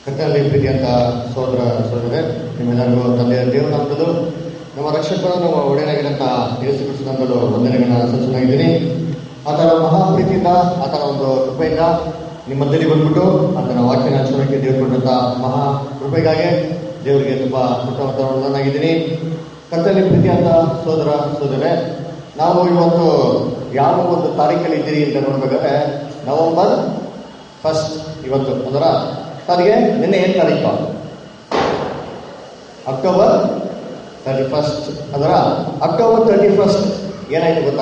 ಕರ್ತನಲ್ಲಿ ಪ್ರೀತಿಯಂತ ಸೋದರ ಸೋದರೇ ನಿಮ್ಮೆಲ್ಲರಿಗೂ ತಂದೆಯ ದೇವರ ನಾಮದಲ್ಲೂ ನಮ್ಮ ರಕ್ಷಕರು ನಮ್ಮ ಒಡೆಯನಾಗಿರಂತ ಯೇಸು ಕೃಷ್ಣನಂದಲೂ ವಂದನೆಗಳನ್ನ ಸಲ್ಲಿಸಿದ್ದೀನಿ ಆತನ ಮಹಾಪ್ರೀತಿಯಿಂದ ಆತನ ಒಂದು ಕೃಪೆಯಿಂದ ನಿಮ್ಮ ಮಧ್ಯದಲ್ಲಿ ಬಂದ್ಬಿಟ್ಟು ಆತನ ವಾಕ್ಯನ ಹಂಚೋಣಕ್ಕೆ ದೇವರು ಕೊಟ್ಟಂತ ಮಹಾ ಕೃಪೆಗಾಗಿ ದೇವರಿಗೆ ತುಂಬಾ ಕೃತಜ್ಞನಾಗಿದ್ದೀನಿ ಕರ್ತನಲ್ಲಿ ಪ್ರೀತಿಯಂತ ಸೋದರ ಸೋದರೇ ನಾವು ಇವತ್ತು ಯಾವ ಒಂದು ತಾರೀಕಲ್ಲಿ ಇದ್ದೀರಿ ಅಂತ ನೋಡ್ಬೇಕಾದ್ರೆ ನವೆಂಬರ್ ಫಸ್ಟ್ ಇವತ್ತು ಅದರ ಸಾರಿಗೆ ನಿನ್ನೆ ಏನು ತಾರೀಕು ಅಕ್ಟೋಬರ್ ತರ್ಟಿ ಫಸ್ಟ್ ಅದರ ಅಕ್ಟೋಬರ್ ತರ್ಟಿ ಫಸ್ಟ್ ಏನಾಯ್ತು ಗೊತ್ತಾ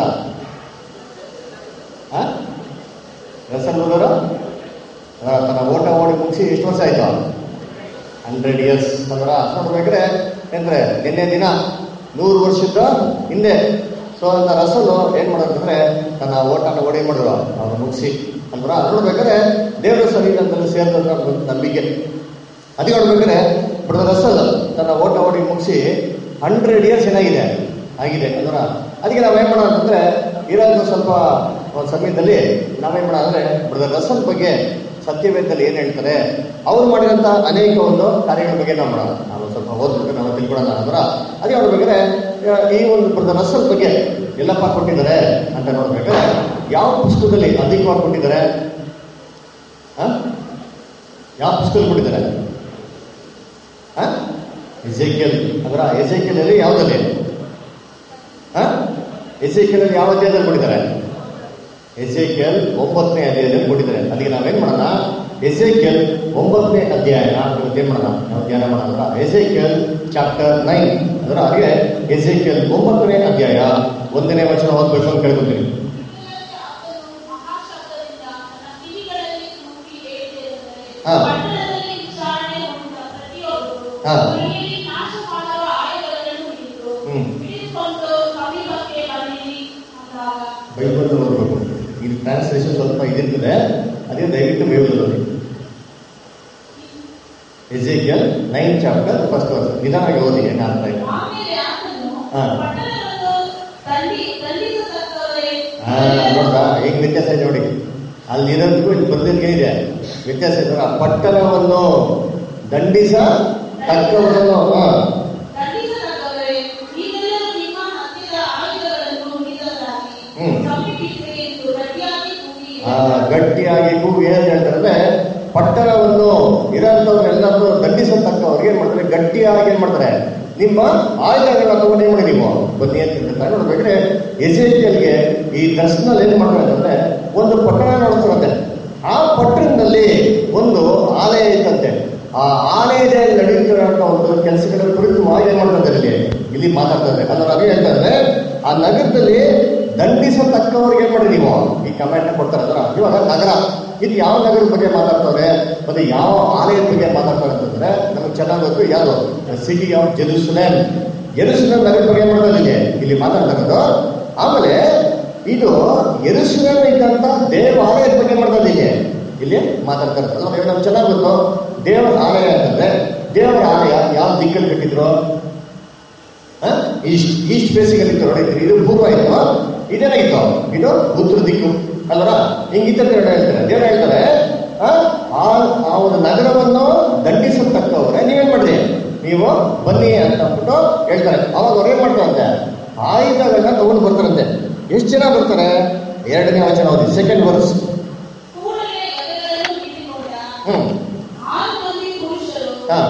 ರಸಲ್ ಅವರು ತನ್ನ ಓಟ ಓಡಿ ಮುಗಿಸಿ ಎಷ್ಟು ವರ್ಷ ಆಯ್ತು ಹಂಡ್ರೆಡ್ ಇಯರ್ಸ್ ಅದರ ನೋಡ್ಬೇಕಾದ್ರೆ ಅಂದ್ರೆ ನಿನ್ನೆ ದಿನ ನೂರು ವರ್ಷದ ಹಿಂದೆ ಸೊ ಅಂತ ರಸಲು ಏನ್ ಮಾಡೋದಂದ್ರೆ ತನ್ನ ಓಟನ ಓಡಿ ಮಾಡಿದ್ರು ಅವ್ರು ಮುಗಿಸಿ ಅಂದ್ರ ನೋಡ್ಬೇಕಾದ್ರೆ ದೇವರ ಸನ್ನಿಧಾನದಲ್ಲಿ ಸೇರಿದಂತ ಒಂದು ನಂಬಿಕೆ ಅದಕ್ಕೆ ನೋಡ್ಬೇಕಾದ್ರೆ ಬ್ರದರ್ ರಸಲ್ ತನ್ನ ಓಟ ಓಡಿ ಮುಗಿಸಿ ಹಂಡ್ರೆಡ್ ಇಯರ್ಸ್ ಏನಾಗಿದೆ ಆಗಿದೆ ಅಂದ್ರ ಅದಕ್ಕೆ ನಾವೇನ್ ಮಾಡೋಣ ಅಂತಂದ್ರೆ ಇರೋದು ಸ್ವಲ್ಪ ಒಂದು ಸಮಯದಲ್ಲಿ ನಾವೇನ್ ಮಾಡೋಣ ಅಂದ್ರೆ ಬ್ರದರ್ ರಸಲ್ ಬಗ್ಗೆ ಸತ್ಯವೇದದಲ್ಲಿ ಏನ್ ಹೇಳ್ತಾರೆ ಅವ್ರು ಮಾಡಿದಂತ ಅನೇಕ ಒಂದು ಕಾರ್ಯಗಳ ಬಗ್ಗೆ ನಾವು ಮಾಡೋಣ ನಾವು ಸ್ವಲ್ಪ ಓದ್ಬಿಟ್ಟು ನಾವು ತಿಳ್ಕೊಳ್ಳೋಣ ಅಂದ್ರ ಅದೇ ನೋಡ್ಬೇಕಾದ್ರೆ ಈ ಒಂದು ಬ್ರದರ್ ರಸಲ್ ಬಗ್ಗೆ ಎಲ್ಲಪ್ಪ ಕೊಟ್ಟಿದ್ದಾರೆ ಅಂತ ನೋಡ್ಬೇಕಾದ್ರೆ ಯಾವ ಪುಸ್ತಕದಲ್ಲಿ ಅಧಿಕವಾಗಿ ಕೊಟ್ಟಿದ್ದಾರೆ ಆ? ಯಾವ ಪುಸ್ತಕದಲ್ಲಿ ಕೊಟ್ಟಿದ್ದಾರೆ ಎಜೆಕೆಲ್ ಅದರ ಎಜೆಕೆಲ್ ಅಲ್ಲಿ ಯಾವುದಲ್ಲಿ ಎಜೆಕೆಲ್ ಅಲ್ಲಿ ಯಾವ ಅಧ್ಯಾಯದಲ್ಲಿ ಕೊಟ್ಟಿದ್ದಾರೆ ಎಜೆಕೆಲ್ ಒಂಬತ್ತನೇ ಅಧ್ಯಾಯದಲ್ಲಿ ಕೊಟ್ಟಿದ್ದಾರೆ ಅದಕ್ಕೆ ನಾವೇನ್ ಮಾಡೋಣ ಎಜೆಕೆಲ್ ಒಂಬತ್ತನೇ ಅಧ್ಯಾಯನ ಇವತ್ತು ಏನ್ ಮಾಡೋಣ ನಾವು ಧ್ಯಾನ ಮಾಡೋಣ ಎಜೆಕೆಲ್ ಚಾಪ್ಟರ್ ನೈನ್ ಅದರ ಹಾಗೆ ಎಜೆಕೆಲ್ ಒಂಬತ್ತನೇ ಅಧ್ಯಾಯ ಒಂದನೇ ವಚನ ಓದ್ಬೇಕು ಅಂತ ಕೇಳ್ಕೊತೀನಿ ಹಾ. ಹಾ. ಹ್ಮ್. ಬೈಬಲ್ ಓದ್ಬೇಕು ಇದು ಟ್ರಾನ್ಸ್ಲೇಷನ್ ಸ್ವಲ್ಪ ಇದಿರ್ತದೆ ಅದೇ ದಯವಿಟ್ಟು ಬೈಬಲ್ ಓದಿ Ezekiel nine chapter first verse ನಿಧಾನವಾಗಿ ಓದಿ ಏನು ಅರ್ಥ ಇಲ್ಲ ಹಾ. ಹಾ ನೋಡ್ತಾ ಈಗ ವ್ಯತ್ಯಾಸ ಇದೆ ನೋಡಿ ಅಲ್ಲಿರೋದಕ್ಕೂ ಇಲ್ಲಿ ಬಂದಿದ್ದೇ ಇದೆ ವ್ಯತ್ಯಾಸ ಇದೆ ಆ ಪಟ್ಟಣವನ್ನು ದಂಡಿಸ ತಕ್ಕವರನ್ನು ಹಾ ಹ್ಮ್. ಆ, ಗಟ್ಟಿಯಾಗಿ ಕೂಗಿ ಏನ್ ಹೇಳ್ತಾರೆ ಅಂದ್ರೆ ಪಟ್ಟಣವನ್ನು ಇರೋಂಥವ್ರೆಲ್ಲರೂ ದಂಡಿಸತಕ್ಕವ್ರಿಗೆ ಏನ್ ಮಾಡ್ತಾರೆ ಗಟ್ಟಿಯಾಗಿ ಏನ್ ಮಾಡ್ತಾರೆ ನಿಮ್ಮ ಆಯುಧಗಳನ್ನ ತಗೊಂಡು ಏನ್ ಮಾಡಿ ನೀವು ಬನ್ನಿ ಅಂತ ಹೇಳ್ತಾರೆ ನೋಡ್ಬೇಕ್ರೆ ಎಜೆಕಿಯಲ್ಗೆ ಈ ದರ್ಶನಲ್ಲಿ ಏನ್ ಮಾಡ್ತಾರೆ ಅಂತಂದ್ರೆ ಒಂದು ಪಟ್ಟಣ ನೋಡ್ತಾರಂತೆ ಆ ಪಟ್ಟಣದಲ್ಲಿ ಒಂದು ಆಲಯ ಇತ್ತಂತೆ ಆ ಆಲಯದಲ್ಲಿ ನಡೆಯುತ್ತಿರುವಂತ ಒಂದು ಕೆಲಸಗಳ ಕುರಿತು ಏನ್ ಮಾಡ್ತಾರೆ ಇಲ್ಲಿ ಇಲ್ಲಿ ಮಾತಾಡ್ತಾರೆ ಅದ್ರ ಅದೇ ಹೇಳ್ತಾರೆ ಆ ನಗರದಲ್ಲಿ ದಂಡಿಸತಕ್ಕವ್ರಿಗೆ ಏನ್ ಮಾಡಿ ನೀವು ಈ ಕಮೆಂಟ್ ಕೊಡ್ತಾರೆ ಅದರ ಇವಾಗ ನಗರ ಇದು ಯಾವ ನಗರದ ಬಗ್ಗೆ ಮಾತಾಡ್ತಾರೆ ಮತ್ತೆ ಯಾವ ಆಲಯದ ಬಗ್ಗೆ ಮಾತಾಡ್ತಾರೆ ಅಂತಂದ್ರೆ ನಮಗೆ ಚೆನ್ನಾಗಿ ಗೊತ್ತು ಯಾವುದು ಸಿಟಿ ಆಫ್ ಜೆರುಸಲೇಮ್ ಜೆರುಸಲೇಮ್ ನಗರದ ಬಗ್ಗೆ ಏನ್ ಮಾಡ್ತಾರೆ ಇಲ್ಲಿ ಇಲ್ಲಿ ಮಾತಾಡ್ತಾ ಇರೋದು ಆಮೇಲೆ ಇದು ಎರುಸಲೇಮ್ ಇದ್ದಂತ ದೇವಾಲಯದ ಬಗ್ಗೆ ಮಾಡ್ತಾರೆ ಇಲ್ಲಿ ಇಲ್ಲಿ ಮಾತಾಡ್ತಾ ಇರೋದು ಅಲ್ವಾ? ಇವಾಗ ನಮ್ಗೆ ಚೆನ್ನಾಗಿ ಗೊತ್ತು ದೇವರ ಆಲಯ ಅಂತಂದ್ರೆ ದೇವರ ಆಲಯ ಯಾವ ದಿಕ್ಕಲ್ಲಿ ಕಟ್ಟಿದ್ರು ಈಸ್ಟ್ ಈಸ್ಟ್ ಫೇಸಿಂಗ್ ಅಲ್ಲಿ ಇತ್ತು ನೋಡಿ ಇದು ಪೂರ್ವ ಇತ್ತು ಇದೇನಾಗಿತ್ತು ಇದು ಉತ್ತರ ದಿಕ್ಕು ಅಲ್ವರ ಹಿಂಗಿತ್ತ ದೇವ್ರು ಹೇಳ್ತಾರೆ ದೇವ್ರು ಹೇಳ್ತಾರೆ ಆ ಆ- ಆ ಒಂದು ನಗರವನ್ನು ದಂಡಿಸತಕ್ಕವ್ರೆ ನೀವೇನ್ ಮಾಡ್ರಿ ನೀವು ಬನ್ನಿ ಅಂತ ಅಂದ್ಬಿಟ್ಟು ಹೇಳ್ತಾರೆ ಅವಾಗ ಅವ್ರು ಏನ್ ಮಾಡ್ತಾರಂತೆ ಆಯುಧಗಳನ್ನ ತಗೊಂಡು ಬರ್ತಾರಂತೆ ಎಷ್ಟು ಜನ ಬರ್ತಾರೆ ಎರಡನೇ ವಚನ ಓದಿ ಸೆಕೆಂಡ್ ವರ್ಸ್ ಹ್ಮ್ ಹಾ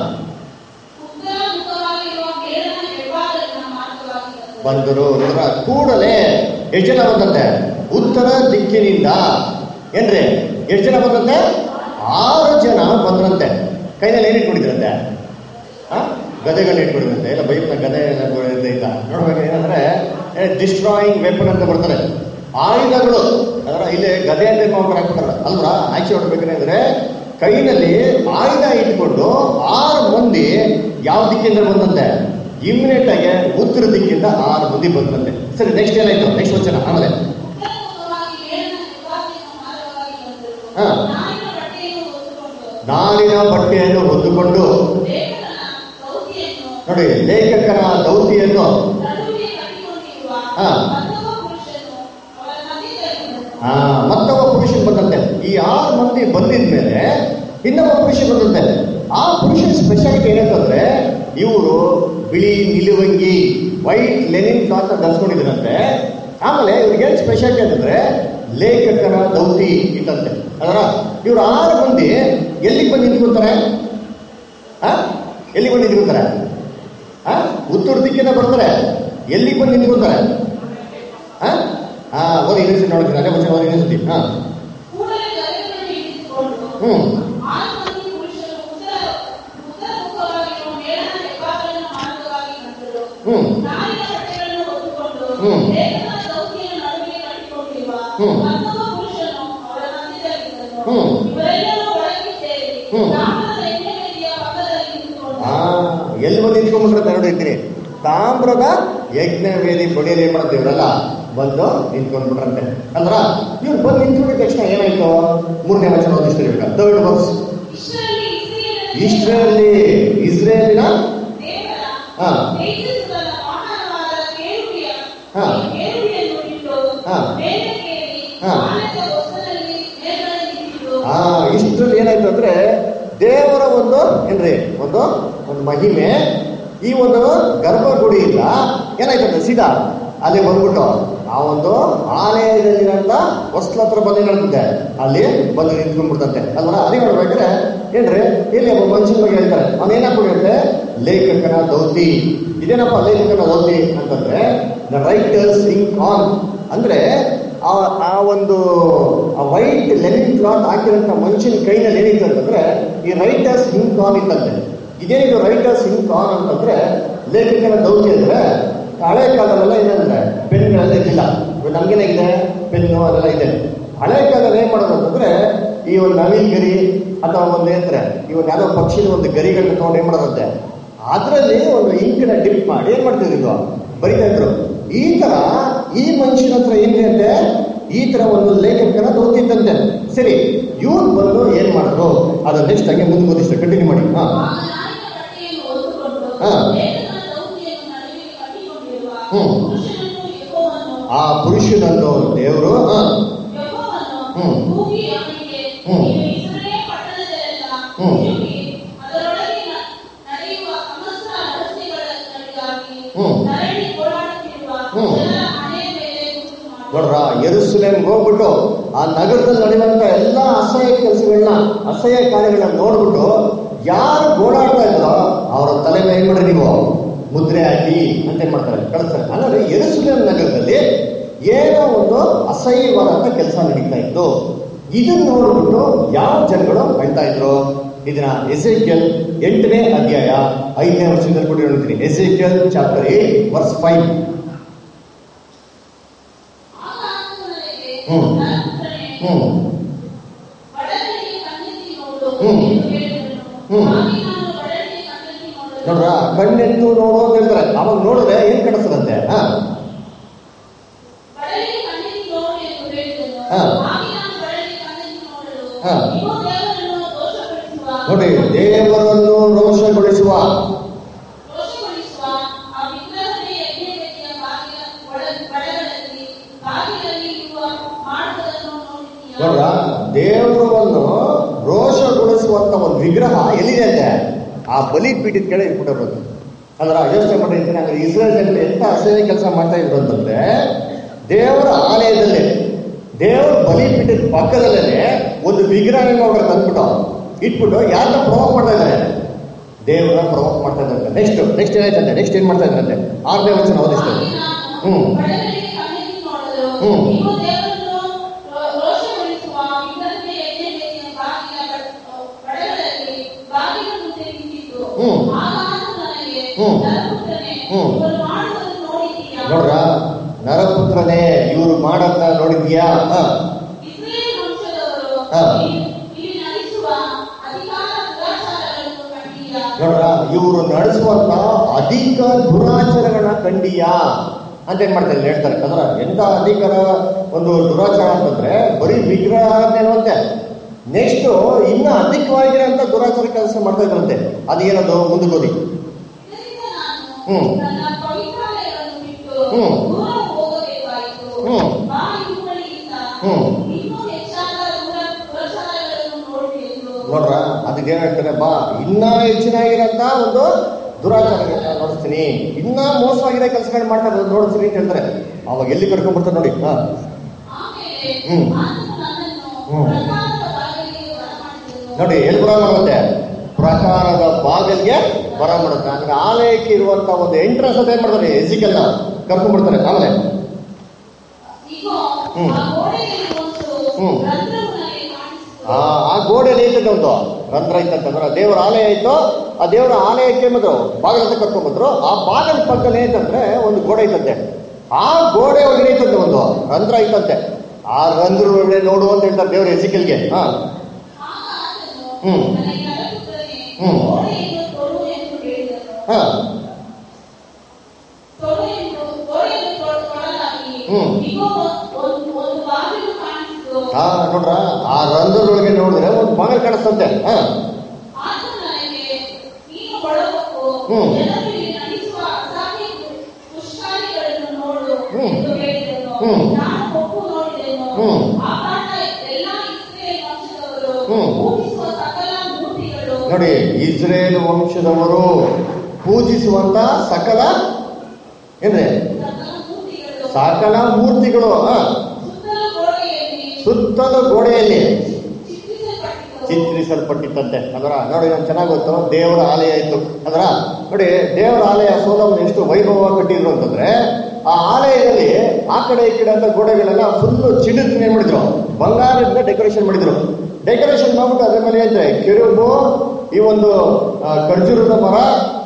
ಬಂದರು ನೋಡ್ರ ಕೂಡಲೇ ಎಷ್ಟು ಜನ ಬಂದಂತೆ ಉತ್ತರ ದಿಕ್ಕಿನಿಂದ ಏನ್ರಿ ಎಷ್ಟು ಜನ ಬಂದಂತೆ ಆರು ಜನ ಬಂದ್ರಂತೆ ಕೈನಲ್ಲಿ ಏನ್ ಇಟ್ಕೊಂಡಿದ್ರಂತೆ ಆ? ಗದೆಗಳನ್ನ ಇಟ್ಕೊಂಡಿದ್ರಂತೆ ಇಲ್ಲ ಬೈಕ್ನ ಗದೆ ಎಲ್ಲ ಬರೋದೇ ಇಲ್ಲ ನೋಡ್ಬೇಕು ಏನಂದ್ರೆ ಡಿಸ್ಟ್ರಾಯಿಂಗ್ ವೆಪನ್ ಅಂತ ಬರ್ತಾರೆ ಆಯುಧಗಳು ಅದರ ಇಲ್ಲಿ ಗದೆ ಅಂತ ಮಾಡ್ಕೊಂಡು ಹಾಕ್ಬಿಟ್ಟಾರ ಅಲ್ವಾ ಆಚೆ ಹೊಡ್ಬೇಕಂದ್ರೆ ಕೈನಲ್ಲಿ ಆಯುಧ ಇಟ್ಕೊಂಡು ಆರು ಮಂದಿ ಯಾವ ದಿಕ್ಕಿಂದ ಬಂದಂತೆ ಇಮ್ಮಿಡಿಯೇಟ್ ಆಗಿ ಉತ್ತರ ದಿಕ್ಕಿಂದ ಆರು ಮಂದಿ ಬಂದಂತೆ ಸರಿ ನೆಕ್ಸ್ಟ್ ಏನಾಯ್ತು ನೆಕ್ಸ್ಟ್ ವಚನ ಆಮೇಲೆ ಹಾ. ನಾಲಿನ ಬಟ್ಟೆಯನ್ನು ಹೊತ್ತುಕೊಂಡು ನೋಡಿ ಲೇಖಕನ ದೌತಿಯನ್ನು ಹಾ. ಆ, ಮತ್ತೊಬ್ಬ ಪುರುಷನ್ ಬಂದಂತೆ ಈ ಆರು ಮಂದಿ ಬಂದಿದ್ಮೇಲೆ ಇನ್ನೊಬ್ಬ ಪುರುಷ ಬಂದಂತೆ ಆ ಪುರುಷನ ಸ್ಪೆಷಾಲಿಟಿ ಏನಂತಂದ್ರೆ ಇವರು ಬಿಳಿ ನಿಲುವಂಗಿ ವೈಟ್ ಲೆನಿನ್ ಕ್ಲಾತ್ ಧರಿಸ್ಕೊಂಡಿದ್ರಂತೆ ಆಮೇಲೆ ಇವ್ರಿಗೆ ಏನ್ ಸ್ಪೆಷಾಲಿಟಿ ಅಂತಂದ್ರೆ ಲೇಖಕರ ದೌತಿ ಇತ್ತಂತೆ ಅದರ ಇವ್ರು ಆರು ಮಂದಿ ಎಲ್ಲಿಗೆ ಬಂದು ನಿಂತ್ಕೊತಾರೆ ಆ? ಎಲ್ಲಿಗೆ ಬಂದು ನಿಂತ್ಕೊತಾರೆ ಆ? ಉತ್ತರ ದಿಕ್ಕಿಂದ ಬರ್ತಾರೆ ಎಲ್ಲಿಗೆ ಬಂದು ನಿಂತ್ಕೊತಾರೆ ಆ? ಆ ಓದಿ ಇನ್ನೊಂದ್ಸತಿ ನೋಡಿದ್ರೆ ಅದೇ ವರ್ಷ ಓದಿ ಇನ್ನೊಂದ್ಸತಿ ಹಾ ಕೂಡಲೇ ಗದೆಗಳನ್ನು ಹಿಡಿದುಕೊಂಡು ಹ್ಮ್ ಆರು ಮಂದಿ ಪುರುಷರು ಉತ್ತರ ಉತ್ತರ ಮುಖವಾಗಿರುವ ಮೇಲಣ ಹೆಬ್ಬಾಗಿಲನ್ನು ಮಾರ್ಗವಾಗಿ ಬಂದರು ಹ್ಮ್ ನಾರಿನ ಬಟ್ಟೆಗಳನ್ನು ಹೊತ್ತುಕೊಂಡು ಹ್ಮ್. ಲೇಖನ ದೌತಿಯ ನಡುವೆ ಕಟ್ಟಿಕೊಂಡಿರುವ ಹ್ಮ್. ಮತ್ತೊಬ್ಬ ಪುರುಷನು ಅವರ ಮಧ್ಯದಲ್ಲಿದ್ದನು ಹ್ಮ್. ಇವರೆಲ್ಲರೂ ಒಳಗೆ ಸೇರಿ ಹ್ಮ್. ತಾಮ್ರದ ಯಜ್ಞವೇದಿಯ ಪಕ್ಕದಲ್ಲಿ ನಿಂತುಕೊಂಡು ಆ ಎಲ್ಲಿ ಬಂದು ನಿಂತ್ಕೊಂಡ್ಬಿಟ್ರೆ ನೋಡಿರ್ತೀನಿ ತಾಮ್ರದ ಯಜ್ಞ ವೇದಿ ಬಡಿಯಲ್ಲಿ ಏನ್ ಮಾಡ್ತೀವಿ ಇವರೆಲ್ಲ ಬಂದು ನಿಂತ್ಕೊಂಡ್ಬಿಟ್ರಂತೆ ಅಂದ್ರ ಇವ್ರು ಬಂದು ನಿಂತ್ಕೊಂಡಿದ ತಕ್ಷಣ ಏನಾಯ್ತು ಮೂರನೇ ವಚನ ಓದಿಸ್ತೀವಿ ಈಗ ಥರ್ಡ್ ವರ್ಸ್ ಇಷ್ಟರಲ್ಲಿ ಇಸ್ರಾಯೇಲರ ಇಸ್ರೇಲಿ ಇಸ್ರೇಲಿನ ದೇವರ ಹಾ. ತೇಜಸ್ಸುಗಳ ವಾಹನವಾದ ಕೇರುಬಿಯ ಹಾ. ಕೇರುಬಿಯನ್ನು ಇಟ್ಟು ಹಾ. ಮೇಲಕ್ಕೇರಿ ಹಾ. ಆನೆಯ ಹೊಸದಲ್ಲಿ ಮೇಲ್ಗಡೆ ನಿಂತಿದ್ದು ಆ ಇಷ್ಟ್ರಲ್ಲಿ ಏನಾಯ್ತು ಅಂದ್ರೆ ದೇವರ ಒಂದು ಏನ್ರಿ ಒಂದು ಒಂದು ಮಹಿಮೆ ಈ ಒಂದು ಗರ್ಭಗುಡಿಯಿಂದ ಏನಾಯ್ತಂದ್ರೆ ಸೀದಾ ಅಲ್ಲಿ ಬಂದ್ಬಿಟ್ಟು ಆ ಒಂದು ಆಲಯದಲ್ಲಿರಂತ ಹೊಸ್ಲ ಹತ್ರ ಬಂದು ಏನಾಗ್ತದೆ ಅಲ್ಲಿ ಬಂದು ನಿಂತ್ಕೊಂಡ್ಬಿಡ್ತಂತೆ ಅಲ್ವಾ ಅದೇ ನೋಡ್ಬೇಕಾದ್ರೆ ಏನ್ರಿ ಇಲ್ಲಿ ಒಬ್ಬ ಮನುಷ್ಯನ ಬಗ್ಗೆ ಹೇಳ್ತಾರೆ ಅವ್ನು ಏನಾಗ್ಬಿಡುತ್ತೆ ಲೇಖಕನ ದೌತಿ ಇದೇನಪ್ಪ ಲೇಖಕನ ದೌತಿ ಅಂತಂದ್ರೆ ದ ರೈಟರ್ಸ್ ಇಂಕ್ ಆನ್ ಅಂದ್ರೆ ಆ ಆ ಒಂದು ಆ ವೈಟ್ ಲೆನಿನ್ ಕ್ಲಾತ್ ಹಾಕಿರೋಂಥ ಮನುಷ್ಯನ ಕೈನಲ್ಲಿ ಏನಿತ್ತು ಅಂತಂದ್ರೆ ಈ ರೈಟರ್ಸ್ ಇಂಕ್ ಆನ್ ಇತ್ತಂತೆ ಇದೇನಿದು ರೈಟರ್ಸ್ ಇಂಕ್ ಆನ್ ಅಂತಂದ್ರೆ ಲೇಖಕನ ದೌತಿ ಅಂದ್ರೆ ಹಳೆ ಕಾಲದಲ್ಲೆಲ್ಲ ಏನಂದ್ರೆ ಪೆನ್ಗಳೆಲ್ಲ ಇದ್ದಿಲ್ಲ ಇವಾಗ ನಮ್ಗೇನಾಗಿದೆ ಪೆನ್ನು ಅದೆಲ್ಲ ಇದೆ ಹಳೆ ಕಾಲದಲ್ಲಿ ಏನ್ ಮಾಡೋದು ಅಂತಂದ್ರೆ ಈ ಒಂದು ನವಿಲ್ ಗರಿ ಅಥವಾ ಒಂದು ಏನಂದ್ರೆ ಈ ಒಂದು ಯಾವ್ದೋ ಪಕ್ಷಿನ ಒಂದು ಗರಿಗಳನ್ನ ತಗೊಂಡು ಏನ್ ಮಾಡೋದಂತೆ ಅದರಲ್ಲಿ ಒಂದು ಇಂಕಿನ ಡಿಪ್ ಮಾಡಿ ಏನ್ ಮಾಡ್ತಿದ್ರು ಇದು ಬರಿತಾ ಇದ್ರು ಈ ತರ ಈ ಮನುಷ್ಯನ ಹತ್ರ ಏನಿದೆ ಅಂತೆ ಈ ತರ ಒಂದು ಲೇಖಕನ ದೌತಿದ್ದಂತೆ ಸರಿ ಇವ್ರು ಬಂದು ಏನ್ ಮಾಡಿದ್ರು ಅದು ನೆಕ್ಸ್ಟ್ ಹಂಗೆ ಮುಂದೆ ಓದಿಸ್ತಾರೆ ಕಂಟಿನ್ಯೂ ಮಾಡಿ ಹಾ ಆಗ ನಾರಿನ ಬಟ್ಟೆಯನ್ನು ಹೊತ್ತುಕೊಂಡು ಹಾ. ಲೇಖನ ದೌತಿಯನ್ನು ನಡುವೆ ಕಟ್ಟಿಕೊಂಡಿರುವ ಹ್ಮ್. ಪುರುಷನನ್ನು ಯೆಹೋವನು ಆ ಪುರುಷನನ್ನು ದೇವರು ಹಾ ಯೆಹೋವನು ಹ್ಮ್. ಕೂಗಿ ಅವನಿಗೆ ಹ್ಮ್. ನೀನು ಇಸ್ರಾಯೇಲ್ ಪಟ್ಟಣದಲ್ಲೆಲ್ಲ ಹ್ಮ್. ತಿರುಗಿ ಅದರೊಳಗೆ ನ- ನಡೆಯುವ ಸಮಸ್ತ ರಹಸ್ಯಗಳಿಗಾಗಿ ಹ್ಮ್. ನರಳಿ ಓಡಾಡುತ್ತಿರುವ ಹ್ಮ್. ಜನರ ಹಣೆಯ ಮೇಲೆ ಗುರುತು ಮಾಡು. ನೋಡ್ರ ಯೆರೂಸಲೇಮ್ಗೆ ಹೋಗ್ಬಿಟ್ಟು ಆ ನಗರದಲ್ಲಿ ನಡೆಯುವಂತ ಎಲ್ಲಾ ಅಸಹ್ಯ ಕೆಲಸಗಳನ್ನ ಅಸಹ್ಯ ಕಾರ್ಯಗಳನ್ನ ನೋಡ್ಬಿಟ್ಟು ಯಾರು ಓಡಾಡ್ತಾ ಇದ್ರೋ ಅವರ ತಲೆ ಮೇಲೆ ಏನ್ ಮಾಡ್ರಿ ನೀವು ಮುದ್ರೆ ಹಾಕಿ ಅಂತ ಏನ್ ಮಾಡ್ತಾರೆ ಕಳಿಸ್ತಾರೆ ಅಂದ್ರೆ ಯೆರೂಸಲೇಮ್ ನಗರದಲ್ಲಿ ಏನೋ ಒಂದು ಅಸಹ್ಯವಾದಂತ ಕೆಲಸ ನಡೀತಾ ಇತ್ತು ಇದನ್ನ ನೋಡ್ಬಿಟ್ಟು ಯಾವ ಜನಗಳು ಹೇಳ್ತಾ ಇದ್ರು ಇದನ್ನ ಎಸೇಕ್ಯಲ್ ಎಂಟನೇ ಅಧ್ಯಾಯ ಐದನೇ ವರ್ಷದಲ್ಲಿ ಕೂಡ ಹೇಳ್ತೀನಿ Ezekiel chapter eight verse five ಆಗ ಆತನು ನನಗೆ, ಹ್ಮ್. ನರಪುತ್ರನೇ, ಹ್ಮ್ ಬಡವರಿಗೆ ಕಣ್ಣೆತ್ತಿ ನೋಡು ಹ್ಮ್. ಎಂದು ಹೇಳಿದನು. ಹ್ಮ್. ಹಾಗೆ ನಾನು ಬಡವರಿಗೆ ಕಣ್ಣೆತ್ತಿ ನೋಡಲು ನೋಡ್ರ ಕಣ್ಣೆತ್ತು ನೋಡು ಅಂತ ಹೇಳ್ತಾರೆ ಅವಾಗ ನೋಡಿದ್ರೆ ಏನ್ ಕಾಣಿಸ್ತದಂತೆ ಹಾ ಬಡವರಿಗೆ ಕಣ್ಣೆತ್ತಿ ನೋಡು ಎಂದು ಹೇಳಿದನು. ಹಾ. ಹಾಗೆ ನಾನು ಬಡವರಿಗೆ ಕಣ್ಣೆತ್ತಿ ನೋಡಲು, ಹಾ. ಇಗೋ ದೇವರನ್ನು ದೋಷಪಡಿಸುವ, ನೋಡಿ ದೇವರನ್ನು ರೋಷಗೊಳಿಸುವ ದೋಷಪಡಿಸುವ ಆ ವಿಗ್ರಹವೇ ಯಜ್ಞವೇದಿಯ ಬಾಗಿಲ ಒಳ- ಒಳಗಳಲ್ಲಿ, ಬಾಗಿಲಲ್ಲಿ ಇರುವ ಮಾಡುವುದನ್ನು ನೋಡಿದ್ದೀಯಾ? ನೋಡ್ರ ದೇವರನ್ನು ರೋಷಗೊಳಿಸುವಂತ ಒಂದು ವಿಗ್ರಹ ಎಲ್ಲಿದೆ ಅಂತೆ ಆ ಬಲಿ ಪೀಠದ ಕೆಳಗೆ ಇಟ್ಬಿಟ್ಟಿರೋದು ಅದ್ರ ಯೋಚನೆ ಮಾಡಿರ್ತೀನಿ ಅಂದ್ರೆ ಇಸ್ರೇಲ್ ಜನರು ಎಂತ ಅಸಹ್ಯ ಕೆಲಸ ಮಾಡ್ತಾ ಇದ್ರು ಅಂತಂದ್ರೆ ದೇವರ ಆಲಯದಲ್ಲಿ ದೇವರ ಬಲಿಪೀಠದ ಪಕ್ಕದಲ್ಲೇ ಒಂದು ವಿಗ್ರಹ ಅವ್ರ ತಂದ್ಬಿಟ್ಟು ಇಟ್ಬಿಟ್ಟು ಯಾರನ್ನ ಪ್ರಮೋಟ್ ಮಾಡ್ತಾ ಇದ್ದಾರೆ ದೇವರ ಪ್ರಮೋಟ್ ಮಾಡ್ತಾ ಇದ್ದಾರೆ ನೆಕ್ಸ್ಟ್ ನೆಕ್ಸ್ಟ್ ಏನಾಯ್ತಂತೆ ನೆಕ್ಸ್ಟ್ ಏನ್ ಮಾಡ್ತಾ ಇದ್ರಂತೆ ಆರನೇ ವಚನ ಓದಿಸ್ತಾರೆ ಹಾಗೆ ನಾನು ಹ್ಮ್. ಬಡವರಿಗೆ ಕಣ್ಣೆತ್ತಿ ನೋಡಲು, ಹ್ಮ್. ಇಗೋ ದೇವರನ್ನು ರೋ- ರೋಷಗೊಳಿಸುವ ವಿಗ್ರಹವೇ ಯಜ್ಞವೇದಿಯ ಬಾಗಿಲ ಬ- ಒಳಗಳಲ್ಲಿ ಬಾಗಿಲ ಮುಂದೆ ನಿಂತಿತು. ಹ್ಮ್. ಆಗ ಆತನು ನನಗೆ, ಹ್ಮ್. ನರಪುತ್ರನೇ, ಹ್ಮ್. ಇವರು ಮಾಡುವುದನ್ನು ನೋಡಿದ್ದೀಯಾ? ನೋಡ್ರ ನರಪುತ್ರನೇ ಇವರು ಮಾಡದ್ನ ನೋಡಿದ್ಯಾ ಹ ಇಸ್ರಾಯೇಲ್ ವಂಶದವರು ಹಾ. ಇಲ್ಲಿ ಇಲ್ಲಿ ನಡೆಸುವ ಅಧಿಕಾರ ದುರಾಚಾರಗಳನ್ನು ಕಂಡೀಯಾ? ನೋಡ್ರ ಇವರು ನಡೆಸುವಂತ ಅಧಿಕ ದುರಾಚಾರಗಳನ್ನ ಕಂಡಿಯಾ ಅಂತ ಏನ್ ಮಾಡ್ತಾರೆ ಇಲ್ಲಿ ಹೇಳ್ತಾರೆ ಅಂದ್ರೆ ಎಂತ ಅಧಿಕಾರ ಒಂದು ದುರಾಚಾರ ಅಂತಂದ್ರೆ ಬರೀ ವಿಗ್ರಹನೇನಂತೆ ನೆಕ್ಸ್ಟ್ ಇನ್ನ ಅಧಿಕವಾಗಿರೋಂಥ ದುರಾಚಾರ ಕೆಲಸ ಮಾಡ್ತಾ ಇದ್ರಂತೆ ಅದೇನದು ಮುಂದಕ್ಕೆ ಓದಿ ಇದರಿಂದ ನಾನು ಹ್ಮ್. ನನ್ನ ಪವಿತ್ರಾಲಯವನ್ನು ಬಿಟ್ಟು ಹ್ಮ್. ದೂರ ಹೋಗಬೇಕಾಯಿತು. ಹ್ಮ್. ಆ ಇವುಗಳಿಗಿಂತ ಹ್ಮ್. ಇನ್ನೂ ಹೆಚ್ಚಾದ ದೂರ ದುರಾಚಾರಗಳನ್ನು ನೋಡುವೆನು. ನೋಡ್ರ ಅದಕ್ಕೆ ಏನ್ ಹೇಳ್ತಾರೆ ಬಾ ಇನ್ನ ಹೆಚ್ಚಿನಾಗಿರಂತ ಒಂದು ದುರಾಚಾರಗಳನ್ನ ನೋಡಿಸ್ತೀನಿ ಇನ್ನ ಮೋಸವಾಗಿರೋ ಕೆಲಸಗಳು ಮಾಡ್ತಾರೆ ಅದ್ ನೋಡಿಸ್ತೀನಿ ಅಂತ ಹೇಳ್ತಾರೆ ಅವಾಗ ಎಲ್ಲಿ ಕರ್ಕೊಂಡ್ಬರ್ತಾರೆ ನೋಡಿ ಹಾ ಆಮೇಲೆ ಹ್ಮ್. ಆತನು ನನ್ನನ್ನು ಹ್ಮ್. ಪ್ರಕಾರದ ಬಾಗಿಲಿಗೆ ಬರಮಾಡಿದನು. ನೋಡಿ ಎಲ್ಲಿ ಬರ ಮಾಡುತ್ತೆ ಪ್ರಕಾರದ ಬಾಗಿಲ್ಗೆ ಬರ ಮಾಡುತ್ತೆ ಅಂದ್ರೆ ಆಲಯಕ್ಕೆ ಇರುವಂತ ಒಂದು ಎಂಟ್ರೆನ್ಸ್ ಅಂತ ಏನ್ ಮಾಡ್ತಾರೆ ಎಸಿಕಲ್ನ ಕರ್ಕೊಂಡ್ಬಿಡ್ತಾರೆ ಆಮೇಲೆ ಇಗೋ, ಹ್ಮ್. ಆ ಗೋಡೆಯಲ್ಲಿ ಒಂದು ಹ್ಮ್. ರಂಧ್ರವು ನನಗೆ ಕಾಣಿಸಿತು. ಆ ಆ ಗೋಡೆಯಲ್ಲಿ ಐತಂತೆ ಒಂದು ರಂಧ್ರ ಐತಂತೆ ಅಂದ್ರೆ ದೇವರ ಆಲಯ ಆಯ್ತು ಆ ದೇವರ ಆಲಯಕ್ಕೆ ಬಂದು ಬಾಗಿಲ ಹತ್ರ ಕರ್ಕೊಂಡ್ಬಂದ್ರು ಆ ಬಾಗಿಲ ಪಕ್ಕದಲ್ಲಿ ಏನಂತಂದ್ರೆ ಒಂದು ಗೋಡೆ ಐತಂತೆ ಆ ಗೋಡೆ ಒಳಗಡೆ ಐತಂತೆ ಒಂದು ರಂಧ್ರ ಐತಂತೆ ಆ ರಂಧ್ರ ಒಳಗಡೆ ನೋಡು ಅಂತ ಹೇಳ್ತಾರೆ ದೇವ್ರ ಎಸಿಕಲ್ಗೆ ಹಾ ಆಗ ಆತನು ಹ್ಮ್. ನನಗೆ ನರಪುತ್ರನೇ, ಹ್ಮ್. ಗೋಡೆಯನ್ನು ತೊಡು ಎಂದು ಹೇಳಿದನು. ಹಾ ತೊಡು ಎಂದು ಗೋಡೆಯನ್ನು ತೊಡ- ತೊಡಲಾಗಿ, ಹ್ಮ್. ಇಗೋ, ಒಂದು ಒಂದು ಬಾಗಿಲು ಕಾಣಿಸಿತು. ಹಾ ನೋಡ್ರ ಆ ರಂಧ್ರದೊಳಗೆ ನೋಡಿದ್ರೆ ಒಂದು ಬಾಗಿಲು ಕಾಣಿಸ್ತಂತೆ ಹಾ ಆತನು ನನಗೆ, ನೀನು ಒಳಹೋಗು, ಹ್ಮ್. ಜನರಲ್ಲಿ ನಡೆಸುವ ಅಸಾಧ್ಯ ದುಷ್ಕಾರ್ಯಗಳನ್ನು ನೋಡು ಹ್ಮ್. ಎಂದು ಹೇಳಿದನು. ಹ್ಮ್. ನಾನು ಒಪ್ಪು ನೋಡಿದೆನು. ಹ್ಮ್. ಆ ಕಾರಣ ಎಲ್ಲಾ ಇಸ್ರಾಯೇಲ್ ವಂಶದವರು ಹ್ಮ್. ಪೂಜಿಸುವ ಸಕಲ ಮೂರ್ತಿಗಳು ನೋಡಿ ಇಸ್ರೇಲ್ ವಂಶದವರು ಪೂಜಿಸುವಂತ ಸಕಲ ಏನ್ರಿ ಸಕಲ ಮೂರ್ತಿಗಳು ಸಕಲ ಮೂರ್ತಿಗಳು ಹಾ ಸುತ್ತಲೂ ಗೋಡೆಯಲ್ಲಿ ಸುತ್ತಲೂ ಗೋಡೆಯಲ್ಲಿ ಚಿತ್ರಿಸಲ್ಪಟ್ಟಿದ್ದವು. ಚಿತ್ರಿಸಲ್ಪಟ್ಟಿತ್ತಂತೆ ಅದರ ನೋಡಿ ನಮ್ಗೆ ಚೆನ್ನಾಗಿ ಗೊತ್ತು ದೇವರ ಆಲಯ ಇತ್ತು ಅದರ ನೋಡಿ ದೇವರ ಆಲಯ ಸೋಲವನ್ನು ಎಷ್ಟು ವೈಭವ ಕಟ್ಟಿದ್ರು ಅಂತಂದ್ರೆ ಆ ಆಲಯದಲ್ಲಿ ಆ ಕಡೆ ಈ ಕಡೆ ಅಂತ ಗೋಡೆಗಳೆಲ್ಲ ಫುಲ್ ಚಿನ್ನದ ಏನ್ ಮಾಡಿದ್ರು ಬಂಗಾರದಿಂದ ಡೆಕೋರೇಷನ್ ಮಾಡಿದ್ರು ಡೆಕೋರೇಷನ್ ಮಾಡ್ಬಿಟ್ಟು ಅದ್ರ ಮೇಲೆ ಏನ್ರೆ ಕೆರುಬು ಈ ಒಂದು ಆ, ಖರ್ಜೂರದ ಮರ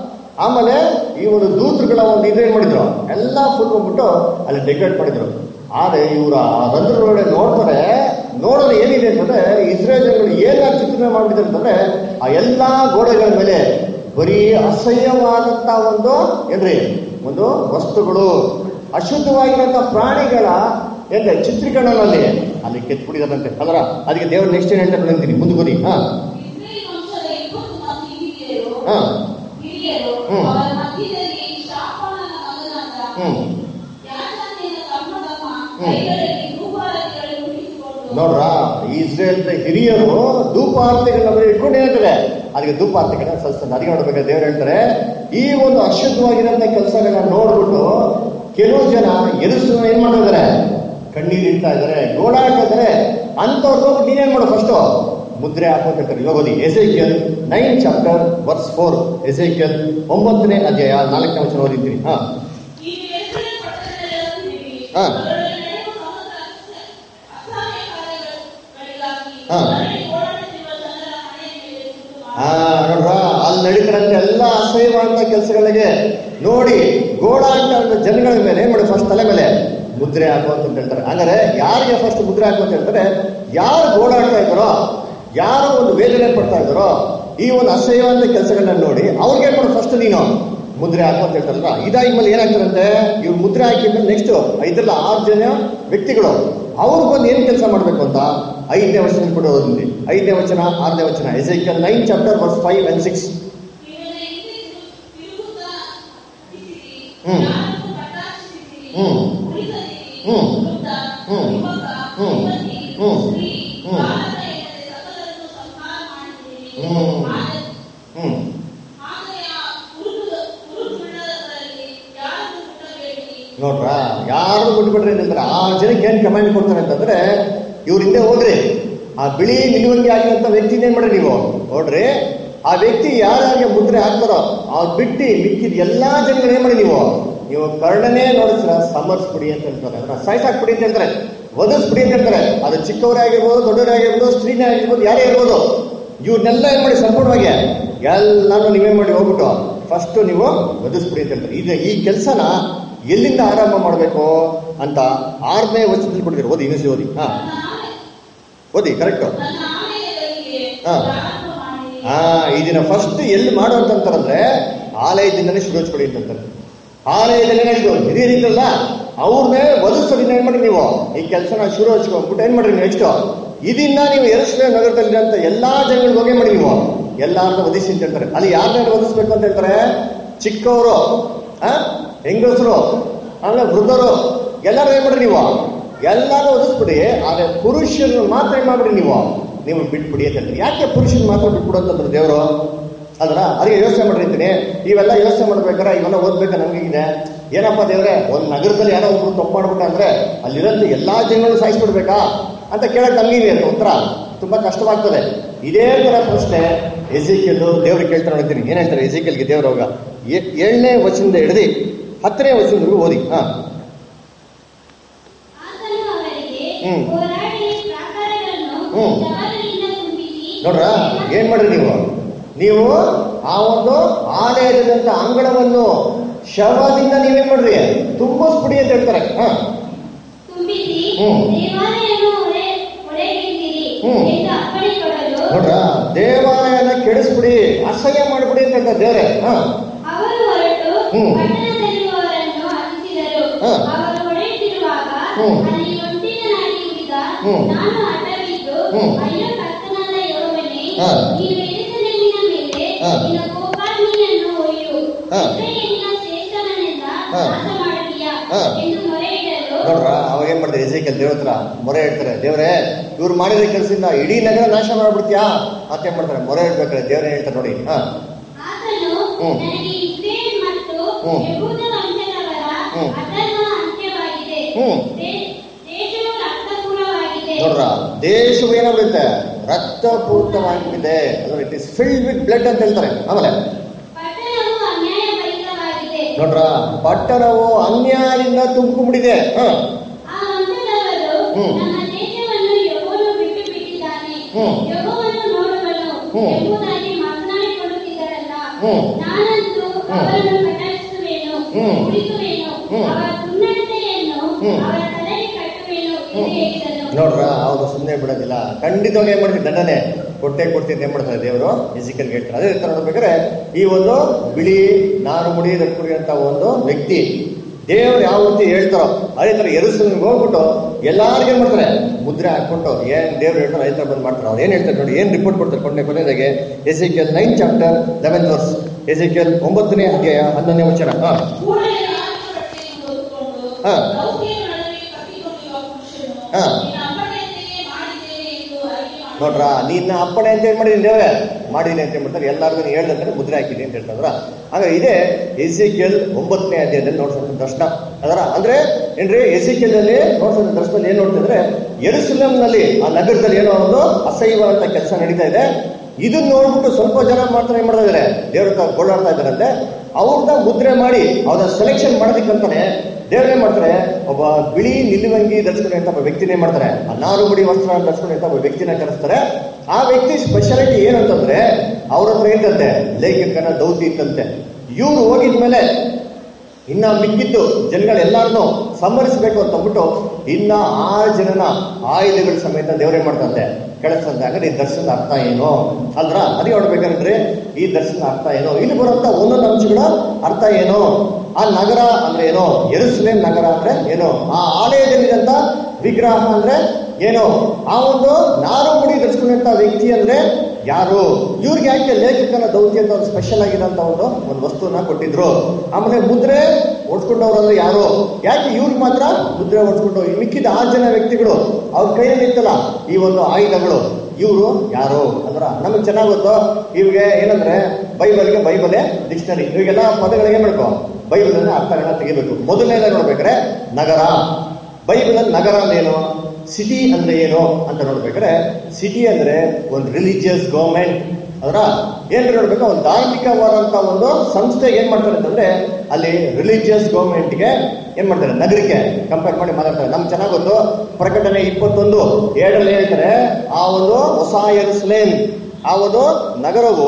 ಆಮೇಲೆ ಈ ಒಂದು ದೂತರುಗಳ ಒಂದು ಇದೇನ್ ಮಾಡಿದ್ರು ಎಲ್ಲ ಫುಲ್ ಬಂದ್ಬಿಟ್ಟು ಅಲ್ಲಿ ಡೆಕೋರೇಟ್ ಮಾಡಿದ್ರು ಆದ್ರೆ ಇವರ ರಂಧ್ರೊಳಗಡೆ ನೋಡ್ತಾರೆ ನೋಡೋದು ಏನಿದೆ ಅಂತಂದ್ರೆ ಇಸ್ರೇಲ್ ಜನಗಳು ಏನಾದ್ರು ಚಿತ್ರಣ ಮಾಡ್ಬಿಟ್ಟಿದ್ದಾರೆ ಅಂತಂದ್ರೆ ಆ ಎಲ್ಲಾ ಗೋಡೆಗಳ ಮೇಲೆ ಬರೀ ಅಸಹ್ಯವಾದಂತ ಒಂದು ಏನ್ರಿ ಒಂದು ವಸ್ತುಗಳು ಅಶುದ್ಧವಾಗಿರುವಂತ ಪ್ರಾಣಿಗಳ ಏನ್ರಿ ಚಿತ್ರೀಕರಣದಲ್ಲಿ ಅಲ್ಲಿ ಕೆತ್ಬಿಟ್ಟಿದಾರಂತೆ ಅದರ ಅದಕ್ಕೆ ದೇವ್ರ ನೆಕ್ಸ್ಟ್ ಏನ್ ಹೇಳ್ತಾರೆ ಅಂತೀನಿ ಮುಂದೆ ಬನ್ನಿ ಹಾ ಇಸ್ರಾಯೇಲ್ ವಂಶದ ಇಪ್ಪತ್ತು ಮಂದಿ ಹಿರಿಯರು ಹಾ ಹಿರಿಯರು ಹ್ಮ್. ಅವರ ಮಧ್ಯದಲ್ಲಿ ಶಾಫಾನನ ಮಗನಾದ ಹ್ಮ್ ಯಾಜಕನಿಂದ ತಮ್ಮ ತಮ್ಮ ಹ್ಮ್. ಕೈಗಳಲ್ಲಿ ಧೂಪಾರತಿಗಳನ್ನು ಹಿಡಿದುಕೊಂಡು ನೋಡ್ರ ಇಸ್ರೇಲ್ ಹಿರಿಯರು ಧೂಪಾರ್ತಿಗಳನ್ನ ಬರೀ ಇಟ್ಕೊಂಡು ಹೇಳ್ತಾರೆ ಅದಕ್ಕೆ ಧೂಪಾರ್ತಿಗಳನ್ನ ಸಲ್ಲಿಸ್ತಾರೆ ಅದಕ್ಕೆ ನೋಡ್ಬೇಕು ದೇವ್ರು ಹೇಳ್ತಾರೆ ಈ ಒಂದು ಅಶುದ್ಧವಾಗಿರೋಂಥ ಕೆಲಸಗಳನ್ನ ನೋಡ್ಬಿಟ್ಟು ಕೆಲವು ಜನ ಎದುರಿಸುವ ಏನ್ ಮಾಡ್ತಿದ್ದಾರೆ ಕಣ್ಣೀರು ಇಡ್ತಾ ಇದಾರೆ ಗೋಳಾಡ್ತಾ ಇದಾರೆ ಅಂತವ್ರು ಹೋಗ್ಬಿಟ್ಟು ನೀನೇನ್ ಮಾಡು ಫಸ್ಟ್ ಮುದ್ರೆ ಹಾಕೋತಿರ್ತಾರೆ ಇವಾಗ ಓದಿ Ezekiel nine chapter verse four Ezekiel ಒಂಬತ್ತನೇ ಅಧ್ಯಾಯ ನಾಲ್ಕನೇ ವಚನ ಓದಿದ್ದೀನಿ ಹಾ ಈ ಎಸ್ರೇಲ್ ಪಟ್ಟಣದಲ್ಲಿರುತ್ತೀರಿ. ಹಾ. ಅದರಲ್ಲಿ ನಡೆಯುವ ಸಮಸ್ತ ಅಸಹ್ಯ ಕಾರ್ಯಗಳಿಗಾಗಿ ಹಾ. ಅದರಲ್ಲಿ ಓಡಾಡುತ್ತಿರುವ ಜನರ ಹಣೆಯ ಮೇಲೆ ಸುತ್ತು ಆ ಮಾಡಿ. ನೋಡ್ರ ಅಲ್ಲಿ ನಡೀತಾರಂತೆ ಎಲ್ಲ ಅಸಹ್ಯವಾದಂತ ಕೆಲಸಗಳಿಗೆ ನೋಡಿ ಗೋಳಾಟ ಜನಗಳ ಮೇಲೆ ಏನ್ ಮಾಡಿ ಫಸ್ಟ್ ತಲೆ ಮೇಲೆ ಮುದ್ರೆ ಹಾಕು ಅಂತ ಹೇಳ್ತಾರೆ ಅಂದ್ರೆ ಯಾರಿಗೆ ಫಸ್ಟ್ ಮುದ್ರೆ ಹಾಕು ಅಂತ ಹೇಳ್ತಾರೆ ಯಾರು ಗೋಳಾಡ್ತಾ ಇದ್ದಾರೋ ಯಾರು ಒಂದು ವೇದನೆ ಪಡ್ತಾ ಇದ್ದಾರೋ ಈ ಒಂದು ಅಸಹ್ಯವಾದ ಕೆಲಸಗಳನ್ನ ನೋಡಿ ಅವ್ರಿಗೆ ಏನ್ ಮಾಡು ಫಸ್ಟ್ ನೀನು ಮುದ್ರೆ ಹಾಕು ಅಂತ ಹೇಳ್ತಾರಲ್ಲ ಇದಾಗಿ ಮೇಲೆ ಏನಾಗ್ತಾರಂತೆ ಇವ್ರು ಮುದ್ರೆ ಹಾಕಿದ್ಮೇಲೆ ನೆಕ್ಸ್ಟ್ ಐದಲ್ಲ ಆರು ಜನ ವ್ಯಕ್ತಿಗಳು ಅವ್ರು ಬಂದು ಏನ್ ಕೆಲಸ ಮಾಡ್ಬೇಕು ಅಂತ ಐದನೇ ವಚನ ಕೂಡ ಓದಿದ್ವಿ ಐದನೇ ವಚನ ಆರನೇ ವಚನ Ezekiel nine chapter verse five and six ಇವನ ಹಿಂದೆ ತಿರುಗುತ್ತಾ ಇದ್ದೀರಿ. ಹ್ಮ್. ಯಾರನ್ನು ಕಟಾಕ್ಷಿಸಿದಿರಿ. ಹ್ಮ್. ಉಳಿಸದಿರಿ. ಹ್ಮ್. ವೃದ್ಧ, ಹ್ಮ್. ಯುವಕ, ಹ್ಮ್. ಯುವತಿ, ಹ್ಮ್. ಸ್ತ್ರೀ, ಹ್ಮ್. ಬಾಲಕ ಎನ್ನದೆ ಸಕಲರನ್ನು ಸಂಹಾರ ಮಾಡಿದಿರಿ. ಹ್ಮ್. ಆಗ- ಹ್ಮ್ ಆಗೆಯ ಕುರುಡು- ಕುರುಡುಳ್ಳವರಲ್ಲಿ ಯಾರನ್ನು ಬಿಡಬೇಡಿ. ನೋಡ್ರ ಯಾರು ಬಿಟ್ಬಿಟ್ರೆ ಏನಂದ್ರೆ ಆ ಜನಕ್ಕೆ ಏನ್ ಕಮೆಂಟ್ ಕೊಡ್ತಾರೆ ಅಂತಂದ್ರೆ ಇವ್ರ ಹಿಂದೆ ಹೋಗ್ರಿ ಆ ಬಿಳಿ ನಿಲುವಂಗಿ ಆಗಿರುವಂತ ವ್ಯಕ್ತಿನ ಏನ್ ಮಾಡ್ರಿ ನೀವು ನೋಡ್ರಿ ಆ ವ್ಯಕ್ತಿ ಯಾರ್ಯಾರಿಗೆ ಮುದ್ರೆ ಹಾಕ್ತಾರೋ ಅವ್ರು ಬಿಟ್ಟು ಮಿಕ್ಕಿದ ಎಲ್ಲಾ ಜನಗಳು ಏನ್ ಮಾಡಿ ನೀವು ನೀವು ಕರ್ಣನೇ ನೋಡಿಸ್ರ ಸಮರ್ಸ್ಬಿಡಿ ಅಂತ ಹೇಳ್ತಾರೆ ಅದನ್ನ ಸಾಯ್ಸಾಕ್ಬಿಡಿ ಅಂತ ಹೇಳ್ತಾರೆ ವಧಿಸ್ಬಿಡಿ ಅಂತ ಹೇಳ್ತಾರೆ ಅದು ಚಿಕ್ಕವರೇ ಆಗಿರ್ಬೋದು ದೊಡ್ಡವರೇ ಆಗಿರ್ಬೋದು ಸ್ತ್ರೀನೇ ಆಗಿರ್ಬೋದು ಯಾರೇ ಇರ್ಬೋದು ಇವ್ರನ್ನೆಲ್ಲ ಏನ್ ಮಾಡಿ ಸಂಪೂರ್ಣವಾಗಿ ಎಲ್ಲಾನು ನೀವೇನ್ ಮಾಡಿ ಹೋಗ್ಬಿಟ್ಟು ಫಸ್ಟ್ ನೀವು ವಧಿಸ್ಬಿಡಿ ಅಂತ ಹೇಳ್ತಾರೆ ಈಗ ಈ ಕೆಲಸನ ಎಲ್ಲಿಂದ ಆರಂಭ ಮಾಡಬೇಕು ಅಂತ ಆರನೇ ವರ್ಷದಲ್ಲಿ ಕೊಡ್ತೀರಿ ಓದಿ ಇನ್ನೊಂದ್ಸತಿ ಓದಿ ಹಾ ನನ್ನ ಆಣೆ- ಓದಿ ಕರೆಕ್ಟ್ ನನ್ನ ಆಲಯಗಳಿಗೆ ಹಾ. ಪ್ರಾರಂಭ ಮಾಡಿರಿ. ಆ ಇದನ್ನ ಫಸ್ಟ್ ಎಲ್ಲಿ ಮಾಡು ಅಂತಂತಾರಂದ್ರೆ ಆಲಯದಿಂದನೇ ಶುರು ಹಚ್ಕೊಡಿ ಅಂತಂತಾರೆ ಆಲಯದಲ್ಲಿ ಏನಾಯ್ತು ಹಿರಿಯರಿದ್ದಲ್ಲ ಅವ್ರನ್ನೇ ವಧಿಸೋದ್ರಿಂದ ಏನ್ ಮಾಡಿ ನೀವು ಈ ಕೆಲಸನ ಶುರು ಹಚ್ಕೊಂಡ್ಬಿಟ್ಟು ಏನ್ ಮಾಡ್ರಿ ನೆಕ್ಸ್ಟ್ ಇದನ್ನ ನೀವು ಎರಸ್ಲೇ ನಗರದಲ್ಲಿರೋಂಥ ಎಲ್ಲಾ ಜನಗಳಿಗೆ ಹೋಗಿ ಮಾಡಿ ನೀವು ಎಲ್ಲಾರನ್ನ ವಧಿಸಿ ಅಂತ ಹೇಳ್ತಾರೆ ಅಲ್ಲಿ ಯಾರನ್ನ ವಧಿಸ್ಬೇಕು ಅಂತ ಹೇಳ್ತಾರೆ ಚಿಕ್ಕವರು ಆ ಹೆಂಗಸರು ಆಮೇಲೆ ವೃದ್ಧರು ಎಲ್ಲರೂ ಏನ್ ಮಾಡ್ರಿ ನೀವು ಎಲ್ಲಾರು ವಧಿಸ್ಬಿಡಿ ಆದ್ರೆ ಪುರುಷರನ್ನು ಮಾತ್ರ ಏನ್ ಮಾಡ್ಬಿಡಿ ನೀವು ನೀವು ಬಿಟ್ಬಿಡಿ ಅಂತ ಹೇಳ್ತಾರೆ ಯಾಕೆ ಪುರುಷನ್ ಮಾತ್ರ ಬಿಟ್ಬಿಡು ಅಂತಂದ್ರು ದೇವರು ಅದ್ರ ಅದಕ್ಕೆ ಯೋಚನೆ ಮಾಡಿರ್ತೀನಿ ಇವೆಲ್ಲ ಯೋಚನೆ ಮಾಡ್ಬೇಕಾರೆ ಇವೆಲ್ಲ ಓದ್ಬೇಕಾ ನಮಗಿದೆ ಏನಪ್ಪ ದೇವ್ರೆ ಒಂದ್ ನಗರದಲ್ಲಿ ಯಾರೋ ಒಬ್ರು ತಪ್ಪು ಮಾಡ್ಬಿಟ್ಟ ಅಂದ್ರೆ ಅಲ್ಲಿರೋಂಥ ಎಲ್ಲಾ ಜನಗಳು ಸಾಯಿಸ್ಬಿಡ್ಬೇಕಾ ಅಂತ ಕೇಳಕ್ ನಮಗಿದೆ ಅಂತ ಉತ್ತರ ತುಂಬಾ ಕಷ್ಟವಾಗ್ತದೆ ಇದೇ ತರ ಪ್ರಶ್ನೆ ಎಜಿಕೆಲ್ ದೇವ್ರಿಗೆ ಕೇಳ್ತಾರೆ ನೋಡ್ತೀನಿ ಏನ್ ಹೇಳ್ತಾರೆ ಎಜಿಕೆಲ್ಗೆ ದೇವ್ರ ಹೋಗ ಏಳನೇ ವಚನದ ಹಿಡಿದು ಹತ್ತನೇ ವಚನದವರೆಗೂ ಓದಿ ಹಾ ಆತನು ಅವರಿಗೆ ಹ್ಮ್. ಹೋರಾಡಿ ಪ್ರಾಕಾರಗಳನ್ನು ಹ್ಮ್. ಶವಗಳಿಂದ ತುಂಬಿಸಿ ನೋಡ್ರ ಏನ್ ಮಾಡ್ರಿ ನೀವು ನೀವು ಆ ಒಂದು ಆಲಯದಂತ ಅಂಗಳವನ್ನು ಶವದಿಂದ ನೀವೇನ್ ಮಾಡ್ರಿ ತುಂಬಿಸ್ಬಿಡಿ ಅಂತ ಹೇಳ್ತಾರೆ ಹಾ ತುಂಬಿಸಿ ಹ್ಮ್. ದೇವಾಲಯವನ್ನು ಹೊರೆ ಹೊರೆಗಿಳಿಸಿರಿ ಹ್ಮ್. ಎಂದು ಅಪ್ಪಣೆ ಕೊಡಲು ನೋಡ್ರ ದೇವಾಲಯನ ಕೆಡಿಸ್ಬಿಡಿ ಅಸಹ್ಯ ಮಾಡ್ಬಿಡಿ ಅಂತ ಹೇಳ್ತಾರೆ ದೇವ್ರೆ ಹಾ ಅವರು ಹೊರಟು ಹ್ಮ್. ಪಟ್ಟಣದಲ್ಲಿರುವವರನ್ನು ಹತಿಸಿದರು ಹ. ಅವರು ಹೊಡೆಯುತ್ತಿರುವಾಗ ಹ್ಮ್. ಅಲ್ಲಿ ಒಂಟಿಗನಾಗಿ ಉಳಿದ ಹ್ಮ್. ನಾನು ಅಡ್ಡಬಿದ್ದು ಹ್ಮ್. ಅಯ್ಯೋ ಕರ್ತನಾದ ಯೆಹೋವನೇ ಹ. ನೀನು ಯೆರೂಸಲೇಮಿನ ಮೇಲೆ ಹ. ನಿನ್ನ ಕೋಪಾಗ್ನಿಯನ್ನು ಒಯ್ಯು ಹ. ಇಸ್ರಾಯೇಲಿನ ಶ್ರೇಷ್ಠನನ್ನೆಲ್ಲ ಹ. ನಾಶ ಮಾಡುತ್ತೀಯಾ ಹ. ಎಂದು ಮೊರೆಯಿಡಲು ನೋಡ್ರ ಅವಾಗ ಏನ್ ಮಾಡಿದ್ರೆ ಎಜೇಕಲ್ ದೇವ್ರ ಹತ್ರ ಮೊರೆ ಹೇಳ್ತಾರೆ ದೇವ್ರೆ ಇವ್ರು ಮಾಡಿದ ಕೆಲಸದಿಂದ ಇಡೀ ನಗರ ನಾಶ ಮಾಡ್ಬಿಡ್ತೀಯಾ ಮತ್ತೇನ್ ಮಾಡ್ತಾರೆ ಮೊರೆ ಇಡ್ಬೇಕಾದ್ರೆ ದೇವ್ರ ಹೇಳ್ತಾರೆ ನೋಡಿ ಹಾ ಆತನು ಹ್ಮ್. ನನಗೆ ಇಸ್ರೇಲ್ ಮತ್ತು ಹ್ಮ್. ಯಹೂದ ವಂಶದವರ ಹ್ಮ್. ಅಧರ್ಮ ಅಂತ್ಯವಾಗಿದೆ ಹ್ಮ್. ದೇ- ದೇಶವು ರಕ್ತಪೂರ್ಣವಾಗಿದೆ ನೋಡ್ರ ದೇಶವು ಏನಾಗ್ಬಿಡುತ್ತೆ ರಕ್ತಪೂರಿತವಾಗಿದೆ ಅಂದ್ರೆ it is filled with blood ಅಂತ ಹೇಳ್ತಾರೆ ಆಮೇಲೆ ಪಟ್ಟಣವು ಅನ್ಯಾಯಭರಿತವಾಗಿದೆ ನೋಡ್ರ ಪಟ್ಟಣವು ಅನ್ಯಾಯದಿಂದ ತುಂಬಿಕೊಂಡಿದೆ ಹ ಆ ವಂಶದವರು ಹ್ಮ್. ನಮ್ಮ ದೇಶವನ್ನು ಯಹೋವನು ಬಿಟ್ಟು ಬಿಟ್ಟಿದ್ದಾನೆ ಹ್ಮ್. ಯಹೋವನು ನೋಡುವನು ಹ್ಮ್. ಎಂಬುದಾಗಿ ಮಾತನಾಡಿಕೊಳ್ಳುತ್ತಿದ್ದರಲ್ಲ ಹ್ಮ್. ನಾನಂತೂ ಅವರನ್ನು ಕಟಾಕ್ಷಿಸುವೆನು ಹ್ಮ್. ಉಳಿಸುವೆನು ಹ್ಮ್. ಅವರ ಸುನ್ನಡತೆಯನ್ನು ಹ್ಮ್. ಅವರ ತಲೆಗೆ ಕಟ್ಟುವೆನು ಎಂದು ಹೇಳಿದನು ನೋಡ್ರ ಅವ್ರು ಸುಮ್ಮನೆ ಬಿಡೋದಿಲ್ಲ ಖಂಡಿತವಾಗಿ ಏನ್ ಮಾಡ್ತೀನಿ ದಂಡನೆ ಕೊಟ್ಟೆ ಕೊಡ್ತೀನಿ ಏನ್ ಮಾಡ್ತಾರೆ ದೇವರು ಫಿಸಿಕಲ್ ಹೇಳ್ತಾರೆ ಅದೇ ತರ ನೋಡ್ಬೇಕಾದ್ರೆ ಈ ಒಂದು ಬಿಳಿ ನಾರು ಮುಡಿ ರಟ್ಕುಡಿ ಅಂತ ಒಂದು ವ್ಯಕ್ತಿ ದೇವ್ರು ಯಾವ ರೀತಿ ಹೇಳ್ತಾರೋ ಅದೇ ತರ ಎರಸಲಿಗೆ ಹೋಗ್ಬಿಟ್ಟು ಎಲ್ಲಾರ್ಗೇನ್ ಮಾಡ್ತಾರೆ ಮುದ್ರೆ ಹಾಕ್ಬಿಟ್ಟು ಏನ್ ದೇವ್ರು ಹೇಳ್ತಾರೆ ಅದೇ ತರ ಬಂದ್ ಮಾಡ್ತಾರೆ ಅವ್ರು ಏನ್ ಹೇಳ್ತಾರೆ ನೋಡಿ ಏನ್ ರಿಪೋರ್ಟ್ ಕೊಡ್ತಾರೆ ಕೊನೆ ಕೊನೆದಾಗೆ Ezekiel nine chapter eleven verse Ezekiel ಒಂಬತ್ತನೇ ಅಧ್ಯಾಯ ಹನ್ನೊಂದನೇ ವಚನ ಹಾ ಕೂಡಲೇ ಆತ್ಮಶಕ್ತಿಯನ್ನು ಹೊತ್ತುಕೊಂಡು ಹಾ. ಲೌಕಿಕ ನಡುವೆ ಕಟ್ಟಿಕೊಂಡಿರುವ ಪುರುಷನು ಹಾ. ನಿನ್ನ ಅಪ್ಪಣೆಯಂತೆಯೇ ಮಾಡಿದ್ದೇನೆ ಎಂದು ಅರಿಕೆ ಮಾಡು. ನೋಡ್ರ ನಿನ್ನ ಅಪ್ಪಣೆ ಅಂತ ಏನ್ ಮಾಡಿದೀನಿ ದೇವೇ ಮಾಡಿದೀನಿ ಅಂತ ಹೇಳ್ಬಿಡ್ತಾರೆ ಎಲ್ಲರಿಗೂ ಹೇಳ್ದಂದ್ರೆ ಮುದ್ರೆ ಹಾಕಿದ್ದೀನಿ ಅಂತ ಹೇಳ್ತಾರ ಹಾಗ ಇದೇ ಎಸಿಕೆಲ್ ಒಂಬತ್ತನೇ ಅಧ್ಯಾಯದಲ್ಲಿ ನೋಡ್ಸಂತ ದರ್ಶನ ಅದರ ಅಂದ್ರೆ ಏನ್ರಿ ಎಸಿಕೆಲ್ ಅಲ್ಲಿ ನೋಡ್ಸಂತ ದರ್ಶನದಲ್ಲಿ ಏನ್ ನೋಡ್ತಿದ್ರೆ ಯೆರೂಸಲೇಮ್ ನಲ್ಲಿ ಆ ನಗರದಲ್ಲಿ ಏನೋ ಒಂದು ಅಸಹ್ಯವಾದಂತ ಕೆಲಸ ನಡೀತಾ ಇದೆ ಇದನ್ನ ನೋಡ್ಬಿಟ್ಟು ಸ್ವಲ್ಪ ಜನ ಮಾತ್ರ ಏನ್ ಮಾಡ್ತಾ ಇದಾರೆ ದೇವ್ರ ಹತ್ರ ಗೋಳಾಡ್ತಾ ಇದಾರಂತೆ ಅವ್ರನ್ನ ಮುದ್ರೆ ಮಾಡಿ ಅವ್ರನ್ನ ಸೆಲೆಕ್ಷನ್ ಮಾಡೋದಕ್ಕಂತಾನೆ ದೇವ್ರ ಏನ್ ಮಾಡ್ತಾರೆ ಒಬ್ಬ ಬಿಳಿ ನಿಲುವಂಗಿ ಧರಿಸ್ಕೊಂಡಂತ ಒಬ್ಬ ವ್ಯಕ್ತಿನೇ ಮಾಡ್ತಾರೆ ಆ ನಾರು ಮುಡಿ ವಸ್ತ್ರ ಧರಿಸ್ಕೊಂಡಂತ ಒಬ್ಬ ವ್ಯಕ್ತಿನ ಕರೆಸ್ತಾರೆ ಆ ವ್ಯಕ್ತಿ ಸ್ಪೆಷಾಲಿಟಿ ಏನಂತಂದ್ರೆ ಅವ್ರ ಹತ್ರ ಇತ್ತಂತೆ ಲೇಖಕನ ದೌತಿ ಇತ್ತಂತೆ ಇವ್ರು ಹೋಗಿದ್ಮೇಲೆ ಇನ್ನ ಮಿಕ್ಕಿದ್ದು ಜನಗಳೆಲ್ಲಾರನ್ನು ಸಂಹರಿಸಬೇಕು ಅಂತ ಅಂದ್ಬಿಟ್ಟು ಇನ್ನ ಆರು ಜನನ ಆಯುಧಗಳ ಸಮೇತ ದೇವರೇ ಮಾಡ್ತಂತೆ ಕಳಿಸ್ತಂತೆ ಹಾಗಾದ್ರೆ ಈ ದರ್ಶನದ ಅರ್ಥ ಏನು ಅಲ್ರ ಅದೇ ನೋಡ್ಬೇಕಂದ್ರೆ ಈ ದರ್ಶನದ ಅರ್ಥ ಏನು ಇಲ್ಲಿ ಬರುವಂತ ಒಂದೊಂದು ಅಂಶಗಳ ಅರ್ಥ ಏನು ಆ ನಗರ ಅಂದ್ರೆ ಏನು ಎರುಸಲೇಂ ನಗರ ಅಂದ್ರೆ ಏನು ಆ ಆಲಯದಲ್ಲಿದ್ದಂತ ವಿಗ್ರಹ ಅಂದ್ರೆ ಏನು ಆ ಒಂದು ನಾರು ಮುಡಿ ಧರಿಸ್ಕೊಂಡಂತ ವ್ಯಕ್ತಿ ಅಂದ್ರೆ ಯಾರು ಇವ್ರಿಗೆ ಯಾಕೆ ಲೇಖಕನ ದೌತಿ ಅಂತ ಒಂದು ಸ್ಪೆಷಲ್ ಆಗಿರೋಂತ ಒಂದು ಒಂದು ವಸ್ತುವನ್ನ ಕೊಟ್ಟಿದ್ರು ಆಮೇಲೆ ಮುದ್ರೆ ಓಡಿಸ್ಕೊಂಡವ್ರು ಅಂದ್ರೆ ಯಾರು ಯಾಕೆ ಇವ್ರಿಗೆ ಮಾತ್ರ ಮುದ್ರೆ ಓಡಿಸ್ಕೊಂಡು ಈ ಮಿಕ್ಕಿದ ಆರು ಜನ ವ್ಯಕ್ತಿಗಳು ಅವ್ರ ಕೈಯಲ್ಲಿ ಇತ್ತಲ್ಲ ಈ ಒಂದು ಆಯುಧಗಳು ಇವರು ಯಾರು ಅಂದ್ರ ನಮಗೆ ಚೆನ್ನಾಗ್ ಗೊತ್ತು ಇವ್ಗೆ ಏನಂದ್ರೆ ಬೈಬಲ್ಗೆ ಬೈಬಲೇ ಡಿಕ್ಷನರಿ ಇವಾಗೆಲ್ಲ ಪದಗಳಿಗೆ ಏನ್ ಮಾಡ್ಕೋ ಬೈಬಲ್ ಅರ್ಥಗಳನ್ನ ತೆಗಿಬೇಕು ಮೊದಲನೇದ ನೋಡ್ಬೇಕಾದ್ರೆ ನಗರ ಬೈಬಲ್ ಅಲ್ಲಿ ನಗರ ಅಂದ್ರೆ ಏನು ಸಿಟಿ ಅಂದ್ರೆ ಏನು ಅಂತ ನೋಡ್ಬೇಕಾದ್ರೆ ಸಿಟಿ ಅಂದ್ರೆ ಒಂದು ರಿಲಿಜಿಯಸ್ ಗೌರ್ಮೆಂಟ್ ಅದರ ಏನ್ ನೋಡ್ಬೇಕು ಒಂದು ಧಾರ್ಮಿಕವಾದಂತ ಒಂದು ಸಂಸ್ಥೆ ಏನ್ ಮಾಡ್ತಾರೆ ಅಂತಂದ್ರೆ ಅಲ್ಲಿ ರಿಲಿಜಿಯಸ್ ಗೌರ್ಮೆಂಟ್ಗೆ ಏನ್ ಮಾಡ್ತಾರೆ ನಗರಕ್ಕೆ ಕಂಪೇರ್ ಮಾಡಿ ಮಾತಾಡ್ತಾರೆ ನಮ್ಗೆ ಚೆನ್ನಾಗ್ ಗೊತ್ತು ಪ್ರಕಟಣೆ ಇಪ್ಪತ್ತೊಂದು ಏಳರಲ್ಲಿ ಹೇಳ್ತಾರೆ ಆ ಒಂದು ಹೊಸ ಎರುಸಲೇಮ್ ಆ ಒಂದು ನಗರವು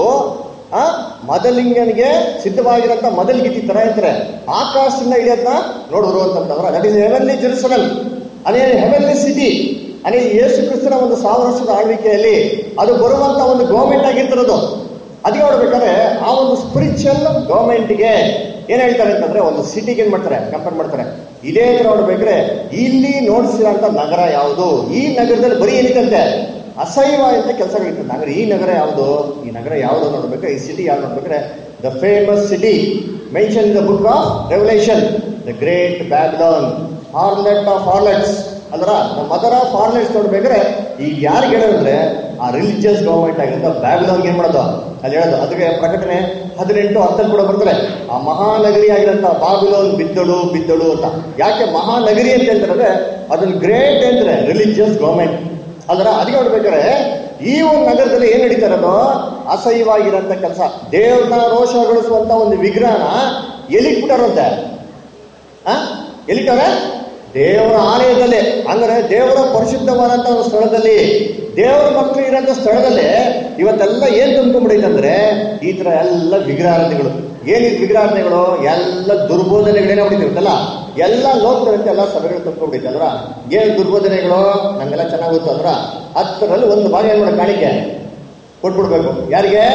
ಆ ಮದಲಿಂಗನಿಗೆ ಸಿದ್ಧವಾಗಿರಂತ ಮದಲ್ಗಿತಿ ತರ ಇರ್ತಾರೆ ಆಕಾಶದಿಂದ ಇಳಿಯೋದನ್ನ ನೋಡಿದ್ರು ಅಂತಂದ್ರೆ ದಟ್ ಇಸ್ ಹೆವೆನ್ಲಿ ಜೆರುಸಲಂ ಅದೇ ಹೆವೆನ್ಲಿ ಸಿಟಿ ಅದೇ ಯೇಸು ಕ್ರಿಸ್ತನ ಒಂದು ಸಾವಿರ ವರ್ಷದ ಆಳ್ವಿಕೆಯಲ್ಲಿ ಅದು ಬರುವಂತ ಒಂದು ಗೌರ್ಮೆಂಟ್ ಆಗಿರ್ತಿರೋದು ಅದಕ್ಕೆ ನೋಡ್ಬೇಕಾದ್ರೆ ಆ ಒಂದು ಸ್ಪಿರಿಚುವಲ್ ಗೌರ್ಮೆಂಟ್ಗೆ ಏನ್ ಹೇಳ್ತಾರೆ ಅಂತಂದ್ರೆ ಒಂದು ಸಿಟಿಗೆ ಏನ್ ಮಾಡ್ತಾರೆ ಕಂಪೇರ್ ಮಾಡ್ತಾರೆ ಇದೇ ತರ ನೋಡ್ಬೇಕಾದ್ರೆ ಇಲ್ಲಿ ನೋಡಿಸಿರೋಂತ ನಗರ ಯಾವುದು ಈ ನಗರದಲ್ಲಿ ಬರೀ ಏನಿದಂತೆ ಅಸಹ್ಯವಾದಂತ ಕೆಲಸಗಳಿರ್ತದೆ ನಗರ ಈ ನಗರ ಯಾವುದು ಈ ನಗರ ಯಾವುದು ನೋಡ್ಬೇಕು ಈ ಸಿಟಿ ಯಾವ್ದು ನೋಡ್ಬೇಕಾದ್ರೆ the famous city mention the book of Revelation the great Babylon harlot of harlots ಅಲ್ರ ನಮ್ಮ ಮದರ್ ಆಫ್ ಫಾರ್ನೆಸ್ ನೋಡ್ಬೇಕಾದ್ರೆ ಈಗ ಯಾರಿಗೆ ಹೇಳೋದಂದ್ರೆ ಆ ರಿಲಿಜಿಯಸ್ ಗವರ್ಮೆಂಟ್ ಆಗಿರೋ ಬ್ಯಾಬಿಲೋನ್ಗೆ ಏನ್ ಮಾಡೋದು ಅಲ್ಲಿ ಹೇಳೋದು ಅದಕ್ಕೆ ಪ್ರಕಟಣೆ ಹದಿನೆಂಟು ಹತ್ತಲ್ಲಿ ಕೂಡ ಬರ್ತಾರೆ ಆ ಮಹಾನಗರಿ ಆಗಿರಂತ ಬಾಬಿಲೋನ್ ಬಿದ್ದಳು ಬಿದ್ದಳು ಅಂತ ಯಾಕೆ ಮಹಾನಗರಿ ಅಂತ ಹೇಳ್ತಾರೆ ಅದನ್ನ ಗ್ರೇಟ್ ಅಂತಾರೆ ರಿಲಿಜಿಯಸ್ ಗವರ್ಮೆಂಟ್ ಅಲ್ರ ಅದಕ್ಕೆ ನೋಡ್ಬೇಕಾದ್ರೆ ಈ ಒಂದು ನಗರದಲ್ಲಿ ಏನ್ ನಡೀತಾ ಇರೋದು ಅಸಹ್ಯವಾಗಿರೋಂಥ ಕೆಲಸ ದೇವ್ರನ್ನ ರೋಷಗೊಳಿಸುವಂತ ಒಂದು ವಿಗ್ರಹನ ಎಲ್ಲಿಗೆ ಬಿಟ್ಟಾರಂತೆ ಆ ಎಲ್ಲಿಟ್ಟವ್ರೆ ದೇವರ ಆಲಯದಲ್ಲಿ ಅಂದ್ರೆ ದೇವರ ಪರಿಶುದ್ಧವಾದಂತ ಒಂದು ಸ್ಥಳದಲ್ಲಿ ದೇವರ ಮಕ್ಕಳು ಇರೋಂಥ ಸ್ಥಳದಲ್ಲಿ ಇವತ್ತೆಲ್ಲ ಏನ್ ತುಂಬ್ಕೊಂಡ್ಬಿಡೈತೆ ಅಂದ್ರೆ ಈ ತರ ಎಲ್ಲ ವಿಗ್ರಹಾರಾಧನೆಗಳು ಏನಿದ್ ವಿಗ್ರಹಾರಾಧನೆಗಳು ಎಲ್ಲ ದುರ್ಬೋಧನೆಗಳೇನೋ ಬಿಟ್ಟಿರುತ್ತಲ್ಲ ಎಲ್ಲ ಲೋಕದಂತೆ ಎಲ್ಲ ಸಭೆಗಳು ತುಂಬ್ಕೊಂಡ್ಬಿಡೈತೆ ಅಂದ್ರ ಏನ್ ದುರ್ಬೋಧನೆಗಳು ನಮ್ಗೆಲ್ಲ ಚೆನ್ನಾಗಿ ಗೊತ್ತು ಅಂದ್ರ ಹತ್ತರಲ್ಲಿ ಒಂದು ಭಾಗ ಏನ್ ಮಾಡೋ ಕಾಣಿಕೆ ಕೊಟ್ಬಿಡ್ಬೇಕು ಯಾರಿಗೆ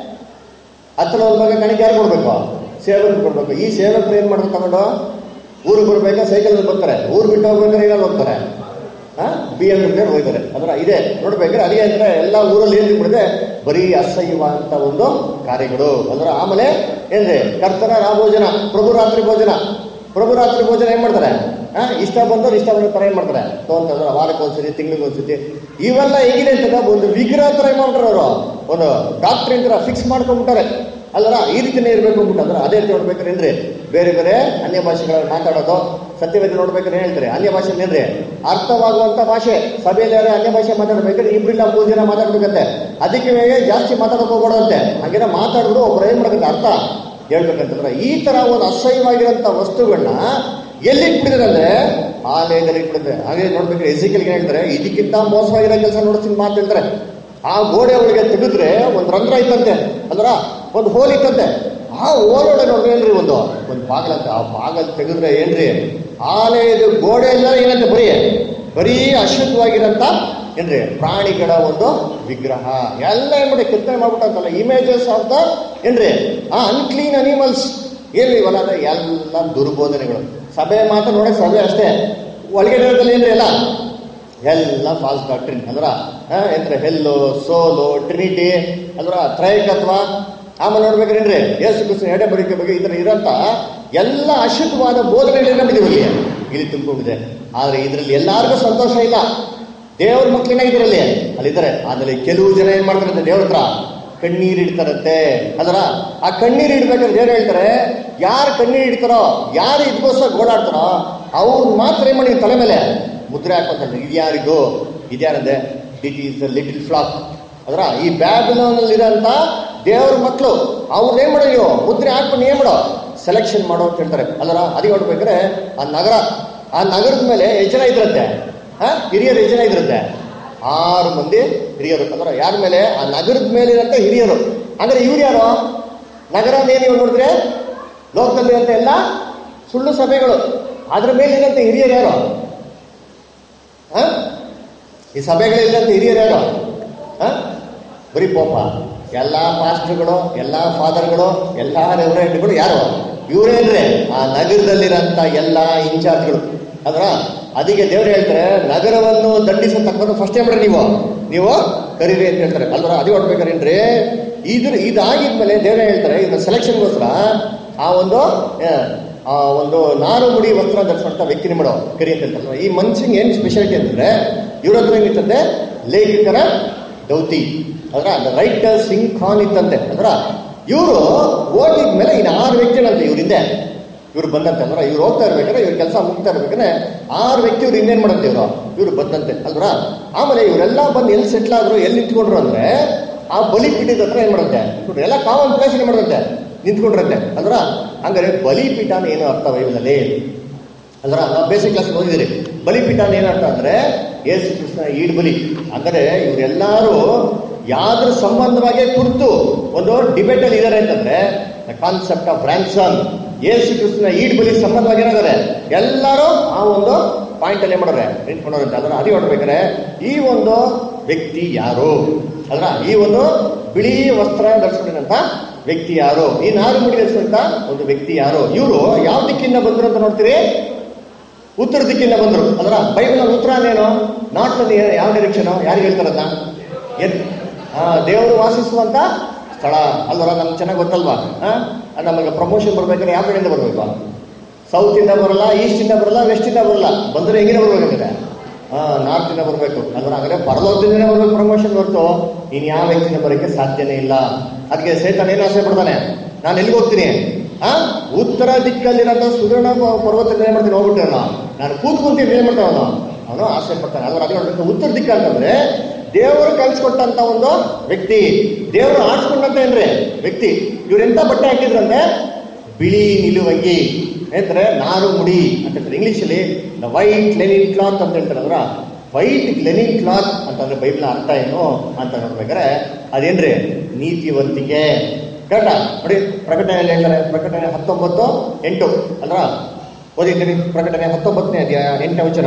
ಹತ್ತರ ಒಂದು ಭಾಗ ಕಾಣಿಕೆ ಯಾರು ಕೊಡ್ಬೇಕು ಸೇವಕರು ಕೊಡ್ಬೇಕು ಈ ಸೇವಕರು ಏನ್ ಮಾಡ್ಬೇಕು ತಗೊಂಡು ಊರಿಗೆ ಬರ್ಬೇಕಾ ಸೈಕಲ್ ಬರ್ತಾರೆ ಊರು ಬಿಟ್ಟು ಹೋಗ್ಬೇಕಾದ್ರೆ ಏನಲ್ಲಿ ಹೋಗ್ತಾರೆ ಬಿ ಎಂ ಡಬ್ಲ್ಯೂ ಹೋಗ್ತಾರೆ ಅಂದ್ರೆ ಇದೆ ನೋಡ್ಬೇಕಾದ್ರೆ ಅದೇ ಅಂದ್ರೆ ಎಲ್ಲ ಊರಲ್ಲಿ ಏನ್ ಬಿಡಿದೆ ಬರೀ ಅಸಹ್ಯವಾದಂತ ಒಂದು ಕಾರ್ಯಗಳು ಅಂದ್ರೆ ಆಮೇಲೆ ಏನ್ರಿ ಕರ್ತನ ರಾಭೋಜನ ಪ್ರಭು ರಾತ್ರಿ ಭೋಜನ ಪ್ರಭು ರಾತ್ರಿ ಭೋಜನ ಏನ್ ಮಾಡ್ತಾರೆ ಆ, ಇಷ್ಟ ಬಂದವ್ರು ಇಷ್ಟ ಬಂದ ತರ ಏನ್ ಮಾಡ್ತಾರೆ ತಗೊಂತಂದ್ರೆ ವಾರಕ್ಕೆ ಒಂದ್ಸತಿ ತಿಂಗಳಿಗೆ ಒಂದ್ಸತಿ ಇವೆಲ್ಲ ಹೇಗಿದೆ ಅಂತಂದ್ರೆ ಒಂದು ವಿಗ್ರಹ ತರ ಏನ್ ಮಾಡ್ತಾರೆ ಅವರು ಒಂದು ಡಾಕ್ಟ್ರಿನ್ ತರ ಫಿಕ್ಸ್ ಮಾಡ್ಕೊಂಡ್ಬಿಟ್ಟಾರೆ ಅಲ್ಲರ ಈ ರೀತಿನೇ ಇರ್ಬೇಕು ಅಂದ್ಬಿಟ್ಟು ಅಂದ್ರೆ ಅದೇ ರೀತಿ ನೋಡ್ಬೇಕ್ರೇನ್ರಿ ಬೇರೆ ಬೇರೆ ಅನ್ಯ ಭಾಷೆಗಳಲ್ಲಿ ಮಾತಾಡೋದು ಸತ್ಯವೇದ ನೋಡ್ಬೇಕಾದ್ರೆ ಏನ್ ಹೇಳ್ತಾರೆ ಅನ್ಯ ಭಾಷೆ ಏನ್ರಿ ಅರ್ಥವಾಗುವಂತ ಭಾಷೆ ಸಭೆಯಲ್ಲಿ ಯಾರೇ ಅನ್ಯ ಭಾಷೆ ಮಾತಾಡ್ಬೇಕಾದ್ರೆ ಇಬ್ರಿಲ್ಲ ಮೂರು ಜನ ಮಾತಾಡ್ಬೇಕಂತೆ ಅದಕ್ಕೆ ವೇಗ ಜಾಸ್ತಿ ಮಾತಾಡಕ್ ಹೋಗ್ಬಾರ್ದಂತೆ ಹಂಗೇನ ಮಾತಾಡಿದ್ರು ಒಬ್ರು ಏನ್ ಮಾಡ್ಬೇಕಂತ ಅರ್ಥ ಹೇಳ್ಬೇಕಂತಂದ್ರೆ ಈ ತರ ಒಂದು ಅಸಹ್ಯವಾಗಿರೋಂಥ ವಸ್ತುಗಳನ್ನ ಎಲ್ಲಿ ಇಟ್ಬಿಟ್ಟಿದ್ರೆ ಅಂದ್ರೆ ಆಲಯದಲ್ಲಿ ಇಟ್ಬಿಟ್ಟಿದ್ರೆ ಹಾಗೆ ನೋಡ್ಬೇಕಾದ್ರೆ ಎಸಿಕಲ್ಗೆ ಹೇಳ್ತಾರೆ ಇದಕ್ಕಿಂತ ಮೋಸವಾಗಿರೋ ಕೆಲಸ ನೋಡ್ತೀನಿ ಮಾತು ಹೇಳ್ತಾರೆ ಆ ಗೋಡೆ ಒಳಗೆ ತೆಗೆದ್ರೆ ಒಂದು ರಂಧ್ರ ಇತ್ತಂತೆ ಅಂದ್ರ ಒಂದು ಹೋಲ್ ಇತ್ತಂತೆ ಆ ಹೋಲೊಳಗೆ ನೋಡ್ರಿ ಏನ್ರಿ ಒಂದು ಒಂದು ಬಾಗಲಂತೆ ಆ ಬಾಗಲ್ ತೆಗೆದ್ರೆ ಏನ್ರಿ ಆಲಯದ ಗೋಡೆ ಎಲ್ಲ ಏನಂತೆ ಬರೀ ಬರೀ ಅಶುದ್ಧವಾಗಿರಂತ ಏನ್ರಿ ಪ್ರಾಣಿಗಳ ಒಂದು ವಿಗ್ರಹ ಎಲ್ಲ ಏನ್ ಮಾಡಿ ಕೆತ್ತನೆ ಮಾಡ್ಬಿಟ್ಟಂತಲ್ಲ ಇಮೇಜಸ್ ಆಫ್ ದ ಏನ್ರಿ ಆ ಅನ್ಕ್ಲೀನ್ ಅನಿಮಲ್ಸ್ ಏನ್ರಿ ಇವಲ್ಲ ಅಂದ್ರೆ ಎಲ್ಲ ದುರ್ಬೋಧನೆಗಳು ಸಭೆ ಮಾತ್ರ ನೋಡಕ್ ಸಭೆ ಅಷ್ಟೇ ಒಳಗೆ ಇರೋದ್ರಲ್ಲಿ ಏನ್ರಿ ಎಲ್ಲ ಎಲ್ಲ ಫಾಲ್ಸ್ ಡಾಕ್ಟ್ರಿನ್ ಅಂದ್ರ ಎಂದ್ರೆ ಹೆಲ್ಲು ಸೋಲು ಟ್ರಿನಿಟಿ ಅಂದ್ರ ತ್ರೈಕತ್ವ ಆಮೇಲೆ ನೋಡ್ಬೇಕ್ರೇನ್ರಿ ಯೇಸು ಕೃಷ್ಣ ಎಡೆ ಬಳಿಕೆ ಬಗ್ಗೆ ಈ ತರ ಇರೋಂತ ಎಲ್ಲ ಅಶುದ್ಧವಾದ ಬೋಧನೆಗಳು ನಮಗೆ ಇಲ್ಲಿ ಇಲ್ಲಿ ತುಂಬಿಕೊಂಡಿದೆ ಆದ್ರೆ ಇದರಲ್ಲಿ ಎಲ್ಲಾರ್ಗೂ ಸಂತೋಷ ಇಲ್ಲ ದೇವ್ರ ಮಕ್ಳಿನ ಇದರಲ್ಲಿ ಅಲ್ಲಿದ್ದಾರೆ ಆಮೇಲೆ ಕೆಲವು ಜನ ಏನ್ ಮಾಡ್ತಾರಂತೆ ದೇವ್ರ ಹತ್ರ ಕಣ್ಣೀರು ಇಡ್ತಾರಂತೆ ಅದರ ಆ ಕಣ್ಣೀರು ಇಡ್ಬೇಕಾದ್ರೆ ದೇವ್ರು ಹೇಳ್ತಾರೆ ಯಾರು ಕಣ್ಣೀರು ಇಡ್ತಾರೋ ಯಾರು ಇದಕ್ಕೋಸ್ಕರ ಗೋಳಾಡ್ತಾರೋ ಅವ್ರು ಮಾತ್ರ ಏನ್ ಮಾಡಿ ತಲೆ ಮೇಲೆ ಮುದ್ರೆ ಹಾಕೋತಾರೆ ಇದ್ಯಾರಿಗೂ ಇದ್ಯಾರಂದೆ it is the little flock ಅದರ ಈ ಬ್ಯಾಬಿಲೋನಲ್ಲಿ ಇರೋಂಥ ದೇವ್ರ ಮಕ್ಕಳು ಅವ್ರು ಏನ್ ಮಾಡೋ ನೀವು ಮುದ್ರೆ ಹಾಕೊಂಡು ಏನ್ ಮಾಡೋ ಸೆಲೆಕ್ಷನ್ ಮಾಡೋ ಅಂತ ಹೇಳ್ತಾರೆ ಅಲ್ಲರ ಅದಕ್ಕೆ ನೋಡ್ಬೇಕಾದ್ರೆ ಆ ನಗರ ಆ ನಗರದ ಮೇಲೆ ಎಷ್ಟು ಜನ ಇದ್ರಂತೆ ಹಾ ಹಿರಿಯರು ಎಷ್ಟು ಜನ ಇದ್ರಂತೆ ಆರು ಮಂದಿ ಹಿರಿಯರು ಅಂದ್ರೆ ಯಾರ ಮೇಲೆ ಆ ನಗರದ ಮೇಲೆ ಇರಂತ ಹಿರಿಯರು ಅಂದ್ರೆ ಇವ್ರು ಯಾರು ನಗರ ಮೇಲೆ ನೀವು ನೋಡಿದ್ರೆ ಲೋಕದಲ್ಲಿ ಅಂತ ಎಲ್ಲ ಸುಳ್ಳು ಸಭೆಗಳು ಅದ್ರ ಮೇಲೆ ಇರಂತ ಹಿರಿಯರು ಯಾರು ಹ? ಈ ಸಭೆಗಳಿಲ್ಲಂತ ಹಿರಿಯರು ಯಾರು ಹ? ಬರೀ ಪೋಪ ಎಲ್ಲ ಪಾಸ್ಟರ್ಗಳು ಎಲ್ಲ ಫಾದರ್ಗಳು ಎಲ್ಲ ರೆವರೆಂಟ್ಗಳು ಯಾರು ಇವರೇನ್ರಿ ಆ ನಗರದಲ್ಲಿರಂತ ಎಲ್ಲ ಇನ್ಚಾರ್ಜ್ಗಳು ಅಂದ್ರ ಅದಕ್ಕೆ ದೇವ್ರು ಹೇಳ್ತಾರೆ ನಗರವನ್ನು ದಂಡಿಸತಕ್ಕದ್ದು ಫಸ್ಟ್ ಏನ್ ಮಾಡ್ರಿ ನೀವು ನೀವು ಕರೀರಿ ಅಂತ ಹೇಳ್ತಾರೆ ಅಲ್ವರ ಅದು ಹೊಡ್ಬೇಕಾರೇನ್ರಿ ಇದ್ರ ಇದಾಗಿದ್ಮೇಲೆ ದೇವ್ರೇ ಹೇಳ್ತಾರೆ ಇದನ್ನ ಸೆಲೆಕ್ಷನ್ಗೋಸ್ಕರ ಆ ಒಂದು ಆ, ಆ ಒಂದು ನಾರು ಮುಡಿ ವಸ್ತ್ರ ಧರಿಸುವಂತ ವ್ಯಕ್ತಿನ ಮಾಡೋ ಕರಿ ಅಂತ ಹೇಳ್ತಾರೆ ಈ ಮನುಷ್ಯಂಗೆ ಏನ್ ಸ್ಪೆಷಾಲಿಟಿ ಅಂತಂದ್ರೆ ಇವ್ರ ಹತ್ರ ಏನಿತ್ತಂತೆ ಲೇಖಕರ ದೌತಿ ಅದ್ರ ರೈಟರ್ ಸಿಂಗ್ ಖಾನ್ ಇತ್ತಂತೆ ಅದ್ರ ಇವರು ಹೋಗಿದ್ಮೇಲೆ ಇನ್ನು ಆರು ವ್ಯಕ್ತಿಗಳಂತೆ ಇವ್ರಿಂದ ಇವ್ರು ಬಂದಂತೆ ಅಂದ್ರೆ ಇವ್ರು ಹೋಗ್ತಾ ಇರ್ಬೇಕಾದ್ರೆ ಇವ್ರ ಕೆಲಸ ಮುಗ್ತಾ ಇರ್ಬೇಕಾದ್ರೆ ಆರು ವ್ಯಕ್ತಿ ಇವ್ರು ಇನ್ನೇನ್ ಮಾಡಂತೆ ಇವರು ಇವ್ರು ಬಂದಂತೆ ಅಲ್ದ್ರ ಆಮೇಲೆ ಇವರೆಲ್ಲ ಬಂದು ಎಲ್ಲಿ ಸೆಟ್ಲ್ ಆದ್ರು ಎಲ್ಲಿ ನಿಂತ್ಕೊಂಡ್ರು ಅಂದ್ರೆ ಆ ಬಲಿ ಪೀಠದ ಹತ್ರ ಏನ್ ಮಾಡಂತೆ ನಿಂತ್ಕೊಂಡ್ರು. ಎಲ್ಲ ಕಾಮನ್ ಪ್ಲೇಸ್ ಏನ್ ಮಾಡಂತೆ ನಿಂತ್ಕೊಂಡ್ರಂತೆ ಅಲ್ದ್ರ ಹಂಗಾರೆ ಬಲಿಪೀಠನ ಏನು ಅರ್ಥ ಬೈಬಲಲ್ಲಿ ಅಲ್ರ ನಾವು ಬೇಸಿಕ್ ಕ್ಲಾಸ್ ಓದಿದಿರಿ ಬಲಿಪೀಠ ಏನರ್ಥ ಅಂದ್ರೆ ಯೇಸು ಕೃಷ್ಣ ಈಡ್ ಬಲಿ ಅಂದರೆ ಇವರೆಲ್ಲರೂ ಯಾವ್ದ್ರ ಸಂಬಂಧವಾಗಿ ಕುರಿತು ಒಂದು ಡಿಬೇಟ್ ಅಲ್ಲಿ ಇದಾರೆ ಅಂತಂದ್ರೆ the concept of ransom Yesu ಕೃಷ್ಣ ಈಡ್ ಬಲಿ ಸಂಬಂಧವಾಗಿ ಏನಾದರೆ ಎಲ್ಲರೂ ಆ ಒಂದು ಪಾಯಿಂಟ್ ಅಲ್ಲಿ ಮಾಡೋರೆ ನಿಂತ್ಕೊಂಡವ್ರಂತೆ ಅದನ್ನ ಅರಿ ಹೊಡ್ಬೇಕಾರೆ ಈ ಒಂದು ವ್ಯಕ್ತಿ ಯಾರು ಅದ್ರ ಈ ಒಂದು ಬಿಳಿ ವಸ್ತ್ರ ಧರಿಸ್ಕೊಂಡಂತ ವ್ಯಕ್ತಿ ಯಾರು ಈ ನಾರು ಮುಡಿ ಧರಿಸಿದಂತ ಒಂದು ವ್ಯಕ್ತಿ ಯಾರು ಇವರು ಯಾವ ದಿಕ್ಕಿಂದ ಬಂದ್ರು ಅಂತ ನೋಡ್ತೀರಿ ಉತ್ತರ ದಿಕ್ಕಿಂದ ಬಂದ್ರು ಅದರ ಬೈಬಲ್ ಉತ್ತರ ಅಂದೇನು ನಾರ್ತ್ ಅಲ್ಲಿ ಯಾವ ಡೈರೆಕ್ಷನ್ ಯಾರಿಗೆ ಹೇಳ್ತಾರಲ್ಲ ಏನ್ ಆ, ದೇವರು ವಾಸಿಸುವಂತ ಸ್ಥಳ ಅಲ್ವರ ನಮ್ಗೆ ಚೆನ್ನಾಗಿ ಗೊತ್ತಲ್ವಾ ಆ? ನಮಗೆ ಪ್ರಮೋಷನ್ ಬರ್ಬೇಕಾದ್ರೆ ಯಾವ ಕಡೆಯಿಂದ ಬರ್ಬೇಕು ಸೌತ್ ಇಂದ ಬರಲ್ಲ ಈಸ್ಟ್ ಇಂದ ಬರಲ್ಲ ವೆಸ್ಟ್ ಇಂದ ಬರಲ್ಲ ಬಂದ್ರೆ ಹೆಂಗಿನ ಬರ್ಬೇಕಾಗಿದೆ ನಾರ್ತಿನ ಬರಬೇಕು ಅಂದ್ರೆ ಹಾಗಾದ್ರೆ ಪರಲೋಕದಿಂದನೇ ಬರ್ಬೇಕು ಪ್ರಮೋಷನ್ ಹೊರತು ಇನ್ ಯಾವ ವ್ಯಕ್ತಿನ ಬರೋಕ್ಕೆ ಸಾಧ್ಯನೇ ಇಲ್ಲ ಅದಕ್ಕೆ ಸೇತನ್ ಏನ್ ಆಸೆ ಪಡ್ತಾನೆ ನಾನು ಎಲ್ಲಿಗೆ ಹೋಗ್ತೀನಿ ಆ ಉತ್ತರ ದಿಕ್ಕಲ್ಲಿರೋಂಥ ಸುಧರ್ಣ ಪರ್ವತದಿಂದ ಏನ್ ಮಾಡ್ತೀನಿ ಹೋಗ್ಬಿಟ್ಟೆ ಅವನು ನಾನು ಕೂತ್ಕೊಂತೀನಿ ಏನ್ ಮಾಡ್ತಾನೆ ಅವನು ಅವನು ಆಸೆ ಪಡ್ತಾನೆ ಅದ್ರ ಅದೇ ನೋಡ್ಬೇಕು ಉತ್ತರ ದಿಕ್ಕ ಅಂತಂದ್ರೆ ದೇವರು ಕಳ್ಸಿಕೊಟ್ಟಂತ ಒಂದು ವ್ಯಕ್ತಿ ದೇವರು ಆಡ್ಸ್ಕೊಂಡಂತ ಏನ್ರಿ ವ್ಯಕ್ತಿ ಇವ್ರು ಎಂತ ಬಟ್ಟೆ ಹಾಕಿದ್ರಂತೆ ಬಿಳಿ ನಿಲುವಂಗಿ ಹೇಳ್ತಾರೆ ನಾರು ಮುಡಿ ಅಂತ ಹೇಳ್ತಾರೆ ಇಂಗ್ಲಿಷಲ್ಲಿ ದ ವೈಟ್ ಲೆನಿನ್ ಕ್ಲಾತ್ ಅಂತ ಹೇಳ್ತಾರೆ ಅಂದ್ರ ವೈಟ್ ಲೆನಿನ್ ಕ್ಲಾತ್ ಅಂತಂದ್ರೆ ಬೈಬಲ್ ಅರ್ಥ ಏನು ಅಂತ ನೋಡ್ಬೇಕಾದ್ರೆ ಅದೇನ್ರಿ ನೀತಿವಂತಿಕೆ ಕರೆಕ್ಟಾ ನೋಡಿ ಪ್ರಕಟಣೆಯಲ್ಲಿ ಹೇಳ್ತಾರೆ ಪ್ರಕಟಣೆ ಹತ್ತೊಂಬತ್ತು ಎಂಟು ಅಲ್ವಾ ಓದಿದ್ದೀನಿ ಪ್ರಕಟಣೆ ಹತ್ತೊಂಬತ್ತನೇ ಅಧ್ಯಾಯ ಎಂಟನೇ ವಚನ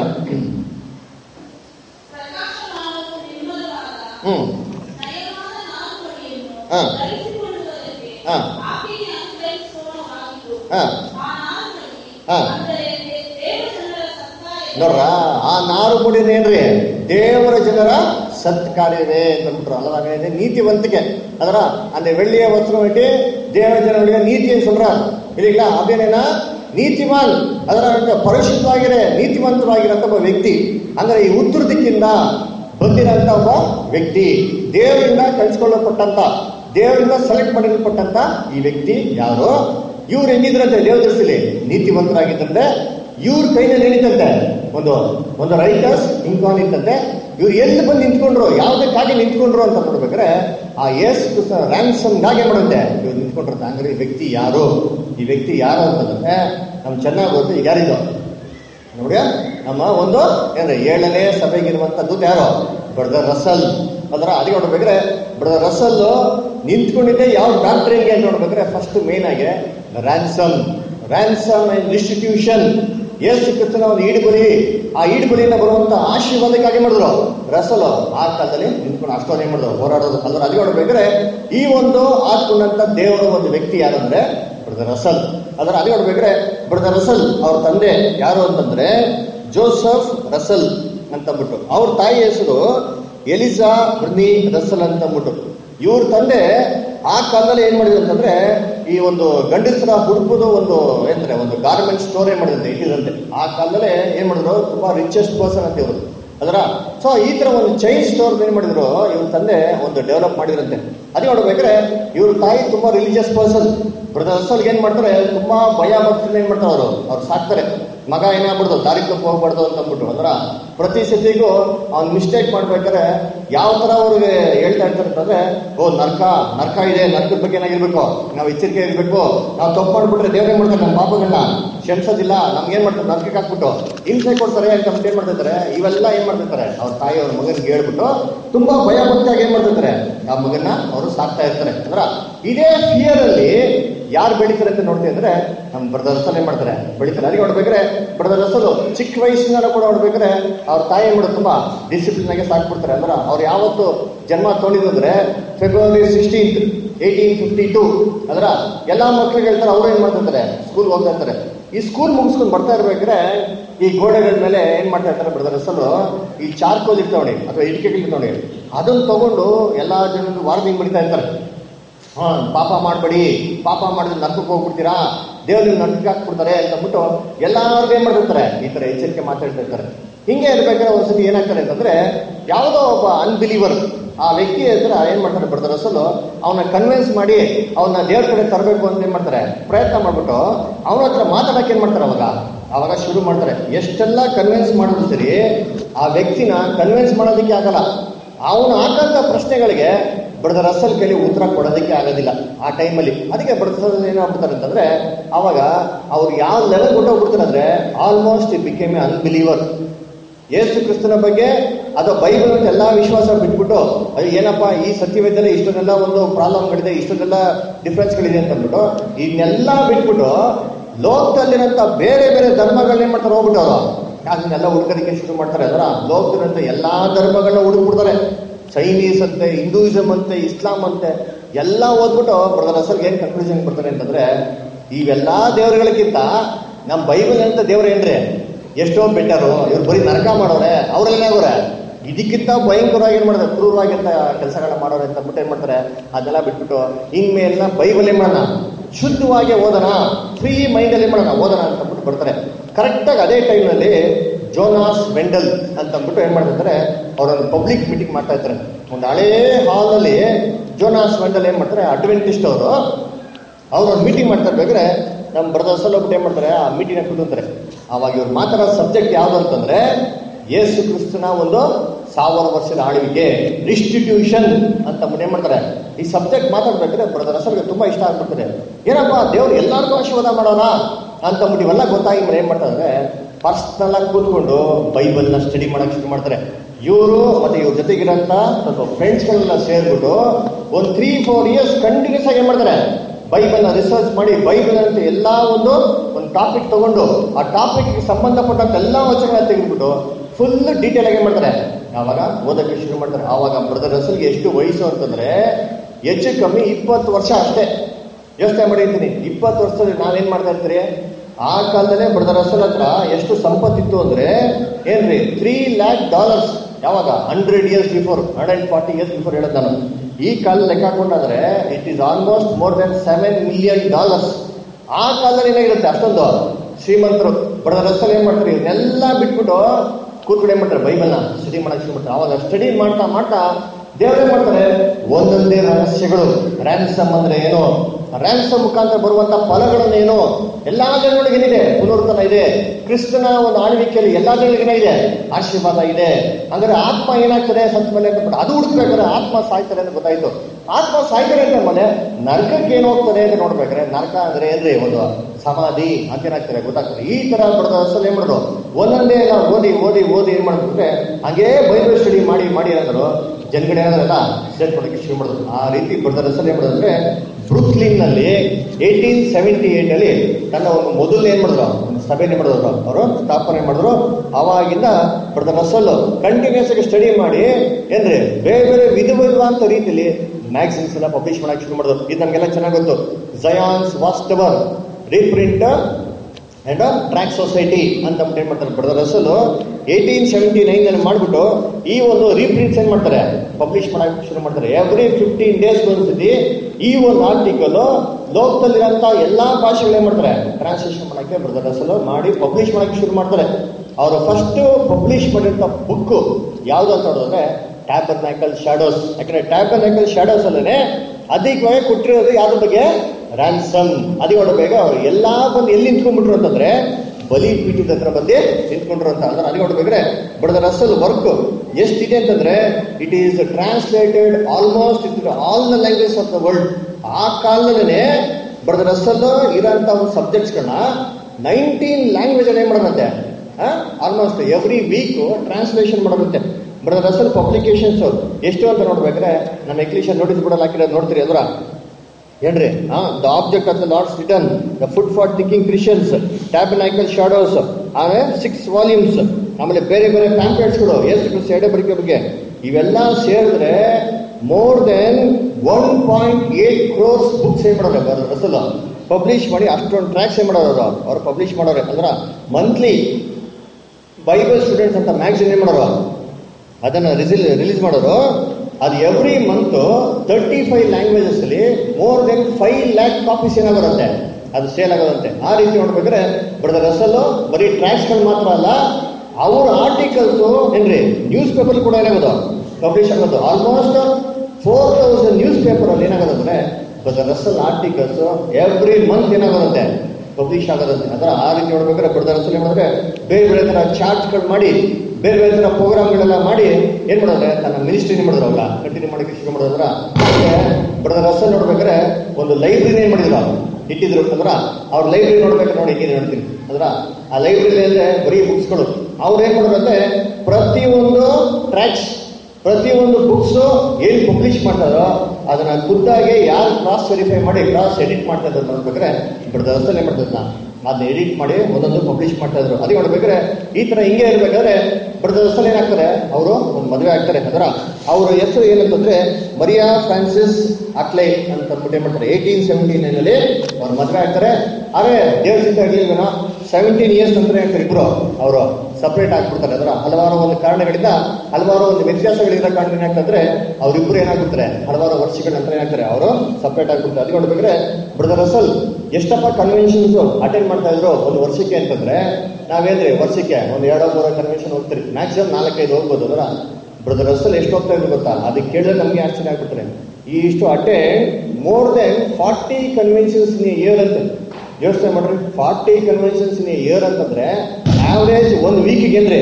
ಪ್ರಕಾಶಮಾನವು ನಿರ್ಮಲವಾದ ಹ್ಮ್ ನಯವಾದ ನಾರುಮಡಿಯನ್ನು ಹಾ. ಧರಿಸಿಕೊಳ್ಳುವುದಕ್ಕೆ ಹಾ. ಆಕೆಗೆ ಅನುಗ್ರಹಿಸುವವನಾಗಿದ್ದು, ಹಾ. ಆ ನಾರುಮಡಿ ಹಾ. ಅಂದರೆ ದೇ- ದೇವಜನರ ಸತ್ಕಾರ್ಯ ನೋಡ್ರ ಆ ನಾರು ಮುಡಿನೇನ್ರಿ ದೇವರ ಜನರ ಸತ್ಕಾರ್ಯವೇ ಅಂತ ಅಂದ್ಬಿಟ್ರು ಅಲ್ಲ ಹಾಗಾದ್ರೆ ನೀತಿವಂತಿಕೆ ಅದರ அந்த வெள்ளிய வஸ்திரம் வெட்டி தேவ ಜನಗಳಿಗೆ ನೀತಿಯನ್ನು சொல்ற இல்லைங்களா ಅದೇನೇನಾ ನೀತಿಮಾನ್ ಅದರ ಅರ್ಥ ಪರಿಶುದ್ಧವಾಗಿರೋ ನೀತಿವಂತವಾಗಿರೋಂಥ ಒಬ್ಬ ವ್ಯಕ್ತಿ ಅಂದ್ರೆ ಈ ಉತ್ತರ ದಿಕ್ಕಿಂದ ಬಂದಿರೋಂಥ ಒಬ್ಬ ವ್ಯಕ್ತಿ ದೇವರಿಂದ ಕಳಿಸ್ಕೊಳ್ಳಲ್ಪಟ್ಟಂತ ದೇವರಿಂದ ಸೆಲೆಕ್ಟ್ ಮಾಡಿರಲ್ಪಟ್ಟಂತ ಈ ವ್ಯಕ್ತಿ ಯಾರು ಇವ್ರು ಹೆಂಗಿದ್ರಂತೆ ದೇವ ದೃಷ್ಟಿಲಿ ನೀತಿವಂತರಾಗಿದ್ದಂತೆ ಇವ್ರ ಕೈನಲ್ಲಿ ಏನಿತ್ತಂತೆ ಒಂದು ಒಂದು ರೈಟರ್ಸ್ ಇಂಕಾನ್ ಇತ್ತಂತೆ ಇವ್ರು ಎಲ್ಲಿ ಬಂದು ನಿಂತ್ಕೊಂಡ್ರು ಯಾವ್ದಕ್ಕಾಗಿ ನಿಂತ್ಕೊಂಡ್ರು ಅಂತ ನೋಡ್ಬೇಕಾದ್ರೆ ಆ ಎಸ್ ರ್ಯಾನ್ಸಮ್ಗಾಗಿ ಮಾಡುತ್ತೆ ಇವ್ರು ನಿಂತ್ಕೊಂಡಿರ್ತಾರೆ ಹಂಗಾರೆ ಈ ವ್ಯಕ್ತಿ ಯಾರು ಈ ವ್ಯಕ್ತಿ ಯಾರು ಅಂತಂದ್ರೆ ನಮ್ಗೆ ಚೆನ್ನಾಗಿ ಗೊತ್ತು ಈಗ ಯಾರಿದು ನೋಡಿ ನಮ್ಮ ಒಂದು ಏನ್ರಿ ಏಳನೇ ಸಭೆಗಿರುವಂತ ದೂತ ಯಾರು ಬ್ರದರ್ ರಸಲ್ ಅದರ ಅದಕ್ಕೆ ನೋಡ್ಬೇಕಾದ್ರೆ ಬ್ರದರ್ ರಸಲ್ ನಿಂತ್ಕೊಂಡಿದ್ದೆ ಯಾವ ಡಾಕ್ಟ್ರಿಗೆ ಅಂತ ನೋಡ್ಬೇಕಾದ್ರೆ ಫಸ್ಟ್ ಮೇನ್ ಆಗಿ ransom ransom and restitution Yesu ಕ್ರಿಸ್ತನ ಒಂದು ಈಡುಬಲಿ ಆ ಈಡುಬಲಿಯಿಂದ ಬರುವಂತ ಆಶೀರ್ವಾದಕ್ಕಾಗಿ ಮಾಡಿದ್ರು ರಸಲ್ ಆ ಕಾಲದಲ್ಲಿ ನಿಂತ್ಕೊಂಡು ಅಷ್ಟೊಂದು ಏನ್ ಮಾಡಿದ್ರು ಹೋರಾಡೋದು ಅದ್ರ ಅಲ್ಲಿ ನೋಡ್ಬೇಕಾದ್ರೆ ಈ ಒಂದು ಆತ್ಕೊಂಡಂತ ದೇವರ ಒಂದು ವ್ಯಕ್ತಿ ಯಾರಂದ್ರೆ ಬ್ರದರ್ ರಸಲ್ ಅದರ ಅಲ್ಲಿ ನೋಡ್ಬೇಕಾದ್ರೆ ಬ್ರದರ್ ರಸಲ್ ಅವ್ರ ತಂದೆ ಯಾರು ಅಂತಂದ್ರೆ ಜೋಸಫ್ ರಸಲ್ ಅಂತಂದ್ಬಿಟ್ಟು ಅವ್ರ ತಾಯಿ ಹೆಸರು ಎಲಿಸಾ ಬ್ರನಿ ರಸಲ್ ಅಂತಂದ್ಬಿಟ್ಟು ಇವ್ರ ತಂದೆ ಆ ಕಾಲದಲ್ಲಿ ಏನ್ ಮಾಡಿದ್ರು ಅಂತಂದ್ರೆ ಈ ಒಂದು ಗಂಡಸರ ಹುಡುಕುದು ಒಂದು ಏನಂದ್ರೆ ಒಂದು ಗಾರ್ಮೆಂಟ್ ಸ್ಟೋರ್ ಏನ್ ಮಾಡಿದಂತೆ ಇಟ್ಟಿದಂತೆ ಆ ಕಾಲದಲ್ಲಿ ಏನ್ ಮಾಡಿದ್ರು ತುಂಬಾ ರಿಚೆಸ್ಟ್ ಪರ್ಸನ್ ಅಂತ ಇವರು ಅದರ ಸೊ ಈ ತರ ಒಂದು ಚೈನ್ ಸ್ಟೋರ್ ಏನ್ ಮಾಡಿದ್ರು ಇವ್ರ ತಂದೆ ಒಂದು ಡೆವಲಪ್ ಮಾಡಿದ್ರಂತೆ ಅದೇ ನೋಡ್ಬೇಕಾದ್ರೆ ಇವ್ರ ತಾಯಿ ತುಂಬಾ ರಿಲಿಜಿಯಸ್ ಪರ್ಸನ್ ಬ್ರದರ್ಸ್ ಏನ್ ಮಾಡ್ತಾರೆ ತುಂಬಾ ಭಯ ಭಕ್ತಿಯಿಂದ ಏನ್ ಮಾಡ್ತಾರೆ ಅವರು ಅವ್ರು ಸಾಕ್ತಾರೆ ಮಗ ಏನಾಗ್ಬಿಡ್ದು ದಾರಿ ತಪ್ಪು ಹೋಗ್ಬಾರ್ದು ಅಂತ ಅಂದ್ಬಿಟ್ಟು ಅಂದ್ರ ಪ್ರತಿ ಸತಿಗೂ ಅವ್ನ್ ಮಿಸ್ಟೇಕ್ ಮಾಡ್ಬೇಕಾದ್ರೆ ಯಾವ ತರ ಅವ್ರಿಗೆ ಹೇಳ್ತಾ ಇರ್ತಾರೆ ಅಂತಂದ್ರೆ ಓ ನರ್ಕ ನರ್ಕ ಇದೆ ನರ್ಕದ ಬಗ್ಗೆ ಏನಾಗಿರ್ಬೇಕು ನಾವು ಎಚ್ಚರಿಕೆ ಇರ್ಬೇಕು ನಾವು ತಪ್ಪು ಮಾಡ್ಬಿಟ್ರೆ ದೇವ್ರೇ ಮಾಡ್ತಾರೆ ನಮ್ಮ ಪಾಪಗಳನ್ನ ಕ್ಷಮಿಸೋದಿಲ್ಲ ನಮ್ಗೆ ಏನ್ ಮಾಡ್ತಾರೆ ನರ್ಕಕ್ಕೆ ಹಾಕ್ಬಿಟ್ಟು ಹಿಂಸೆ ಕೊಡ್ತಾರೆ ಅಂತ ಅಂದ್ಬಿಟ್ಟು ಏನ್ ಮಾಡ್ತಿರ್ತಾರೆ ಇವೆಲ್ಲ ಏನ್ ಮಾಡ್ತಿರ್ತಾರೆ ಅವ್ರ ತಾಯಿ ಅವ್ರ ಮಗನಿಗೆ ಹೇಳ್ಬಿಟ್ಟು ತುಂಬಾ ಭಯ ಭಕ್ತಿಯಾಗಿ ಏನ್ ಮಾಡ್ತಿರ್ತಾರೆ ಆ ಮಗನ್ನ ಅವರು ಸಾಕ್ತಾ ಇರ್ತಾರೆ ಅಂದ್ರ ಇದೇ ಫಿಯರ್ ಅಲ್ಲಿ ಯಾರು ಬೆಳಿತಾರೆ ಅಂತ ನೋಡ್ತೀವಿ ಅಂದ್ರೆ ನಮ್ಮ ಬ್ರದರ್ ರಸಲ್ ಏನ್ ಮಾಡ್ತಾರೆ ಬೆಳಿತಾರೆ ಅದಕ್ಕೆ ನೋಡ್ಬೇಕಾದ್ರೆ ಬ್ರದರ್ ರಸಲು ಚಿಕ್ಕ ವಯಸ್ಸಿನಾರ ಕೂಡ ನೋಡ್ಬೇಕಾದ್ರೆ ಅವ್ರ ತಾಯಿ ಏನ್ ಮಾಡೋದು ತುಂಬಾ ಡಿಸಿಪ್ಲಿನ್ ಆಗಿ ಸಾಕ್ಬಿಡ್ತಾರೆ ಅಂದ್ರೆ ಅವ್ರು ಯಾವತ್ತು ಜನ್ಮ ತೊಗೊಂಡಿದ್ರು ಅಂದ್ರೆ February sixteenth eighteen fifty two ಅದರ ಎಲ್ಲಾ ಮಕ್ಳಿಗೆ ಹೇಳ್ತಾರೆ ಅವ್ರು ಏನ್ ಮಾಡ್ತಿರ್ತಾರೆ ಸ್ಕೂಲ್ ಹೋಗ್ತಾ ಇರ್ತಾರೆ ಈ ಸ್ಕೂಲ್ ಮುಗಿಸ್ಕೊಂಡು ಬರ್ತಾ ಇರ್ಬೇಕಾದ್ರೆ ಈ ಗೋಡೆಗಳ ಮೇಲೆ ಏನ್ ಮಾಡ್ತಾ ಇರ್ತಾರೆ ಬ್ರದರ್ ರಸಲು ಈ ಚಾರ್ಕೋಲ್ ಇರ್ತಾವಣಿ ಅಥವಾ ಇಟ್ಕೆಗಳು ಇರ್ತಾವಣಿ ಅದನ್ನ ತಗೊಂಡು ಎಲ್ಲಾ ಜನರು ವಾರ್ನಿಂಗ್ ಬಡಿತಾ ಇರ್ತಾರೆ ಹಾ ಪಾಪ ಮಾಡಬೇಡಿ ಪಾಪ ಮಾಡಿದ್ರೆ ನರ್ಕಕ್ಕೆ ಹೋಗ್ಬಿಡ್ತೀರಾ ದೇವ್ರಿಗೆ ನರ್ಕಕ್ಕೆ ಹಾಕ್ಬಿಡ್ತಾರೆ ಅಂತ ಅಂದ್ಬಿಟ್ಟು ಎಲ್ಲಾರ್ಗು ಏನ್ ಮಾಡಿರ್ತಾರೆ ಈ ತರ ಎಚ್ಚರಿಕೆ ಮಾತಾಡ್ತಾ ಇರ್ತಾರೆ ಹಿಂಗೆ ಇರ್ಬೇಕಾದ್ರೆ ಒಂದ್ಸತಿ ಏನಾಗ್ತಾರೆ ಅಂತಂದ್ರೆ ಯಾವುದೋ ಒಬ್ಬ ಅನ್ಬಿಲೀವರ್ ಆ ವ್ಯಕ್ತಿ ಹತ್ರ ಏನ್ ಮಾಡ್ತಾರೆ ಬರ್ತಾರೆ ಅಸಲು ಅವನ ಕನ್ವಿನ್ಸ್ ಮಾಡಿ ಅವನ ದೇವ್ರ ಕಡೆ ತರಬೇಕು ಅಂತ ಏನ್ ಮಾಡ್ತಾರೆ ಪ್ರಯತ್ನ ಮಾಡ್ಬಿಟ್ಟು ಅವನ ಹತ್ರ ಮಾತಾಡಕ್ಕೆ ಏನ್ ಮಾಡ್ತಾರೆ ಅವಾಗ ಅವಾಗ ಶುರು ಮಾಡ್ತಾರೆ ಎಷ್ಟೆಲ್ಲ ಕನ್ವಿನ್ಸ್ ಮಾಡಿದ್ರು ಸರಿ ಆ ವ್ಯಕ್ತಿನ ಕನ್ವಿನ್ಸ್ ಮಾಡೋದಕ್ಕೆ ಆಗಲ್ಲ ಅವನು ಹಾಕಂತ ಪ್ರಶ್ನೆಗಳಿಗೆ ಬ್ರದರ್ ಅಸಲ್ ಕೈಲಿ ಉತ್ತರ ಕೊಡೋದಕ್ಕೆ ಆಗೋದಿಲ್ಲ ಆ ಟೈಮಲ್ಲಿ ಅದಕ್ಕೆ ಬ್ರದರ್ ಏನಾಗ್ಬಿಡ್ತಾರೆ ಅಂತಂದ್ರೆ ಅವಾಗ ಅವ್ರು ಯಾವ ಲೆವೆಲ್ ಕೊಟ್ಟೋಗ್ಬಿಡ್ತಾರೆ ಅಂದ್ರೆ almost became a unbeliever Yesu ಕ್ರಿಸ್ತನ ಬಗ್ಗೆ ಅಥವಾ ಬೈಬಲ್ ಎಲ್ಲಾ ವಿಶ್ವಾಸ ಬಿಟ್ಬಿಟ್ಟು ಅದು ಏನಪ್ಪಾ ಈ ಸತ್ಯವೇದದಲ್ಲಿ ಇಷ್ಟೊಂದೆಲ್ಲ ಒಂದು ಪ್ರಾಬ್ಲಮ್ಗಳಿದೆ ಇಷ್ಟೊಂದೆಲ್ಲ ಡಿಫ್ರೆನ್ಸ್ಗಳಿದೆ ಅಂತ ಅಂದ್ಬಿಟ್ಟು ಇದನ್ನೆಲ್ಲ ಬಿಟ್ಬಿಟ್ಟು ಲೋಕದಲ್ಲಿರೋಂಥ ಬೇರೆ ಬೇರೆ ಧರ್ಮಗಳನ್ನ ಏನ್ ಮಾಡ್ತಾರೆ ಹೋಗ್ಬಿಟ್ಟು ಅವರು ಅದನ್ನೆಲ್ಲ ಹುಡುಕಲಿಕ್ಕೆ ಶುರು ಮಾಡ್ತಾರೆ ಅದರ ಲೋಕದಲ್ಲಿರೋಂಥ ಎಲ್ಲಾ ಧರ್ಮಗಳನ್ನ ಹುಡುಕ್ಬಿಡ್ತಾರೆ ಚೈನೀಸ್ ಅಂತೆ ಹಿಂದೂಯಿಸಮ್ ಅಂತೆ ಇಸ್ಲಾಂ ಅಂತೆ ಎಲ್ಲ ಓದ್ಬಿಟ್ಟು ಬ್ರದರ್ ಅಸಲ್ಗೆ ಏನ್ ಕನ್ಕ್ಲೂಷನ್ ಬರ್ತಾರೆ ಅಂತಂದ್ರೆ ಇವೆಲ್ಲಾ ದೇವರುಗಳಿಗಿಂತ ನಮ್ಮ ಬೈಬಲ್ ಅಂತ ದೇವ್ರ ಏನ್ರಿ ಎಷ್ಟೋ ಬೆಟರು ಇವ್ರು ಬರೀ ನರಕ ಮಾಡೋರೆ ಅವ್ರೆಲ್ಲಾಗೋರೆ ಇದಕ್ಕಿಂತ ಭಯಂಕರವಾಗಿ ಏನ್ ಮಾಡ್ತಾರೆ ಕ್ರೂರವಾಗಿಂತ ಕೆಲಸಗಳನ್ನ ಮಾಡೋರೆ ಅಂತ ಬಿಟ್ಟು ಏನ್ ಮಾಡ್ತಾರೆ ಅದೆಲ್ಲ ಬಿಟ್ಬಿಟ್ಟು ಇನ್ಮೇಲೆ ಬೈಬಲ್ ಏನ್ ಮಾಡೋಣ ಶುದ್ಧವಾಗಿ ಓದೋಣ ಫ್ರೀ ಮೈಂಡ್ ಅಲ್ಲಿ ಮಾಡೋಣ ಓದೋಣ ಅಂತ ಬಿಟ್ಟು ಬರ್ತಾರೆ ಕರೆಕ್ಟಾಗಿ ಅದೇ ಟೈಮ್ನಲ್ಲಿ ಜೋನಾಸ್ ವೆಂಡಲ್ ಅಂತ ಅಂದ್ಬಿಟ್ಟು ಏನ್ ಮಾಡ್ತಿರ್ತಾರೆ ಅವರೊಂದು ಪಬ್ಲಿಕ್ ಮೀಟಿಂಗ್ ಮಾಡ್ತಾ ಇರ್ತಾರೆ ಒಂದು ಹಳೇ ಹಾಲಲ್ಲಿ ಜೋನಾಸ್ ವೆಂಡಲ್ ಏನ್ ಮಾಡ್ತಾರೆ ಅಡ್ವೆಂಟಿಸ್ಟ್ ಅವರು ಅವ್ರು ಒಂದು ಮೀಟಿಂಗ್ ಮಾಡ್ತಾ ಇರ್ಬೇಕಾದ್ರೆ ನಮ್ಮ ಬ್ರದರ್ಸ್ ಎಲ್ಲ ಒಟ್ಟು ಏನ್ ಮಾಡ್ತಾರೆ ಆ ಮೀಟಿಂಗ್ ಕೂತ್ಕೊಂತಾರೆ ಅವಾಗ ಇವ್ರು ಮಾತಾಡೋ ಸಬ್ಜೆಕ್ಟ್ ಯಾವ್ದು ಅಂತಂದ್ರೆ ಯೇಸು ಕ್ರಿಸ್ತನ ಒಂದು ಸಾವಿರ ವರ್ಷದ ಆಳ್ವಿಕೆ ರಿಸ್ಟಿಟ್ಯೂಷನ್ ಅಂತ ಅಂದ್ಬಿಟ್ಟು ಏನ್ ಮಾಡ್ತಾರೆ ಈ ಸಬ್ಜೆಕ್ಟ್ ಮಾತಾಡ್ಬೇಕಾದ್ರೆ ಬ್ರದರ್ ಅಸಲ್ಗೆ ತುಂಬಾ ಇಷ್ಟ ಆಗ್ಬಿಡ್ತದೆ ಏನಪ್ಪ ದೇವ್ರು ಎಲ್ಲಾರ್ಗೂ ಆಶೀರ್ವಾದ ಮಾಡೋಣ ಅಂತ ಅಂದ್ಬಿಟ್ಟು ಇವೆಲ್ಲ ಗೊತ್ತಾಗಿ ಇವ್ರು ಏನ್ ಮಾಡ್ತಾರೆ ಅಂದ್ರೆ ಪರ್ಸ್ನಲ್ ಆಗಿ ಕೂತ್ಕೊಂಡು ಬೈಬಲ್ನ ಸ್ಟಡಿ ಮಾಡಕ್ ಶುರು ಮಾಡ್ತಾರೆ ಇವರು ಮತ್ತೆ ಇವ್ರ ಜೊತೆಗಿರಂತ ಸ್ವಲ್ಪ ಫ್ರೆಂಡ್ಸ್ಗಳನ್ನ ಸೇರ್ಬಿಟ್ಟು ಒಂದು ತ್ರೀ ಫೋರ್ ಇಯರ್ಸ್ ಕಂಟಿನ್ಯೂಸ್ ಆಗಿ ಏನ್ ಮಾಡ್ತಾರೆ ಬೈಬಲ್ನ ರಿಸರ್ಚ್ ಮಾಡಿ ಬೈಬಲ್ ಅಂತ ಎಲ್ಲಾ ಒಂದು ಒಂದು ಟಾಪಿಕ್ ತಗೊಂಡು ಆ ಟಾಪಿಕ್ ಸಂಬಂಧಪಟ್ಟಂತ ಎಲ್ಲಾ ವಚನಗಳನ್ನ ತೆಗೆದ್ಬಿಟ್ಟು ಫುಲ್ ಡೀಟೇಲ್ ಆಗಿ ಏನ್ ಮಾಡ್ತಾರೆ ಆವಾಗ ಓದಕ್ಕೆ ಶುರು ಮಾಡ್ತಾರೆ ಆವಾಗ ಬ್ರದರ್ ರಸಲ್ಗೆ ಎಷ್ಟು ವಯಸ್ಸು ಅಂತಂದ್ರೆ ಹೆಚ್ಚು ಕಮ್ಮಿ ಇಪ್ಪತ್ತು ವರ್ಷ ಅಷ್ಟೇ ಯೋಚನೆ ಮಾಡಿರ್ತೀನಿ ಇಪ್ಪತ್ತು ವರ್ಷದಲ್ಲಿ ನಾವೇನ್ ಮಾಡ್ತಾ ಇರ್ತೀರಿ ಆ ಕಾಲದಲ್ಲೇ ಬ್ರದರ್ ರಸಲ್ ಹತ್ರ ಎಷ್ಟು ಸಂಪತ್ತಿತ್ತು ಅಂದ್ರೆ ಏನ್ರಿ ತ್ರೀ ಲ್ಯಾಕ್ ಡಾಲರ್ಸ್ ಯಾವಾಗ hundred years before hundred and forty years before ಹೇಳೋದು ನಾನು ಈ ಕಾಲ ಲೆಕ್ಕ ಹಾಕೊಂಡಾದ್ರೆ it is almost more than seven million dollars ಆ ಕಾಲದಲ್ಲಿ ಏನಾಗಿರುತ್ತೆ ಅಷ್ಟೊಂದು ಶ್ರೀಮಂತರು ಬ್ರದರ್ ರಸಲ್ ಏನ್ ಮಾಡ್ತಾರೆ ಇವನ್ನೆಲ್ಲ ಬಿಟ್ಬಿಟ್ಟು ಕೂತ್ಕೊಂಡು ಏನ್ ಮಾಡ್ತಾರೆ ಬೈಬಲ್ನ ಸ್ಟಡಿ ಮಾಡಕ್ ಶುರು ಮಾಡ್ತಾರೆ ಅವಾಗ ಸ್ಟಡಿ ಮಾಡ್ತಾ ಮಾಡ್ತಾ ದೇವ್ರೇನ್ ಮಾಡ್ತಾರೆ ಒಂದೊಂದೇ ರಹಸ್ಯಗಳು ರ್ಯಾನ್ಸಮ್ ಅಂದ್ರೆ ಏನು ರ್ಯಾನ್ಸಮ್ ಮುಖಾಂತರ ಬರುವಂತ ಫಲಗಳನ್ನೇನು ಎಲ್ಲಾ ಜನಗಳಿಗೆ ಏನಿದೆ ಪುನರುತ್ಥಾನ ಇದೆ ಕ್ರಿಸ್ತನ ಒಂದು ಆಳ್ವಿಕೆಯಲ್ಲಿ ಎಲ್ಲಾ ಜನಗಳಿಗೆ ಏನಿದೆ ಆಶೀರ್ವಾದ ಇದೆ ಅಂದ್ರೆ ಆತ್ಮ ಏನಾಗ್ತದೆ ಸತ್ ಮೇಲೆ ಅಂತ ಬಿಟ್ಟು ಅದು ಹುಡುಕ್ಬೇಕಾದ್ರೆ ಆತ್ಮ ಸಾಯ್ತಾರೆ ಅಂತ ಗೊತ್ತಾಯ್ತು ಆತ್ಮ ಸಾಯ್ತಾರೆ ಅಂತ ಮೇಲೆ ನರಕಕ್ಕೆ ಏನು ಹೋಗ್ತದೆ ಅಂತ ನೋಡ್ಬೇಕಾದ್ರೆ ನರಕ ಅಂದ್ರೆ ಏನ್ರಿ ಒಂದು ಸಮಾಧಿ ಅಂತ ಏನಾಗ್ತದೆ ಗೊತ್ತಾಗ್ತದೆ ಈ ತರ ಬಡದ ಅಸಲ್ ಏನ್ ಮಾಡೋದು ಒಂದೊಂದೇ ಎಲ್ಲ ಓದಿ ಓದಿ ಓದಿ ಏನ್ ಮಾಡ್ಬಿಟ್ರೆ ಹಂಗೇ ಬೈಬಲ್ ಸ್ಟಡಿ ಮಾಡಿ ಮಾಡಿ ಏನಾದ್ರು ಜನಗಡೆ ಏನಾದ್ರಲ್ಲ ಸೇರ್ಕೊಳಕ್ಕೆ ಶುರು ಮಾಡಿದ್ರು ಆ ರೀತಿ ಬಡದ ಅಸಲ್ ಏನ್ ಮಾಡೋದು ಅಂದ್ರೆ ಬ್ರೂಕ್ಲಿನ್ ನಲ್ಲಿ ಏಯ್ಟೀನ್ ಸೆವೆಂಟಿ ಏಟ್ ಅಲ್ಲಿ ತನ್ನ ಒಂದು ಮೊದಲು ಏನ್ ಮಾಡಿದ್ರು ಒಂದು ಸಭೆನೇ ಮಾಡಿದ್ರು ಅವರು ಸ್ಥಾಪನೆ ಮಾಡಿದ್ರು ಅವಾಗಿಂದ ಬ್ರದರ್ ರಸಲ್ ಕಂಟಿನ್ಯೂಸ್ ಆಗಿ ಸ್ಟಡಿ ಮಾಡಿ ಏನ್ರಿ ಬೇರೆ ಬೇರೆ ವಿಧ ವಿಧವಾದಂತ ರೀತಿಯಲ್ಲಿ ಮ್ಯಾಗಝಿನ್ಸ್ ಎಲ್ಲ ಪಬ್ಲಿಷ್ ಮಾಡಕ್ ಶುರು ಮಾಡಿದ್ರು ಇದು ನಮ್ಗೆಲ್ಲ ಚೆನ್ನಾಗಿ ಗೊತ್ತು Zion's Watch Tower reprint and tract society ಅಂತ ಅಂದ್ಬಿಟ್ಟು ಏನ್ ಮಾಡ್ತಾರೆ brother Russell eighteen seventy nine ಅಲ್ಲಿ ಮಾಡ್ಬಿಟ್ಟು ಈ ಒಂದು ರೀಪ್ರಿಂಟ್ಸ್ ಏನ್ ಮಾಡ್ತಾರೆ ಪಬ್ಲಿಷ್ ಮಾಡಕ್ಕೆ ಶುರು ಮಾಡ್ತಾರೆ ಎವ್ರಿ ಫಿಫ್ಟೀನ್ ಡೇಸ್ ಒಂದ್ಸತಿ ಈ ಒಂದು ಆರ್ಟಿಕಲ್ ಲೋಕದಲ್ಲಿರೋಂಥ ಎಲ್ಲಾ ಭಾಷೆಗಳು ಏನ್ ಮಾಡ್ತಾರೆ ಟ್ರಾನ್ಸ್ಲೇಷನ್ ಮಾಡಕ್ಕೆ ಬ್ರದರ್ ರಸಲ್ ಮಾಡಿ ಪಬ್ಲಿಷ್ ಮಾಡಕ್ಕೆ ಶುರು ಮಾಡ್ತಾರೆ ಅವರು ಫಸ್ಟ್ ಪಬ್ಲಿಷ್ ಮಾಡಿರೋ ಬುಕ್ ಯಾವ್ದು ಅಂತ ನೋಡಿದ್ರೆ ಟ್ಯಾಬರ್ ನೈಕಲ್ ಶಾಡೋಸ್ ಯಾಕಂದ್ರೆ ಟ್ಯಾಬರ್ ನೈಕಲ್ ಶಾಡೋಸ್ ಅಲ್ಲೇ ಅಧಿಕವಾಗಿ ಕೊಟ್ಟಿರೋದು ಯಾವ್ದ್ರ ಬಗ್ಗೆ ರ್ಯಾನ್ಸಮ್ ಅದಕ್ಕೆ ಹೊಡಬೇಕು ಅವ್ರು ಎಲ್ಲಾ ಬಂದು ಎಲ್ಲಿ ನಿಂತ್ಕೊಂಡ್ಬಿಟ್ರು ಅಂತಂದ್ರೆ ಬಲಿ ಪೀಠದ ಹತ್ರ ಬಂದು ನಿಂತ್ಕೊಂಡ್ರು ಅಂತ ಅಂದ್ರೆ ಅದಕ್ಕೆ ಹೊಡಬೇಕ್ರೆ ಬಡದ ರಸಲ್ ವರ್ಕ್ ಎಷ್ಟಿದೆ ಅಂತಂದ್ರೆ it is translated almost in all the language of the world ಆ ಕಾಲದಲ್ಲೇ ಬಡದ ರಸಲ್ ಇರೋಂಥ ಒಂದು ಸಬ್ಜೆಕ್ಟ್ಸ್ಗಳನ್ನ ನೈನ್ಟೀನ್ ಲ್ಯಾಂಗ್ವೇಜ್ ಅಲ್ಲಿ ಏನ್ ಮಾಡೋದಂತೆ ಆಲ್ಮೋಸ್ಟ್ ಎವ್ರಿ ವೀಕ್ ಟ್ರಾನ್ಸ್ಲೇಷನ್ ಮಾಡೋದಂತೆ ಬ್ರದರ್ ರಸಲ್ ಪಬ್ಲಿಕೇಶನ್ಸ್ ಎಷ್ಟು ಅಂತ ನೋಡ್ಬೇಕ್ರೆ ನಮ್ಮ ಎಕ್ಲಿಷನ್ ನೋಟಿಸ್ ಬೋರ್ಡಲ್ಲಿ ಹಾಕಿರೋದು ನೋಡ್ತೀರಿ ಅದ್ರ ಏನ್ರಿ ಹಾ the object of the Lord's return the food for thinking Christians tabernacle shadows ಆಮೇಲೆ ಸಿಕ್ಸ್ ವಾಲ್ಯೂಮ್ಸ್ ಆಮೇಲೆ ಬೇರೆ ಬೇರೆ ಪ್ಯಾಂಪ್ಲೆಟ್ಸ್ಗಳು ಎಷ್ಟು ಎಡೆ ಬರಿಕೆ ಬಗ್ಗೆ ಇವೆಲ್ಲ ಸೇರಿದ್ರೆ more than one point eight crores books ಏನ್ ಮಾಡೋರೆ ಬರೋದು ರಸಲ್ ಪಬ್ಲಿಷ್ ಮಾಡಿ ಅಷ್ಟೊಂದು ಟ್ರ್ಯಾಕ್ಸ್ ಏನ್ ಮಾಡೋರು ಅವ್ರು? ಅವ್ರು ಪಬ್ಲಿಷ್ ಮಾಡೋರೆ ಅಂದ್ರ ಮಂತ್ಲಿ ಬೈಬಲ್ ಸ್ಟೂಡೆಂಟ್ಸ್ ಅಂತ ಮ್ಯಾಗ್ಝಿನ್ ಏನ್ ಮಾಡೋರು ಅದನ್ನ ರಿಸಿಲ್ ರಿಲೀಸ್ ಮಾಡೋರು ಅದು every month thirty five languages ಅಲ್ಲಿ more than five lakh copies ಏನಾಗೋದಂತೆ ಅದು ಸೇಲ್ ಆಗೋದಂತೆ ಆ ರೀತಿ ನೋಡ್ಬೇಕಾದ್ರೆ ಬ್ರದರ್ ರಸಲ್ ಬರೀ ಟ್ರ್ಯಾಕ್ಸ್ಗಳು ಮಾತ್ರ ಅಲ್ಲ ಅವ್ರ ಆರ್ಟಿಕಲ್ಸ್ ಏನ್ರಿ ನ್ಯೂಸ್ ಪೇಪರ್ ಕೂಡ ಏನಾಗೋದು ಪಬ್ಲಿಷ್ ಆಗೋದು almost four thousand newspaper ಅಲ್ಲಿ ಏನಾಗೋದಂದ್ರೆ brother Russell articles every month ಏನಾಗೋದಂತೆ ಪಬ್ಲಿಷ್ ಆಗೋದಂತೆ ಅದರ ಆ ರೀತಿ ನೋಡ್ಬೇಕಾದ್ರೆ ಬ್ರದರ್ ರಸಲ್ ಏನ್ ಮಾಡಿದ್ರೆ ಬೇರೆ ಬೇರೆ ತರ ಚಾರ್ಟ್ಗಳು ಮಾಡಿ ಬೇರೆ ಬೇರೆ ತರ ಪ್ರೋಗ್ರಾಮ್ಗಳೆಲ್ಲ ಮಾಡಿ ಏನ್ ಮಾಡಿದ್ರೆ ತನ್ನ ಮಿನಿಸ್ಟ್ರಿ ಮಾಡಿದ್ರು ಅವಾಗ ಕಂಟಿನ್ಯೂ ಮಾಡಕ್ಕೆ ಶುರು ಮಾಡಿದ್ರ ಬ್ರದರ್ ರಸಲ್ ನೋಡ್ಬೇಕಾದ್ರೆ ಒಂದು ಲೈಬ್ರರಿ ಏನ್ ಮಾಡಿದ್ರು ಇಟ್ಟಿದ್ರು ಅಂದ್ರ ಅವ್ರ ಲೈಬ್ರರಿ ನೋಡ್ಬೇಕು ನೋಡಿ ಹೇಗೆ ನೋಡ್ತೀನಿ ಅಂದ್ರ ಆ ಲೈಬ್ರರಿ ಅಂದ್ರೆ ಬರೀ ಬುಕ್ಸ್ಗಳು ಅವ್ರು ಏನ್ ಮಾಡಿದ್ರಂದ್ರೆ ಪ್ರತಿಯೊಂದು ಟ್ರ್ಯಾಕ್ಸ್ ಪ್ರತಿಯೊಂದು ಬುಕ್ಸ್ ಏನ್ ಪಬ್ಲಿಷ್ ಮಾಡ್ತಾರೋ ಅದನ್ನ ಖುದ್ದಾಗಿ ಯಾರು ಕ್ರಾಸ್ ವೆರಿಫೈ ಮಾಡಿ ಕ್ರಾಸ್ ಎಡಿಟ್ ಮಾಡ್ತಾ ಇದ್ದಾರೆ ನೋಡ್ಬೇಕಾದ್ರೆ ಬ್ರದರ್ ರಸಲ್ ಏನ್ ಮಾಡ್ತಿದ್ನ ಅದನ್ನ ಎಡಿಟ್ ಮಾಡಿ ಒಂದೊಂದು ಪಬ್ಲಿಷ್ ಮಾಡ್ತಾ ಇದ್ರು ಅದೇ ನೋಡ್ಬೇಕಾದ್ರೆ ಈ ತರ ಹಿಂಗೆ ಇರ್ಬೇಕಾದ್ರೆ ಬ್ರದರ್ ರಸಲ್ ಏನಾಗ್ತಾರೆ ಅವರು ಒಂದು ಮದುವೆ ಆಗ್ತಾರೆ ಅದರ ಅವರ ಹೆಸರು ಏನಂತಂದ್ರೆ ಮರಿಯಾ ಫ್ರಾನ್ಸಿಸ್ ಅಕ್ಲೈ ಅಂತ ಅಂದ್ಬಿಟ್ಟು ಏನ್ ಮಾಡ್ತಾರೆ ಏಯ್ಟೀನ್ ಸೆವೆಂಟಿ ನೈನ್ ಅಲ್ಲಿ ಅವ್ರು ಮದುವೆ ಆಗ್ತಾರೆ ಆದ್ರೆ ದೇವ್ರ ಚಿಂತೆ ಆಗ್ಲಿಲ್ವೇನೋ ಸೆವೆಂಟೀನ್ ಇಯರ್ಸ್ ನಂತರ ಹೇಳ್ತಾರೆ ಇಬ್ರು ಅವರು ಸಪರೇಟ್ ಆಗ್ಬಿಡ್ತಾರೆ ಅದರ ಹಲವಾರು ಒಂದು ಕಾರಣಗಳಿಂದ ಹಲವಾರು ಒಂದು ವ್ಯತ್ಯಾಸಗಳಿರೋ ಕಾರಣ ಏನಾಗ್ತಂದ್ರೆ ಅವರಿಬ್ಬರು ಏನಾಗ್ಬಿಡ್ತಾರೆ ಹಲವಾರು ವರ್ಷಗಳ ನಂತರ ಏನಾಗ್ತಾರೆ ಅವರು ಸಪರೇಟ್ ಆಗ್ಬಿಡ್ತಾರೆ ಅದಕ್ಕೆ ನೋಡ್ಬೇಕಾದ್ರೆ ಬ್ರದರ್ ರಸಲ್ ಎಷ್ಟಪ್ಪ ಕನ್ವೆನ್ಷನ್ಸ್ ಅಟೆಂಡ್ ಮಾಡ್ತಾ ಇದ್ರು ಒಂದು ವರ್ಷಕ್ಕೆ ಅಂತಂದ್ರೆ ನಾವೇನ್ರಿ ವರ್ಷಕ್ಕೆ ಒಂದು ಎರಡೋ ಮೂರೋ ಕನ್ವೆನ್ಷನ್ ಹೋಗ್ತೀರಿ ಮ್ಯಾಕ್ಸಿಮಮ್ ನಾಲ್ಕೈದು ಹೋಗ್ಬೋದು ಅದರ ಬ್ರದರ್ ರಸಲ್ ಎಷ್ಟು ಹೋಗ್ತಾ ಇದ್ರು ಗೊತ್ತಾ ಅದಕ್ಕೆ ಕೇಳಿದ್ರೆ ನಮಗೆ ಆಶ್ಚರ್ಯ ಆಗ್ಬಿಡ್ತಾರೆ ಈ ಇಷ್ಟು attend more than forty conventions in year ಅಂತ ಯೋಚನೆ ಮಾಡ್ರಿ ಫಾರ್ಟಿ ಕನ್ವೆನ್ಷನ್ಸ್ ಇನ್ ಇಯರ್ ಅಂತಂದ್ರೆ ಆವರೇಜ್ ಒಂದು ವೀಕಿಗೆ ಅಂದ್ರೆ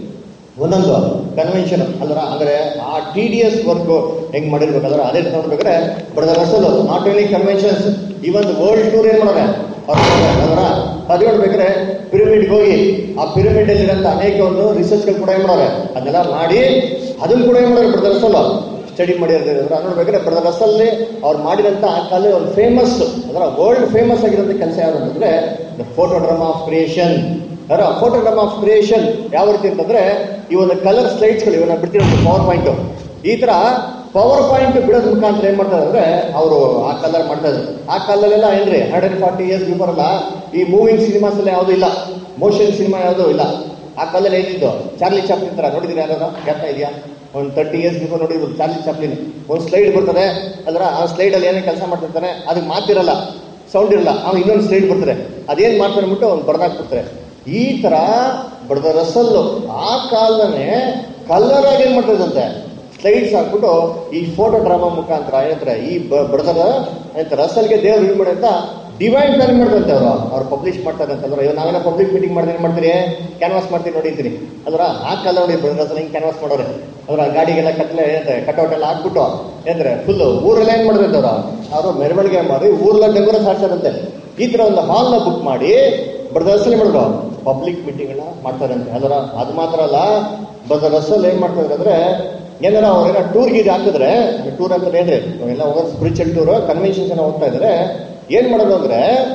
ಒಂದೊಂದು ಕನ್ವೆನ್ಷನ್ ಅಲ್ರ ಅಂದ್ರೆ ಆ ಟಿ ಡಿ ಎಸ್ ವರ್ಕ್ ಹೆಂಗ್ ಮಾಡಿರ್ಬೇಕಾದ್ರೆ ಅದೇ ರೀತಿ ನೋಡ್ಬೇಕಾದ್ರೆ brother Russell not only conventions ಈ ಒಂದು ವರ್ಲ್ಡ್ ಟೂರ್ ಏನ್ ಮಾಡೋರೆ ಅಲ್ರ ಅದು ನೋಡ್ಬೇಕಾದ್ರೆ ಪಿರಮಿಡ್ಗೆ ಹೋಗಿ ಆ ಪಿರಮಿಡ್ ಅಲ್ಲಿರೋಂಥ ಅನೇಕ ಒಂದು ರಿಸರ್ಚ್ಗಳು ಕೂಡ ಏನ್ ಮಾಡೋರೆ ಅದನ್ನೆಲ್ಲ ಮಾಡಿ ಅದನ್ನ ಕೂಡ ಏನ್ ಮಾಡೋರು ಬ್ರದರ್ ರಸಲ್ ಸ್ಟಡಿ ಮಾಡಿರ್ತಾರೆ ಅಂದ್ರೆ ನೋಡ್ಬೇಕಾದ್ರೆ ಬ್ರದರ್ ರಸಲ್ಲಿ ಅವ್ರು ಮಾಡಿದಂತ ಆ ಕಾಲ ಒಂದು ಫೇಮಸ್ ಅಂದ್ರೆ ವರ್ಲ್ಡ್ ಫೇಮಸ್ ಆಗಿರೋಂಥ ಕೆಲಸ ಯಾವುದು ಅಂತಂದ್ರೆ the photo drama of creation ಅದರ ಫೋಟೋಗ್ರಾಮ್ ಆಫ್ ಕ್ರಿಯೇಷನ್ ಯಾವ ರೀತಿ ಅಂತಂದ್ರೆ ಈ ಒಂದು ಕಲರ್ ಸ್ಲೈಡ್ಸ್ಗಳು ಇವನ್ನ ಬಿಡ್ತಿರೋದು ಪವರ್ ಪಾಯಿಂಟ್ ಈ ತರ ಪವರ್ ಪಾಯಿಂಟ್ ಬಿಡೋದ್ ಮುಖಾಂತರ ಏನ್ ಮಾಡ್ತಾರೆ ಅಂದ್ರೆ ಅವರು ಆ ಕಲರ್ ಮಾಡ್ತಾ ಇದ್ರು ಆ ಕಾಲದಲ್ಲೆಲ್ಲ ಏನ್ರಿ hundred and forty years before ಅಲ್ಲ ಈ ಮೂವಿಂಗ್ ಸಿನಿಮಾಸ್ ಎಲ್ಲ ಯಾವ್ದು ಇಲ್ಲ ಮೋಷನ್ ಸಿನಿಮಾ ಯಾವ್ದು ಇಲ್ಲ ಆ ಕಾಲದಲ್ಲಿ ಏನಿದ್ದು ಚಾರ್ಲಿ ಚಾಪ್ಲಿನ್ ತರ ನೋಡಿದ್ರೆ ಯಾರು ಜ್ಞಾಪಕ ಇದೆಯಾ ಒಂದು ತರ್ಟಿ ಇಯರ್ಸ್ ಬಿಫೋರ್ ನೋಡಿರ್ಬೋದು ಚಾರ್ಲಿ ಚಾಪ್ಲಿನ್ ಒಂದು ಸ್ಲೈಡ್ ಬರ್ತದೆ ಅಂದ್ರೆ ಆ ಸ್ಲೈಡ್ ಅಲ್ಲಿ ಏನೇ ಕೆಲಸ ಮಾಡ್ತಿರ್ತಾನೆ ಅದಕ್ಕೆ ಮಾತಿರಲ್ಲ ಸೌಂಡ್ ಇರಲ್ಲ ಅವ್ನು ಇನ್ನೊಂದು ಸ್ಲೈಡ್ ಬರ್ತಾರೆ ಅದೇನ್ ಮಾಡ್ತಾರೆ ಅಂದ್ಬಿಟ್ಟು ಅವ್ನು ಬರ್ದಾಕ್ಬಿಡ್ತಾರೆ ಈ ತರ ಬಡದ ರಸಲ್ಲು ಆ ಕಾಲನೇ ಕಲರ್ ಆಗಿ ಏನ್ ಮಾಡ್ತದಂತೆ ಸ್ಲೈಡ್ಸ್ ಹಾಕ್ಬಿಟ್ಟು ಈ ಫೋಟೋ ಡ್ರಾಮಾ ಮುಖಾಂತರ ಏನಂತಾರೆ ಈ ಬ- ಬಡದರ ಏನಂತ ರಸಲ್ಗೆ ದೇವ್ರು ಇದು ಮಾಡಿ ಅಂತ ಡಿವೈನ್ ಪ್ಲಾನ್ ಮಾಡ್ದಂತೆ ಅವರು ಅವ್ರು ಪಬ್ಲಿಷ್ ಮಾಡ್ತಾರೆ ಅಂತಂದ್ರೆ ಇವಾಗ ನಾವೆಲ್ಲ ಪಬ್ಲಿಕ್ ಮೀಟಿಂಗ್ ಮಾಡಿದ್ರೆ ಏನ್ ಮಾಡ್ತೀರಿ ಕ್ಯಾನ್ವಾಸ್ ಮಾಡ್ತೀವಿ ನೋಡಿರ್ತೀನಿ ಅಲ್ರ ಆ ಕಾಲ ನೋಡಿ ಬಡದ ರಸಲ್ ಹಿಂಗೆ ಕ್ಯಾನ್ವಾಸ್ ಮಾಡೋರೆ ಅವ್ರ ಗಾಡಿಗೆಲ್ಲ ಕತ್ಲೆ ಏನಂತೆ ಕಟ್ಔಟ್ ಎಲ್ಲ ಹಾಕ್ಬಿಟ್ಟು ಏನಂದ್ರೆ ಫುಲ್ ಊರೆಲ್ಲ ಏನ್ ಮಾಡಿದಂತೆ ಅವರು ಅವರು ಮೆರವಣಿಗೆ ಮಾಡಿ ಊರೆಲ್ಲ ಡೆಂಗುರ ಸಾಡ್ತಾರಂತೆ ಈ ತರ ಒಂದು ಹಾಲ್ ನ ಬುಕ್ ಮಾಡಿ ಬ್ರದರ್ಸಲ್ಲಿ ಮಾಡಿದ್ರು ಪಬ್ಲಿಕ್ ಮೀಟಿಂಗ್ ಮಾಡ್ತಾರಂತೆ ಅದರ ಅದು ಮಾತ್ರ ಅಲ್ಲ ಬ್ರದರ್ಸಲ್ಲಿ ಏನ್ ಮಾಡ್ತಾರೆ ಅಂದ್ರೆ ಏನಾರ ಅವ್ರೇನ ಟೂರ್ ಗೀರ್ ಹಾಕಿದ್ರೆ ಟೂರ್ ಅಂತ ಏನ್ರಿ ಎಲ್ಲ ಹೋಗೋದು ಸ್ಪಿರಿಚುವಲ್ ಟೂರ್ ಕನ್ವೆನ್ಷನ್ಸ್ ಏನೋ ಹೋಗ್ತಾ ಇದ್ರೆ ಏನ್ ಮಾಡೋದು ಅಂದ್ರೆ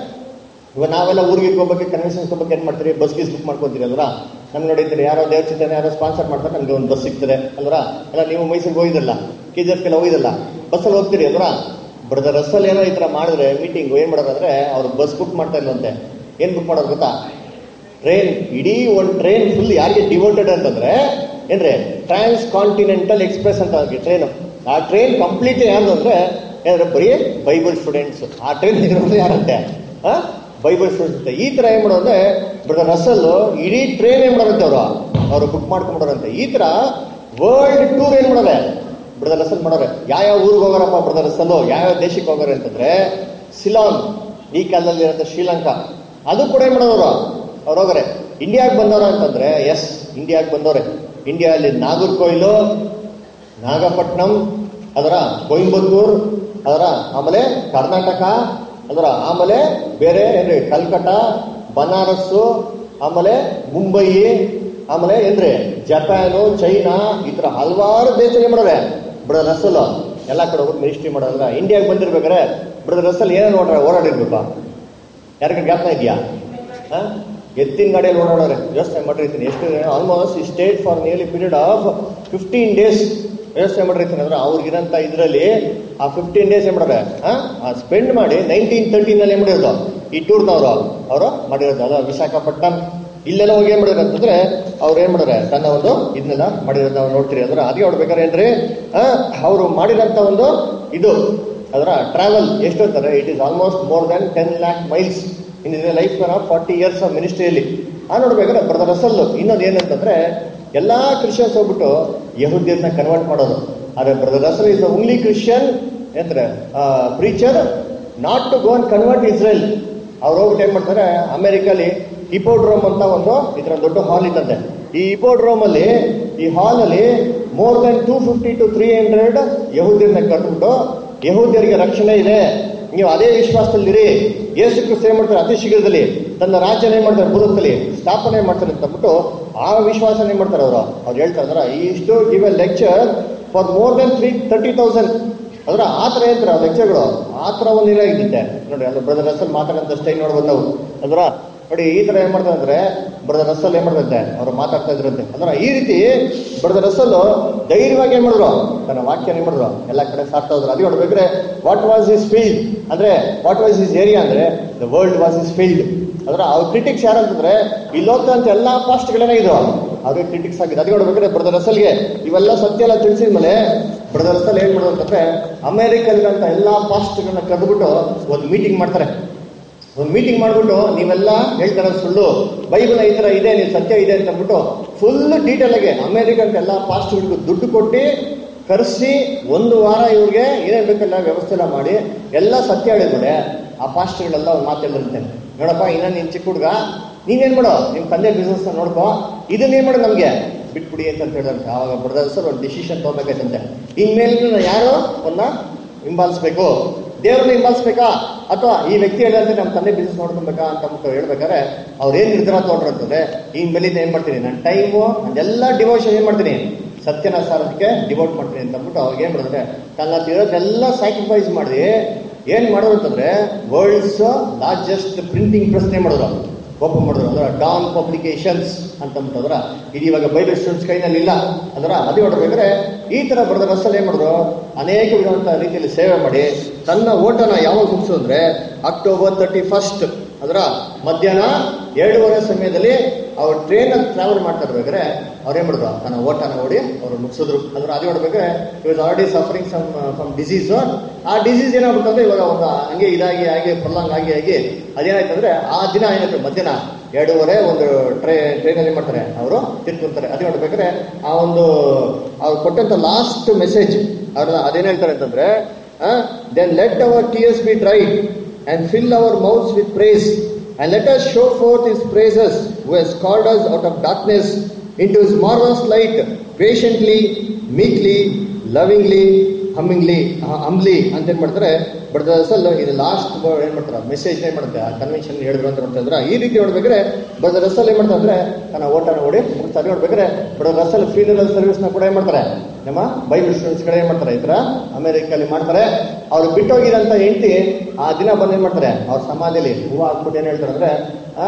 ಇವಾಗ ನಾವೆಲ್ಲ ಊರಿಗೆ ಹೋಗ್ಬೇಕು ಕನ್ವೆನ್ಷನ್ಸ್ ಹೋಗ್ಬೇಕು ಏನ್ ಮಾಡ್ತೀರಿ ಬಸ್ ಗೀಸ್ ಬುಕ್ ಮಾಡ್ಕೊತೀರಿ ಅಲ್ರ ನಮ್ಗೆ ನೋಡಿದ್ರೆ ಯಾರೋ ದೇವ್ರ ಚಿಂತನೆ ಯಾರೋ ಸ್ಪಾನ್ಸರ್ ಮಾಡ್ತಾರೆ ನಮ್ಗೆ ಒಂದು ಬಸ್ ಸಿಗ್ತದೆ ಅಲ್ರ ಎಲ್ಲ ನೀವು ಮೈಸೂರಿಗೆ ಹೋಗಿದ್ರಲ್ಲ ಕೆ ಜಿ ಎಫ್ಗೆಲ್ಲ ಹೋಗಿದ್ರಲ್ಲ ಬಸ್ಸಲ್ಲಿ ಹೋಗ್ತೀರಿ ಅಲ್ರ ಬ್ರದರ್ ರಸ್ಸಲ್ಲಿ ಏನೋ ಈ ತರ ಮಾಡಿದ್ರೆ ಮೀಟಿಂಗ್ ಏನ್ ಮಾಡೋದು ಅಂದ್ರೆ ಅವ್ರು ಬಸ್ ಬುಕ್ ಮಾಡ್ತಾ ಇಲ್ವಂತೆ ಏನ್ ಬುಕ್ ಮಾಡೋದು ಗೊತ್ತಾ ಟ್ರೈನ್ ಇಡೀ ಒಂದು ಟ್ರೈನ್ ಫುಲ್ ಯಾರಿಗೆ ಡಿವೋಟೆಡ್ ಅಂತಂದ್ರೆ ಏನ್ರಿ ಟ್ರಾನ್ಸ್ ಕಾಂಟಿನೆಂಟಲ್ ಎಕ್ಸ್ಪ್ರೆಸ್ ಅಂತ ಟ್ರೈನ್ ಆ ಟ್ರೈನ್ ಕಂಪ್ಲೀಟ್ ಯಾರು ಅಂದ್ರೆ ಏನಂದ್ರೆ ಬರೀ ಬೈಬಲ್ ಸ್ಟೂಡೆಂಟ್ಸ್ ಆ ಟ್ರೈನ್ ಇರೋದು ಯಾರಂತೆ ಆ ಬೈಬಲ್ ಸ್ಟೂಡೆಂಟ್ಸ್ ಈ ತರ ಏನ್ ಮಾಡೋದ್ರೆ ಬ್ರದರ್ ರಸಲ್ ಇಡೀ ಟ್ರೈನ್ ಏನ್ ಮಾಡೋರಂತೆ ಅವರು ಅವರು ಬುಕ್ ಮಾಡ್ಕೊಂಡ್ಬಿಡೋರಂತೆ ಈ ತರ ವರ್ಲ್ಡ್ ಟೂರ್ ಏನ್ ಮಾಡೋರೆ ಬ್ರದರ್ ರಸಲ್ ಮಾಡೋರೆ ಯಾವ ಊರಿಗೆ ಹೋಗಾರಪ್ಪ ಬ್ರದರ್ ರಸಲ್ ಯಾವ ದೇಶಕ್ಕೆ ಹೋಗಾರೆ ಅಂತಂದ್ರೆ ಸಿಲಾನ್ ಈ ಕಾಲದಲ್ಲಿ ಇರೋಂಥ ಶ್ರೀಲಂಕಾ ಅದು ಕೂಡ ಏನ್ ಮಾಡೋರು ಅವ್ರು ಹೋಗರೆ ಇಂಡಿಯಾಗೆ ಬಂದವ್ರ ಅಂತಂದ್ರೆ ಎಸ್ ಇಂಡಿಯಾಗೆ ಬಂದವ್ರೆ ಇಂಡಿಯಾದಲ್ಲಿ ನಾಗರ್ಕೋಯಿಲು ನಾಗಪಟ್ಟಣಂ ಅದರ ಕೊಯಂಬತ್ತೂರ್ ಅದರ ಆಮೇಲೆ ಕರ್ನಾಟಕ ಅದರ ಆಮೇಲೆ ಬೇರೆ ಏನ್ರಿ ಕಲ್ಕಟ್ಟ ಬನಾರಸ್ಸು ಆಮೇಲೆ ಮುಂಬೈ ಆಮೇಲೆ ಏನ್ರಿ ಜಪಾನು ಚೈನಾ ಈ ತರ ಹಲವಾರು ದೇಶ ಏನ್ ಮಾಡೋರೆ ಬ್ರದರ್ ರಸಲ್ ಎಲ್ಲ ಕಡೆ ಹೋಗಿ ಮಿನಿಸ್ಟ್ರಿ ಮಾಡೋದ್ರ ಇಂಡಿಯಾಗೆ ಬಂದಿರ್ಬೇಕಾರೆ ಬ್ರದರ್ ರಸಲ್ ಏನೋ ನೋಡ್ರೆ ಓಡಾಡಿರ್ಬೇಕಾ ಯಾರಿಗ ಜ್ಞಾಪನ ಇದೆಯಾ ಎತ್ತಿನ ಗಾಡಿಯಲ್ಲಿ ಓಡಾಡೋರೆ ಯೋಚನೆ ಮಾಡಿರ್ತೀನಿ ಎಷ್ಟು almost state for nearly period of fifteen days ಯೋಚನೆ ಮಾಡಿರ್ತೀನಿ ಅಂದ್ರೆ ಅವ್ರಿಗಿರಂತ ಇದರಲ್ಲಿ ಆ ಫಿಫ್ಟೀನ್ ಡೇಸ್ ಏನ್ ಮಾಡೋರೆ ಆ ಸ್ಪೆಂಡ್ ಮಾಡಿ ನೈನ್ಟೀನ್ ತರ್ಟೀನಲ್ಲಿ ಏನ್ ಮಾಡಿರೋದು ಈ ಟೂರ್ನವರು ಅವರು ಮಾಡಿರೋದು ಅಲ್ಲ ವಿಶಾಖಪಟ್ಟಣಂ ಇಲ್ಲೆಲ್ಲ ಹೋಗಿ ಏನ್ ಮಾಡಿದ್ರು ಅಂತಂದ್ರೆ ಅವ್ರು ಏನ್ ಮಾಡಿದ್ರೆ ತನ್ನ ಒಂದು ಇದನ್ನೆಲ್ಲ ಮಾಡಿರೋದು ನಾವು ನೋಡ್ತೀರಿ ಅಂದ್ರೆ ಅದೇ ನೋಡ್ಬೇಕಾದ್ರೆ ಏನ್ರಿ ಅವರು ಮಾಡಿರೋಂಥ ಒಂದು ಇದು ಅದರ ಟ್ರಾವೆಲ್ ಎಷ್ಟು ಅಂತಾರೆ it is almost more than ten lakh miles in his life of forty years of ಮಿನಿಸ್ಟ್ರಿಯಲ್ಲಿ ಆ ನೋಡ್ಬೇಕಾದ್ರೆ ಬ್ರದರ್ ರಸಲ್ ಇನ್ನೊಂದು ಏನಂತಂದ್ರೆ ಎಲ್ಲಾ ಕ್ರಿಶ್ಚಿಯನ್ಸ್ ಹೋಗ್ಬಿಟ್ಟು ಯಹುದ್ಯರ್ನ ಕನ್ವರ್ಟ್ ಮಾಡೋದು ಆದ್ರೆ brother Russell is only Christian ಏನಂತಾರೆ preacher not to go and convert Israel ಅವ್ರು ಹೋಗ್ಬಿಟ್ಟು ಏನ್ ಮಾಡ್ತಾರೆ ಅಮೆರಿಕಲ್ಲಿ ಹಿಪೋಡ್ರೋಮ್ ಅಂತ ಒಂದು ಇದ್ರ ದೊಡ್ಡ ಹಾಲ್ ಇದ್ದಂತೆ ಈ ಹಿಪೋಡ್ರೋಮ್ ಅಲ್ಲಿ ಈ ಹಾಲ್ ಅಲ್ಲಿ more than two fifty to three hundred ಯಹೂದ್ಯರನ್ನ ಕಟ್ಬಿಟ್ಟು ಯಹೂದ್ಯರಿಗೆ ರಕ್ಷಣೆ ಇದೆ ನೀವು ಅದೇ ವಿಶ್ವಾಸದಲ್ಲಿರಿ ಯೇಸು ಕ್ರಿಸ್ತ ಏನ್ ಮಾಡ್ತಾರೆ ಅತಿ ಶೀಘ್ರದಲ್ಲಿ ತನ್ನ ರಾಜ್ಯನ ಏನ್ ಮಾಡ್ತಾರೆ ಭೂಲೋಕದಲ್ಲಿ ಸ್ಥಾಪನೆ ಮಾಡ್ತಾರೆ ಅಂತ ಅಂದ್ಬಿಟ್ಟು ಆ ವಿಶ್ವಾಸ ಏನ್ ಮಾಡ್ತಾರೆ ಅವರು ಅವ್ರು ಹೇಳ್ತಾ ಇದಾರೆ ಇಷ್ಟು give a lecture for more than three thirty thousand ಅದ್ರ ಆ ತರ ಹೇಳ್ತಾರೆ ಆ ಲೆಕ್ಚರ್ಗಳು ಆ ತರ ಒಂದು ಇದಾಗಿದ್ದೆ ನೋಡಿ ಅಲ್ಲಿ ಬ್ರದರ್ ರಸಲ್ ಮಾತಾಡೋಂಥ ಸ್ಟೈಲ್ ನೋಡ್ಬೋದು ನಾವು ಅದ್ರ ನೋಡಿ ಈ ತರ ಏನ್ ಮಾಡ್ತಾರೆ ಅಂದ್ರೆ ಬ್ರದರ್ ರಸಲ್ ಏನ್ ಮಾಡ್ದಂತೆ ಅವ್ರು ಮಾತಾಡ್ತಾ ಇದ್ರಂತೆ ಅಂದ್ರೆ ಈ ರೀತಿ ಬ್ರದರ್ ರಸಲ್ ಧೈರ್ಯವಾಗಿ ಏನ್ ಮಾಡಿದ್ರು ತನ್ನ ವಾಕ್ಯ ಏನ್ ಮಾಡಿದ್ರು ಎಲ್ಲ ಕಡೆ ಸಾಕ್ತಾ ಇದ್ರು ಅದೇ ನೋಡ್ಬೇಕ್ರೆ ವಾಟ್ ವಾಸ್ ಇಸ್ ಫೀಲ್ಡ್ ಅಂದ್ರೆ ವಾಟ್ ವಾಸ್ ಇಸ್ ಏರಿಯಾ ಅಂದ್ರೆ the world was his field ಅದರ ಅವ್ರ ಕ್ರಿಟಿಕ್ಸ್ ಯಾರಂತಂದ್ರೆ ಇಲ್ಲಿ ಹೋಗ್ತಂತ ಎಲ್ಲಾ ಪಾಸ್ಟ್ಗಳೇನಾಗಿದ್ರು ಅವ್ರಿಗೆ ಕ್ರಿಟಿಕ್ಸ್ ಆಗಿದೆ ಅದಕ್ಕೆ ನೋಡ್ಬೇಕಾದ್ರೆ ಬ್ರದರ್ ಅಸಲ್ಗೆ ಇವೆಲ್ಲ ಸತ್ಯ ಎಲ್ಲ ತಿಳಿಸಿದ್ಮೇಲೆ ಬ್ರದರ್ ಅಸಲ್ ಏನ್ ಮಾಡೋದು ಅಂತಂದ್ರೆ ಅಮೆರಿಕಲ್ಲಿರಂತ ಎಲ್ಲಾ ಪಾಸ್ಟ್ಗಳನ್ನ ಕರೆದ್ಬಿಟ್ಟು ಒಂದು ಮೀಟಿಂಗ್ ಮಾಡ್ತಾರೆ ಒಂದು ಮೀಟಿಂಗ್ ಮಾಡ್ಬಿಟ್ಟು ನೀವೆಲ್ಲ ಹೇಳ್ತಾರೆ ಸುಳ್ಳು ಬೈಬಲ್ ಈ ತರ ಇದೆ ನೀವು ಸತ್ಯ ಇದೆ ಅಂತ ಅಂದ್ಬಿಟ್ಟು ಫುಲ್ ಡೀಟೇಲ್ ಆಗಿ ಅಮೆರಿಕನ್ ಎಲ್ಲ ಪಾಸ್ಟ್ಗಳಿಗೂ ದುಡ್ಡು ಕೊಟ್ಟು ಕರೆಸಿ ಒಂದು ವಾರ ಇವ್ರಿಗೆ ಏನೇನ್ ಬೇಕೆಲ್ಲ ವ್ಯವಸ್ಥೆ ಎಲ್ಲ ಮಾಡಿ ಎಲ್ಲ ಸತ್ಯ ಹೇಳಿದ್ಮೇಲೆ ಆ ಪಾಸ್ಟ್ಗಳೆಲ್ಲ ಒಂದು ಮಾತು ಹೇಳಿರುತ್ತೆ ನೋಡಪ್ಪ ಇನ್ನ ನೀನ್ ಚಿಕ್ಕ ಹುಡುಗ ನೀನೇನ್ ಮಾಡೋ ನಿಮ್ ತಂದೆ ಬಿಸ್ನೆಸ್ ನೋಡ್ಕೋ ಇದನ್ನೇನ್ ಮಾಡು ನಮ್ಗೆ ಬಿಟ್ಬಿಡಿ ಅಂತ ಹೇಳಿದಂತೆ ಅವಾಗ ಬ್ರದರ್ಸ್ ಒಂದು ಡಿಸಿಷನ್ ತಗೋಬೇಕಾಯ್ತಂತೆ ಇನ್ಮೇಲೆ ಯಾರು ಅವನ್ನ ಹಿಂಬಾಲಿಸ್ಬೇಕು ದೇವ್ರನ್ನ ಹಿಂಬಾಲಿಸ್ಬೇಕಾ ಅಥವಾ ಈ ವ್ಯಕ್ತಿ ಹೇಳಿದಂತೆ ನಮ್ಮ ತಂದೆ ಬಿಸ್ನೆಸ್ ನೋಡ್ಕೊಬೇಕಾ ಅಂತ ಅಂದ್ಬಿಟ್ಟು ಹೇಳ್ಬೇಕಾದ್ರೆ ಅವ್ರು ಏನ್ ನಿರ್ಧಾರ ತಗೊಂಡ್ರು ಅಂತಂದ್ರೆ ಇನ್ ಮೇಲಿಂದ ಏನ್ ಮಾಡ್ತೀನಿ ನನ್ನ ಟೈಮು ಎಲ್ಲ ಡಿವೋಷನ್ ಏನ್ ಮಾಡ್ತೀನಿ ಸತ್ಯನ ಸಾರೋದಕ್ಕೆ ಡಿವೋಟ್ ಮಾಡ್ತೀನಿ ಅಂತ ಅಂದ್ಬಿಟ್ಟು ಅವ್ರಿಗೆ ಏನ್ ಮಾಡಿದ್ರೆ ತನ್ನ ತಿರೋದೆಲ್ಲ ಸ್ಯಾಕ್ರಿಫೈಸ್ ಮಾಡಿ ಏನ್ ಮಾಡೋರು ಅಂತಂದ್ರೆ ವರ್ಲ್ಡ್ಸ್ ಲಾರ್ಜೆಸ್ಟ್ ಪ್ರಿಂಟಿಂಗ್ ಪ್ರೆಸ್ ಏನ್ ಮಾಡಿದ್ರು ಓಪನ್ ಮಾಡಿದ್ರು ಅಂದ್ರೆ ಡಾನ್ ಪಬ್ಲಿಕೇಶನ್ಸ್ ಅಂತ ಅಂದ್ಬಿಟ್ಟದ್ರ ಇದು ಇವಾಗ ಬೈಬಲ್ ಸ್ಟೂಡೆಂಟ್ಸ್ ಕೈನಲ್ಲಿ ಇಲ್ಲ ಅದರ ಅದೇ ನೋಡ್ಬೇಕಾದ್ರೆ ಈ ತರ ಬರೆದ ಬಸ್ಸಲ್ಲಿ ಏನ್ ಮಾಡಿದ್ರು ಅನೇಕ ವಿಧವಂತ ರೀತಿಯಲ್ಲಿ ಸೇವೆ ಮಾಡಿ ತನ್ನ ಓಟನ ಯಾವಾಗ ಮುಗಿಸು ಅಂದ್ರೆ ಅಕ್ಟೋಬರ್ ತರ್ಟಿ ಫಸ್ಟ್ ಅದರ ಮಧ್ಯಾಹ್ನ ಎರಡೂವರೆ ಸಮಯದಲ್ಲಿ ಅವ್ರು ಟ್ರೈನ್ ಅಲ್ಲಿ ಟ್ರಾವೆಲ್ ಮಾಡ್ತಾ ಇರ್ಬೇಕಾದ್ರೆ ಅವ್ರು ಏನ್ ಮಾಡಿದ್ರು ತನ್ನ ಓಟನ ಓಡಿ ಅವ್ರು ಮುಗಿಸಿದ್ರು ಅಂದ್ರೆ ಅದೇ ನೋಡ್ಬೇಕಾದ್ರೆ ಇವಾಗ already suffering some some disease ಆ ಡಿಸೀಸ್ ಏನಾಗ್ಬಿಟ್ಟು ಅಂದ್ರೆ ಇವಾಗ ಒಂದು ಹಂಗೆ ಇದಾಗಿ ಆಗಿ ಪ್ರಲಾಂಗ್ ಆಗಿ ಆಗಿ ಅದೇನಾಯ್ತು ಅಂದ್ರೆ ಆ ದಿನ ಏನಾಯ್ತು ಮಧ್ಯಾಹ್ನ ಎರಡೂವರೆ ಒಂದು ಟ್ರೈ ಟ್ರೈನಲ್ಲಿ ಮಾಡ್ತಾರೆ ಅವರು ತಿರ್ಕೊಂತಾರೆ ಅದೇ ನೋಡ್ಬೇಕಾದ್ರೆ ಆ ಒಂದು ಅವ್ರು ಕೊಟ್ಟಂತ ಲಾಸ್ಟ್ ಮೆಸೇಜ್ ಅವ್ರ ಅದೇನ್ ಹೇಳ್ತಾರೆ ಅಂತಂದ್ರೆ then let our tears be dry and fill our mouths with praise and let us show forth his praises who has called us out of darkness into his marvellous light patiently meekly lovingly hummingly humbly ಅಂತ ಏನ್ ಮಾಡ್ತಾರೆ but ಅಸಲ್ ಇದು last ಏನ್ ಮಾಡ್ತಾರೆ message ಏನ್ ಮಾಡುತ್ತೆ ಆ convention ಹೇಳಿದ್ರು ಅಂತ ನೋಡ್ತಾ ಈ ರೀತಿ ನೋಡ್ಬೇಕಾದ್ರೆ ಬಟ್ ರಸಲ್ ಏನ್ ಮಾಡ್ತಾರೆ ಅಂದ್ರೆ ತನ್ನ ಓಟನ ಓಡಿ ಮುಗಿಸ್ತಾರೆ ನೋಡ್ಬೇಕಾದ್ರೆ ಬಟ್ ರಸಲ್ ಫ್ಯೂನರಲ್ ಸರ್ವಿಸ್ ನ ಕೂಡ ಏನ್ ಮಾಡ್ತಾರೆ ನಮ್ಮ ಬೈಬಲ್ ಸ್ಟೂಡೆಂಟ್ಸ್ ಗಳು ಏನ್ ಮಾಡ್ತಾರೆ ಈ ತರ ಅಮೆರಿಕಲ್ಲಿ ಮಾಡ್ತಾರೆ ಅವ್ರು ಬಿಟ್ಟೋಗಿದಂತ ಹೆಂಡತಿ ಆ ದಿನ ಬಂದು ಏನ್ ಮಾಡ್ತಾರೆ ಅವ್ರ ಸಮಾಧಿಯಲ್ಲಿ ಹೂವು ಹಾಕ್ಬಿಟ್ಟು ಏನ್ ಹೇಳ್ತಾರೆ ಅಂದ್ರೆ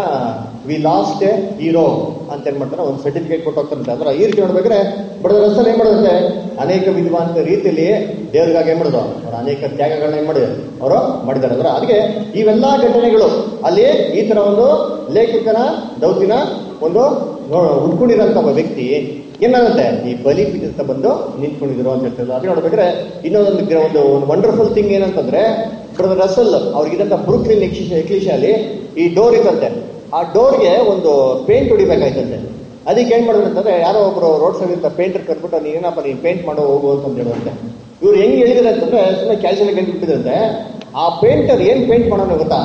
ವಿ ಲಾಸ್ಟ್ ಎ ಹೀರೋ ಅಂತ ಏನ್ ಮಾಡ್ತಾರೆ ಒಂದು ಸರ್ಟಿಫಿಕೇಟ್ ಕೊಟ್ಟು ಹೋಗ್ತಾರೆ ಅಂದ್ರೆ ಈ ರೀತಿ ನೋಡ್ಬೇಕಾದ್ರೆ ಬಡದ ರಸಲ್ ಏನ್ ಮಾಡೋದಂದ್ರೆ ಅನೇಕ ವಿಧವಾದ ರೀತಿಯಲ್ಲಿ ದೇವ್ರಿಗಾಗಿ ಏನ್ ಮಾಡೋದು ಅವ್ರು ಅನೇಕ ತ್ಯಾಗಗಳನ್ನ ಏನ್ ಮಾಡಿದ್ರು ಅವರು ಮಾಡಿದ್ದಾರೆ ಅಂದ್ರೆ ಅದಕ್ಕೆ ಇವೆಲ್ಲಾ ಘಟನೆಗಳು ಅಲ್ಲಿ ಈ ತರ ಒಂದು ಲೇಖಕನ ದೌತಿನ ಒಂದು ಉಟ್ಕೊಂಡಿರೋಂಥ ಒಬ್ಬ ವ್ಯಕ್ತಿ ಏನಾಗುತ್ತೆ ಈ ಬಲಿ ಪೀಠ ಬಂದು ನಿಂತ್ಕೊಂಡಿದ್ರು ಅಂತ ಹೇಳ್ತಾರೆ ಅದು ನೋಡ್ಬೇಕಾದ್ರೆ ಇನ್ನೊಂದು ಗ್ರ- ಒಂದು ಒಂದು ವಂಡರ್ಫುಲ್ ಥಿಂಗ್ ಏನಂತಂದ್ರೆ ಬ್ರದರ್ ರಸಲ್ ಅವ್ರಿಗಿದಂತ ಬ್ರೂಕ್ಲಿನ್ ಎಕ್ಲಿಶಾಲಿ ಈ ಡೋರ್ ಇತ್ತಂತೆ ಆ ಡೋರ್ಗೆ ಒಂದು ಪೇಂಟ್ ಹೊಡಿಬೇಕಾಯ್ತಂತೆ ಅದಕ್ಕೆ ಏನ್ ಮಾಡೋದು ಅಂತಂದ್ರೆ ಯಾರೋ ಒಬ್ರು ರೋಡ್ ಸೈಡ್ ಇರ್ತಾರೆ ಪೇಂಟರ್ ಕರ್ಬಿಟ್ಟು ನೀನೇನಪ್ಪ ನೀನ್ ಪೇಂಟ್ ಮಾಡೋ ಹೋಗು ಅಂತ ಹೇಳುವಂತೆ ಇವ್ರು ಹೆಂಗ್ ಹೇಳಿದ್ರೆ ಅಂತಂದ್ರೆ ಸುಮ್ಮನೆ ಕ್ಯಾಶುವಲ್ ಆಗಿ ಬಿಟ್ಟಿದ್ರಂತೆ ಆ ಪೇಂಟರ್ ಏನ್ ಪೇಂಟ್ ಮಾಡೋಣ ಗೊತ್ತಾ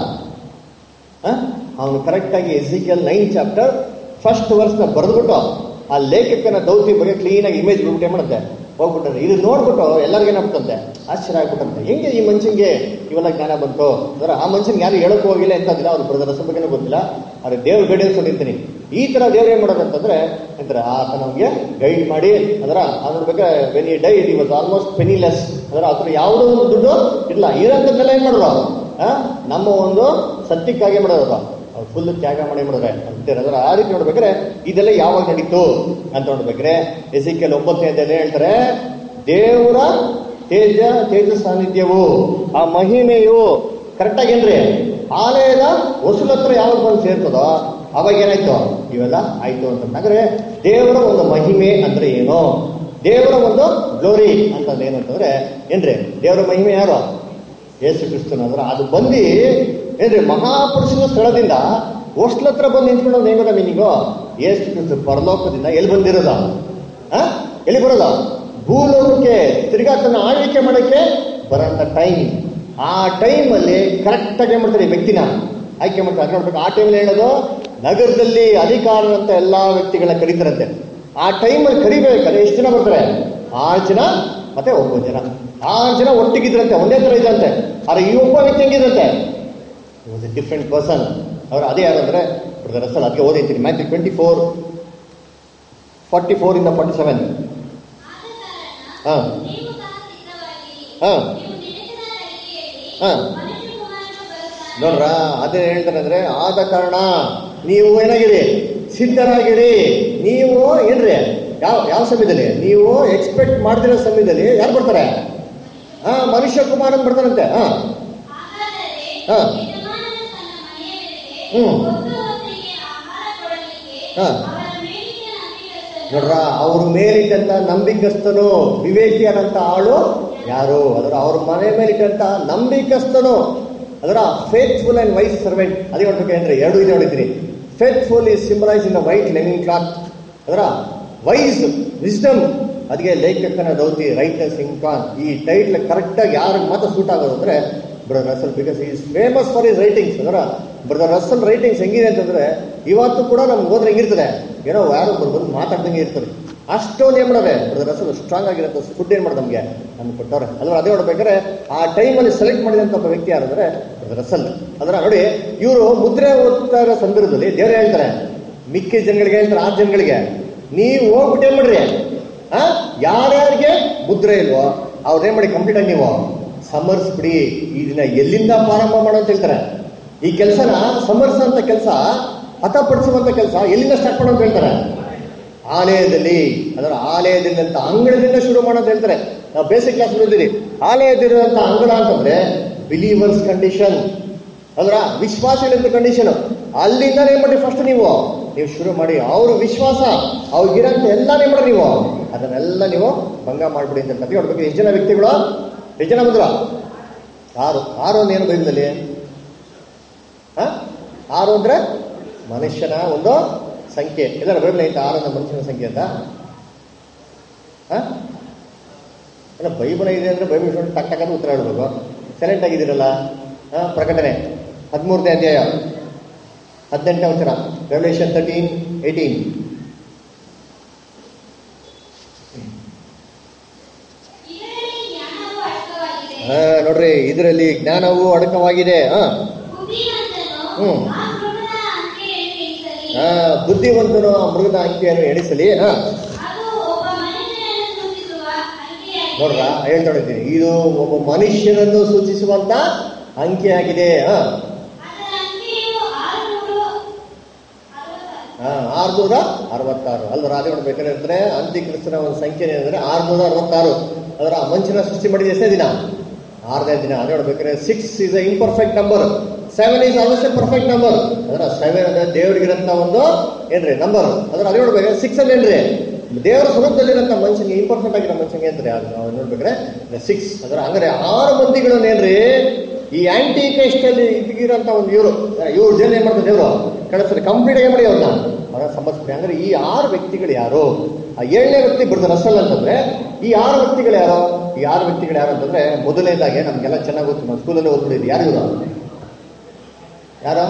ಅವನು ಕರೆಕ್ಟ್ ಆಗಿ Ezekiel nine chapter first verse ನ ಬರೆದ್ಬಿಟ್ಟು ಆ ಲೇಖಕನ ದೌತಿ ಬಗ್ಗೆ ಕ್ಲೀನ್ ಆಗಿ ಇಮೇಜ್ ಬಿಟ್ಬಿಟ್ಟು ಏನ್ ಮಾಡುತ್ತೆ ಹೋಗ್ಬಿಟ್ಟಾರೆ ಇದು ನೋಡ್ಬಿಟ್ಟು ಎಲ್ಲರಿಗೂ ಏನಾಗ್ಬಿಟ್ಟಂತೆ ಆಶ್ಚರ್ಯ ಆಗ್ಬಿಟ್ಟಂತೆ ಹೆಂಗೆ ಈ ಮನುಷ್ಯನ್ಗೆ ಇವೆಲ್ಲ ಜ್ಞಾನ ಬಂತು ಅಂದ್ರೆ ಆ ಮನುಷ್ಯನ್ಗೆ ಯಾರು ಹೇಳಕ್ ಹೋಗಿಲ್ಲ ಅಂತಂದಿಲ್ಲ ಅವ್ರ ಬ್ರದರ್ ರಸ ಬಗ್ಗೆನೂ ಗೊತ್ತಿಲ್ಲ ಆದ್ರೆ ದೇವ್ರ ಗೈಡೆನ್ಸ್ ಹೊಡಿತೀನಿ ಈ ತರ ದೇವ್ರ ಏನ್ ಮಾಡೋದಂತಂದ್ರೆ ಅಂತಾರೆ ಆತ ನಮ್ಗೆ ಗೈಡ್ ಮಾಡಿ ಅದರ ಅದ್ರ ಬಗ್ಗೆ when he die it was almost penniless ಅದರ ಆತರ ಯಾವುದೋ ಒಂದು ದುಡ್ಡು ಇಲ್ಲ ಇರೋಂಥದ್ದೆಲ್ಲ ಏನ್ ಮಾಡೋದು ಆ? ನಮ್ಮ ಒಂದು ಸತ್ಯಕ್ಕಾಗಿ ಮಾಡೋದು ಅವ್ರು ಫುಲ್ ತ್ಯಾಗ ಮಾಡಿ ಮಾಡಿದ್ರೆ ಅಂತಾರೆ ಅದರ ಆ ರೀತಿ ನೋಡ್ಬೇಕಾದ್ರೆ ಇದೆಲ್ಲ ಯಾವಾಗ ನಡೀತು ಅಂತ ನೋಡ್ಬೇಕಾದ್ರೆ ಎಸಿಕೆಲ್ ಒಂಬತ್ತನೇ ಅಧ್ಯಾಯ ಹೇಳ್ತಾರೆ ದೇವರ ತೇಜ ತೇಜ ಸಾನ್ನಿಧ್ಯವು ಆ ಮಹಿಮೆಯು ಕರೆಕ್ಟ್ ಆಗೇನ್ರಿ ಆಲಯದ ವಸೂಲ ಹತ್ರ ಯಾವಾಗ ಬಂದು ಸೇರ್ತದೋ ಅವಾಗ ಏನಾಯ್ತು ಇವೆಲ್ಲ ಆಯ್ತು ಅಂತ ಅಂದ್ರೆ ದೇವರ ಒಂದು ಮಹಿಮೆ ಅಂದ್ರೆ ಏನು ದೇವರ ಒಂದು ಗ್ಲೋರಿ ಅಂತಂದ್ರೆ ಏನು ಅಂತಂದ್ರೆ ಏನ್ರಿ ದೇವರ ಮಹಿಮೆ ಯಾರು ಯೇಸು ಕ್ರಿಸ್ತನಂದ್ರ ಅದು ಬಂದು ಏನ್ರಿ ಮಹಾಪುರುಷನ ಸ್ಥಳದಿಂದ ಹೋಸ್ಟ್ಲ ಹತ್ರ ಬಂದು ನಿಂತ್ಕೊಳ್ಳೋದು ಹೆಂಗದ ಮೀನಿಂಗು ಯೇಸು ಕ್ರಿಸ್ತ ಪರಲೋಕದಿಂದ ಎಲ್ಲಿ ಬಂದಿರೋದ ಆ? ಎಲ್ಲಿ ಬರೋದ ಭೂಲೋಕಕ್ಕೆ ತಿರ್ಗಾ ತನ್ನ ಆಳ್ವಿಕೆ ಮಾಡಕ್ಕೆ ಬರೋಂಥ ಟೈಮ್ ಆ ಟೈಮಲ್ಲಿ ಕರೆಕ್ಟ್ ಆಗಿ ಏನ್ ಮಾಡ್ತಾರೆ ಈ ವ್ಯಕ್ತಿನ ಆಯ್ಕೆ ಮಾಡ್ತಾರೆ ಅದ್ ನೋಡ್ಬೇಕು ಆ ಟೈಮಲ್ಲಿ ಹೇಳೋದು ನಗರದಲ್ಲಿ ಅಧಿಕಾರದಂತ ಎಲ್ಲಾ ವ್ಯಕ್ತಿಗಳನ್ನ ಕರೀತಾರಂತೆ ಆ ಟೈಮಲ್ಲಿ ಕರಿಬೇಕಾದ್ರೆ ಎಷ್ಟು ಜನ ಬರ್ತಾರೆ ಆರು ಜನ ಮತ್ತೆ ಒಂಬತ್ತು ಜನ ಆರು ಜನ ಒಟ್ಟಿಗಿದ್ರಂತೆ ಒಂದೇ ತರ ಇದ್ರಂತೆ ಆದ್ರೆ ಈ ಒಬ್ಬ ವ್ಯಕ್ತಿ ಹೆಂಗಿದ್ರಂತೆ ವಾಸ್ ಎ ಡಿಫ್ರೆಂಟ್ ಪರ್ಸನ್ ಅವ್ರು ಅದೇ ಯಾರು ಅಂದ್ರೆ ಬ್ರದರ್ ಅಸಲ್ ಅದಕ್ಕೆ ಓದಿರ್ತೀನಿ Matthew twenty four forty four ಇಂದ ಫಾರ್ಟಿ ಸೆವೆನ್ ಹಾ ನೀವು ಸಹ ಸಿದ್ಧವಾಗಿರಿ. ಹಾ ನೀವು ನಿರೀಕ್ಷಣಾ ನಡಿಗೆಯಲ್ಲಿ ಹಾ. ಮನುಷ್ಯಕುಮಾರನು ಬರುತ್ತಾನೆ. ನೋಡ್ರ ಅದೇ ಹೇಳ್ತಾರೆ ಅಂದ್ರೆ ಆದ ಕಾರಣ ನೀವು ಏನಾಗಿರಿ ಸಿದ್ಧರಾಗಿರಿ ನೀವು ಏನ್ರಿ ಯಾವ ಯಾವ ಸಮಯದಲ್ಲಿ ನೀವು ಎಕ್ಸ್ಪೆಕ್ಟ್ ಮಾಡ್ದಿರೋ ಸಮಯದಲ್ಲಿ ಯಾರು ಬರ್ತಾರೆ ಹಾ ಮನುಷ್ಯ ಕುಮಾರನ್ ಬರ್ತಾರಂತೆ ಹಾ ಹಾಗಾದರೆ ಹಾ. ಯಜಮಾನನು ತನ್ನ ಮನೆಯವರಿಗೆ ಹ್ಮ್. ಒಬ್ಬ ಒಬ್ಬರಿಗೆ ಆಹಾರ ಕೊಡಲಿಕ್ಕೆ ಹಾ. ಅವರ ಮೇಲಿನ ನಂಬಿಗಸ್ತರು ನೋಡ್ರ ಅವ್ರ ಮೇಲಿಟ್ಟಂತ ನಂಬಿಕಸ್ತನು ವಿವೇಕಿಯಾದಂತ ಆಳು ಯಾರು ಅದರ ಅವ್ರ ಮನೆ ಮೇಲಿಟ್ಟಂತ ನಂಬಿಕಸ್ತನು ಅದರ ಫೇತ್ಫುಲ್ ಅಂಡ್ ವೈಸ್ ಸರ್ವೆಂಟ್ ಅದೇ ನೋಡ್ಬೇಕಂದ್ರೆ ಎರಡು ಇದೆ ನೋಡಿದ್ರಿ faithful is symbolized in white linen cloth ಅದರ ವೈಸ್ ವಿಸ್ಡಮ್ ಅದಕ್ಕೆ ಲೇಖಕನ ದೌತಿ ರೈಟರ್ ಸಿಂಕಾನ್ ಈ ಟೈಟ್ಲ್ ಕರೆಕ್ಟ್ ಆಗಿ ಯಾರಿಗೆ ಮಾತ್ರ ಸೂಟ್ ಆಗೋದು ಅಂದ್ರೆ brother Russell because is famous for his writings ಅದರ ಬ್ರದರ್ ರಸಲ್ ರೈಟಿಂಗ್ಸ್ ಹೆಂಗಿದೆ ಅಂತಂದ್ರೆ ಇವತ್ತು ಕೂಡ ನಮ್ಗೆ ಹೋದ್ರೆ ಹೆಂಗಿರ್ತದೆ ಏನೋ ಯಾರೋ ಒಬ್ರು ಬಂದು ಮಾತಾಡ್ದಂಗೆ ಇರ್ತದೆ ಅಷ್ಟೊಂದು ಏನ್ ಮಾಡೋದೆ ಬ್ರದರ್ ರಸಲ್ ಸ್ಟ್ರಾಂಗ್ ಆಗಿರುತ್ತೆ ಫುಡ್ ಏನ್ ಮಾಡೋದು ನಮ್ಗೆ ನಮ್ಗೆ ಕೊಟ್ಟವ್ರೆ ಅಲ್ವಾ ಅದೇ ನೋಡ್ಬೇಕಾದ್ರೆ ಆ ಟೈಮಲ್ಲಿ ಸೆಲೆಕ್ಟ್ ಮಾಡಿದಂತ ಒಬ್ಬ ವ್ಯಕ್ತಿ ಯಾರು ಅಂದ್ರೆ ಬ್ರದರ್ ರಸಲ್ ಅದರ ನೋಡಿ ಇವರು ಮುದ್ರೆ ಓದ್ತಾ ಇರೋ ಸಂದರ್ಭದಲ್ಲಿ ದೇವ್ರು ಹೇಳ್ತಾರೆ ಮಿಕ್ಕಿ ಜನಗಳಿಗೆ ಹೇಳ್ತಾರೆ ಆ ಜನಗಳಿಗೆ ನೀವು ಹೋಗ್ಬಿಟ್ಟು ಏನ್ ಮಾಡ್ರಿ ಆ ಯಾರ್ಯಾರಿಗೆ ಮುದ್ರೆ ಇಲ್ವೋ ಅವ್ರನ್ನೇನ್ ಮಾಡಿ ಕಂಪ್ಲೀಟ್ ಆಗಿ ನೀವು ಸಮರ್ಸ್ಬಿಡಿ ಇದನ್ನ ಎಲ್ಲಿಂದ ಪ್ರಾರಂಭ ಮಾಡೋ ಅಂತ ಹೇಳ್ತಾರೆ ಈ ಕೆಲಸನ ಸಮರ್ಸಂತ ಕೆಲಸ ಹತಪಡಿಸುವಂತ ಕೆಲಸ ಎಲ್ಲಿಂದ ಸ್ಟಾರ್ಟ್ ಮಾಡೋ ಅಂತ ಹೇಳ್ತಾರೆ ಆಲಯದಲ್ಲಿ ಅದರ ಆಲಯದಲ್ಲಿ ಅಂತ ಅಂಗಳದಿಂದ ಶುರು ಮಾಡೋದು ಹೇಳ್ತಾರೆ ನಾವು ಬೇಸಿಕ್ ಕ್ಲಾಸ್ ನೋಡಿದಿರಿ ಆಲಯದಲ್ಲಿರುವಂತ ಅಂಗಳ ಅಂತಂದ್ರೆ ಬಿಲೀವರ್ಸ್ ಕಂಡೀಷನ್ ಅದರ ವಿಶ್ವಾಸಿಗಳಿಂದ ಕಂಡೀಷನ್ ಅಲ್ಲಿಂದ ಏನ್ ಮಾಡಿ ಫಸ್ಟ್ ನೀವು ನೀವು ಶುರು ಮಾಡಿ ಅವ್ರ ವಿಶ್ವಾಸ ಅವ್ರಿಗಿರಂತ ಎಲ್ಲಾನೇ ಮಾಡ್ರಿ ನೀವು ಅದನ್ನೆಲ್ಲ ನೀವು ಭಂಗ ಮಾಡ್ಬಿಡಿ ಅಂತ ಹೇಳ್ತಾರೆ ನೋಡ್ಬೇಕು ಎಷ್ಟು ಜನ ವ್ಯಕ್ತಿಗಳು ಎಷ್ಟು ಜನ ಬಂದ್ರು ಆರು ಆರು ಅಂದ್ರೆ ಏನು ಬೈಬಲಲ್ಲಿ ಹ? ಆರು ಅಂದ್ರೆ ಮನುಷ್ಯನ ಒಂದು ಸಂಖ್ಯೆ ಎಲ್ಲರ ಬೈಬಲ್ ಐತೆ ಆರು ಅಂದ್ರೆ ಮನುಷ್ಯನ ಸಂಖ್ಯೆ ಅಂತ ಹ? ಅಲ್ಲ ಬೈಬಲ್ ಇದೆ ಅಂದ್ರೆ ಬೈಬಲ್ ಇಟ್ಕೊಂಡು ಟಕ್ ಟಕ್ ಅಂತ ಉತ್ತರ ಹೇಳ್ಬೇಕು ಸೈಲೆಂಟ್ ಆಗಿದ್ದೀರಲ್ಲ ಹ? ಪ್ರಕಟಣೆ ಹದಿಮೂರನೇ ಅಧ್ಯಾಯ ಹದಿನೆಂಟನೇ ಉತ್ತರ ರೆವಲ್ಯೂಷನ್ ತರ್ಟೀನ್ ಏಯ್ಟೀನ್ ಇದರಲ್ಲಿ ಜ್ಞಾನವು ಅಡಕವಾಗಿದೆ ನೋಡ್ರಿ ಇದರಲ್ಲಿ ಜ್ಞಾನವು ಅಡಕವಾಗಿದೆ ಹ ಬುದ್ಧಿವಂತನು ಹ್ಮ್. ಆ ಮೃಗದ ಅಂಕೆಯನ್ನು ಎಣಿಸಲಿ ಆ, ಬುದ್ಧಿವಂತನು ಆ ಮೃಗದ ಅಂಕೆಯನ್ನು ಎಣಿಸಲಿ ಹ ಅದು ಒಬ್ಬ ಮನುಷ್ಯನನ್ನು ಸೂಚಿಸುವ ಅಂಕೆಯಾಗಿದೆ ನೋಡ್ರ ಹೇಳ್ತೊಡಿದ್ದೀನಿ ಇದು ಒಬ್ಬ ಮನುಷ್ಯನನ್ನು ಸೂಚಿಸುವಂತ ಅಂಕೆಯಾಗಿದೆ ಹ ಅದರ ಅಂಕೆಯು ಆರುನೂರು ಅರವತ್ತಾರು. ಆರ್ನೂರ ಅರವತ್ತಾರು ಅಲ್ವ ರಾಜ ನೋಡ್ಬೇಕಾದ್ರೆ ಅಂತ್ಯಕ್ರಿಸ್ತನ ಒಂದು ಸಂಖ್ಯೆ ಏನಂದ್ರೆ ಆರ್ನೂರ ಅರವತ್ತಾರು ಅದರ ಮನುಷ್ಯನ ಸೃಷ್ಟಿ ಮಾಡಿದ ಎಷ್ಟೇ ದಿನ ಆರನೇ ದಿನ ಅದೇ ನೋಡ್ಬೇಕಾದ್ರೆ six is a imperfect number seven is also perfect number ಅದರ ಸೆವೆನ್ ಅಂದ್ರೆ ದೇವರಿಗಿರಂತ ಒಂದು ಏನ್ರಿ ನಂಬರ್ ಅದರ ಅದೇ ನೋಡ್ಬೇಕಾದ್ರೆ ಸಿಕ್ಸ್ ಅಲ್ಲಿ ಏನ್ರಿ ದೇವರ ಸ್ವರೂಪದಲ್ಲಿರಂತ ಮನುಷ್ಯನಿಗೆ ಇಂಪರ್ಫೆಕ್ಟ್ ಆಗಿರೋ ಮನುಷ್ಯನಿಗೆ ಅಂತಾರೆ ಅದು ನಾವು ನೋಡ್ಬೇಕಾದ್ರೆ ಸಿಕ್ಸ್ ಅದರ ಹಂಗಾರೆ ಆರು ಮಂದಿಗಳನ್ನ ಏನ್ರಿ ಈ ಆಂಟಿ ಕ್ರೈಸ್ಟ್ ಅಲ್ಲಿ ಇದ್ಗಿರೋಂತ ಒಂದು ಇವರು ಇವ್ರ ಜನ ಏನ್ ಮಾಡ್ತಾರೆ ದೇವರು ಕಳಿಸ್ತಾರೆ ಕಂಪ್ಲೀಟ್ ಆಗಿ ಮಾಡಿ ಅವ್ರನ್ನ ಅವರ ಸಮರ್ಪಣೆ ಅಂದ್ರೆ ಈ ಆರು ವ್ಯಕ್ತಿಗಳು ಯಾರು ಆ ಏಳನೇ ವ್ಯಕ್ತಿ ಬಿಡ್ದ ರಸಲ್ ಅಂತಂದ್ರೆ ಈ ಆರು ವ್ಯಕ್ತಿಗಳು ಯಾರು ಈ ಆರು ವ್ಯಕ್ತಿಗಳು ಯಾರು ಅಂತಂದ್ರೆ ಮೊದಲನೇದಾಗೆ ನಮ್ಗೆಲ್ಲ ಚೆನ್ನಾಗಿ ಗೊತ್ತು ನಾವು ಸ್ಕೂಲಲ್ಲಿ ಓದ್ಬಿಟ್ಟಿದ್ವಿ ಯಾರು ಇವರು ಯಾರು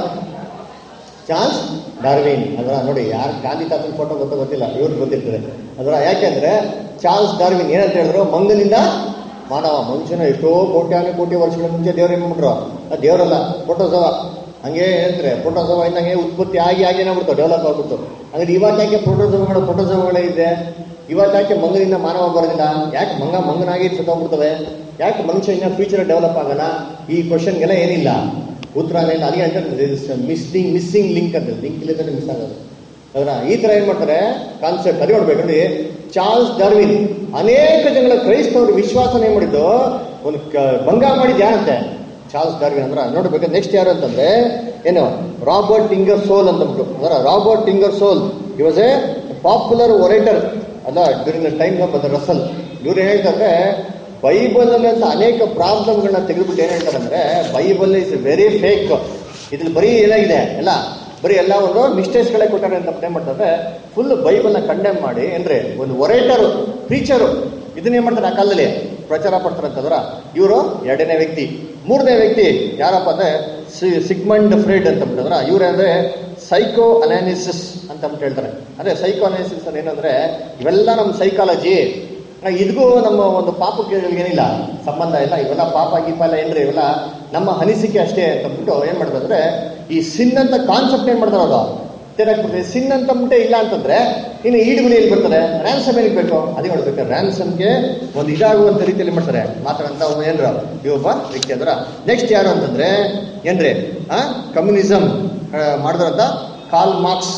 ಚಾರ್ಲ್ಸ್ ಡಾರ್ವಿನ್ ಅದರ ನೋಡಿ ಯಾರು ಗಾಂಧಿ ತಾತನ ಫೋಟೋ ಗೊತ್ತೋ ಗೊತ್ತಿಲ್ಲ ಇವ್ರಿಗೆ ಗೊತ್ತಿರ್ತದೆ ಅದರ ಯಾಕೆಂದ್ರೆ ಚಾರ್ಲ್ಸ್ ಡಾರ್ವಿನ್ ಏನಂತ ಹೇಳಿದ್ರು ಮಂಗನಿಂದ ಮಾನವ ಮನುಷ್ಯನ ಎಷ್ಟೋ ಕೋಟ್ಯಾನು ಕೋಟಿ ವರ್ಷಗಳ ಮುಂಚೆ ದೇವ್ರು ಏನ್ ಮಾಡ್ರು ಆ ದೇವರಲ್ಲ ಫೋಟೋಸವ ಹಂಗೆ ಹೇಳ್ತಾರೆ ಫೋಟೋಸವ ಇನ್ನಂಗೆ ಉತ್ಪತ್ತಿ ಆಗಿ ಆಗಿ ಏನಾಗ್ಬಿಡ್ತು ಡೆವಲಪ್ ಆಗ್ಬಿಡ್ತು ಹಂಗಾದ್ರೆ ಇವತ್ತು ಯಾಕೆ ಫೋಟೋಸವಗಳು ಫೋಟೋಸವಗಳೇ ಇದೆ ಇವತ್ತು ಯಾಕೆ ಮಂಗನಿಂದ ಮಾನವ ಬರೋದಿಲ್ಲ ಯಾಕೆ ಮಂಗ ಮಂಗನಾಗಿ ಸತ್ತೋಗ್ಬಿಡ್ತವೆ ಯಾಕೆ ಮನುಷ್ಯ ಇನ್ನ ಫ್ಯೂಚರ್ ಡೆವಲಪ್ ಆಗಲ್ಲ ಈ ಕ್ವಶನ್ಗೆಲ್ಲ ಏನಿಲ್ಲ ಉತ್ತರ ಏನಿಲ್ಲ ಅದಕ್ಕೆ ಅಂತ ಮಿಸ್ಸಿಂಗ್ ಮಿಸ್ಸಿಂಗ್ ಲಿಂಕ್ ಅಂತ ಲಿಂಕ್ ಇಲ್ಲದ್ರೆ ಮಿಸ್ ಆಗೋದು ಅದರ ಈ ತರ ಏನ್ ಮಾಡ್ತಾರೆ ಕಾನ್ಸೆಪ್ಟ್ ಅದೇ ನೋಡ್ಬೇಕಂದ್ರೆ ಚಾರ್ಲ್ಸ್ ಡಾರ್ವಿನ್ ಅನೇಕ ಜನಗಳ ಕ್ರೈಸ್ತವರು ವಿಶ್ವಾಸನ ಏನ್ ಮಾಡಿದ್ದು ಒಂದು ಕ- ಭಂಗ ಮಾಡಿದ್ ಯಾರಂತೆ ಚಾರ್ಲ್ಸ್ ಡಾರ್ವಿನ್ ಅಂದ್ರೆ ನೋಡ್ಬೇಕು ನೆಕ್ಸ್ಟ್ ಯಾರು ಅಂತಂದ್ರೆ ಏನು ರಾಬರ್ಟ್ ಟಿಂಗರ್ ಸೋಲ್ ಅಂತ ಬಿಟ್ಟು ಅದರ Robert Ingersoll he was a popular orator ಅಲ್ಲ during the time of Russell ಇವ್ರು ಏನ್ ಹೇಳ್ತಾರೆ ಬೈಬಲ್ ಅಲ್ಲಿ ಅಂತ ಅನೇಕ ಪ್ರಾಬ್ಲಮ್ಗಳನ್ನ ತೆಗೆದುಬಿಟ್ಟು ಏನ್ ಹೇಳ್ತಾರೆ ಅಂದ್ರೆ ಬೈಬಲ್ ಇಸ್ ವೆರಿ ಫೇಕ್ ಇದ್ರಲ್ಲಿ ಬರೀ ಏನಾಗಿದೆ ಎಲ್ಲ ಬರೀ ಎಲ್ಲ ಒಂದು ಮಿಸ್ಟೇಕ್ಸ್ಗಳೇ ಕೊಟ್ಟಾರೆ ಅಂತ ಏನ್ ಮಾಡ್ತಾರೆ ಫುಲ್ ಬೈಬಲ್ನ ಕಂಡೆಮ್ ಮಾಡಿ ಏನ್ರಿ ಒಂದು ಒರೇಟರು ಪ್ರೀಚರು ಇದನ್ನ ಏನ್ ಮಾಡ್ತಾರೆ ಆ ಕಾಲದಲ್ಲಿ ಪ್ರಚಾರ ಪಡ್ತಾರೆ ಅಂತಂದ್ರ ಇವರು ಎರಡನೇ ವ್ಯಕ್ತಿ ಮೂರನೇ ವ್ಯಕ್ತಿ ಯಾರಪ್ಪ ಅಂದ್ರೆ ಸಿ- ಸಿಗ್ಮಂಡ್ ಫ್ರೇಡ್ ಅಂತ ಬಿಟ್ಟಂದ್ರ ಇವ್ರು ಅಂದ್ರೆ ಸೈಕೋ ಅನಾಲಿಸಿಸ್ ಅಂತ ಅಂದ್ಬಿಟ್ಟು ಹೇಳ್ತಾರೆ ಅಂದ್ರೆ ಸೈಕೋ ಅನಾಲಿಸಿಸ್ ಅಂದ್ರೆ ಏನಂದ್ರೆ ಇವೆಲ್ಲ ನಮ್ಮ ಸೈಕಾಲಜಿ ಇದಕ್ಕೂ ನಮ್ಮ ಒಂದು ಪಾಪಕ್ಕೆ ಏನಿಲ್ಲ ಸಂಬಂಧ ಇಲ್ಲ ಇವೆಲ್ಲ ಪಾಪ ಗೀಪ ಎಲ್ಲ ಏನ್ರಿ ಇವೆಲ್ಲ ನಮ್ಮ ಅನಿಸಿಕೆ ಅಷ್ಟೇ ಅಂತ ಅಂದ್ಬಿಟ್ಟು ಏನ್ ಮಾಡ್ತಾರೆ ಅಂದ್ರೆ ಈ ಸಿನ್ ಅಂತ ಕಾನ್ಸೆಪ್ಟ್ ಏನ್ ಮಾಡ್ತಾರೆ ಅವರು ತೆರಕ್ಬಿಡ್ತದೆ ಸಿನ್ ಅಂತ ಮುಟ್ಟೆ ಇಲ್ಲ ಅಂತಂದ್ರೆ ಇನ್ನು ಈಡುಗುಳಿ ಎಲ್ಲಿ ಬರ್ತದೆ ರ್ಯಾನ್ಸಮ್ ಏನಿಗೆ ಬೇಕು ಅದೇ ನೋಡ್ಬೇಕು ರ್ಯಾನ್ಸಮ್ಗೆ ಒಂದು ಇದಾಗುವಂತ ರೀತಿಯಲ್ಲಿ ಮಾಡ್ತಾರೆ ಮಾತಾಡಂತ ಒಬ್ಬ ಏನ್ರ ಇವೊಬ್ಬ ವ್ಯಕ್ತಿ ಅಂದ್ರ ನೆಕ್ಸ್ಟ್ ಯಾರು ಅಂತಂದ್ರೆ ಏನ್ರಿ ಆ ಕಮ್ಯುನಿಸಮ್ ಮಾಡಿದ್ರಂತ ಕಾಲ್ ಮಾರ್ಕ್ಸ್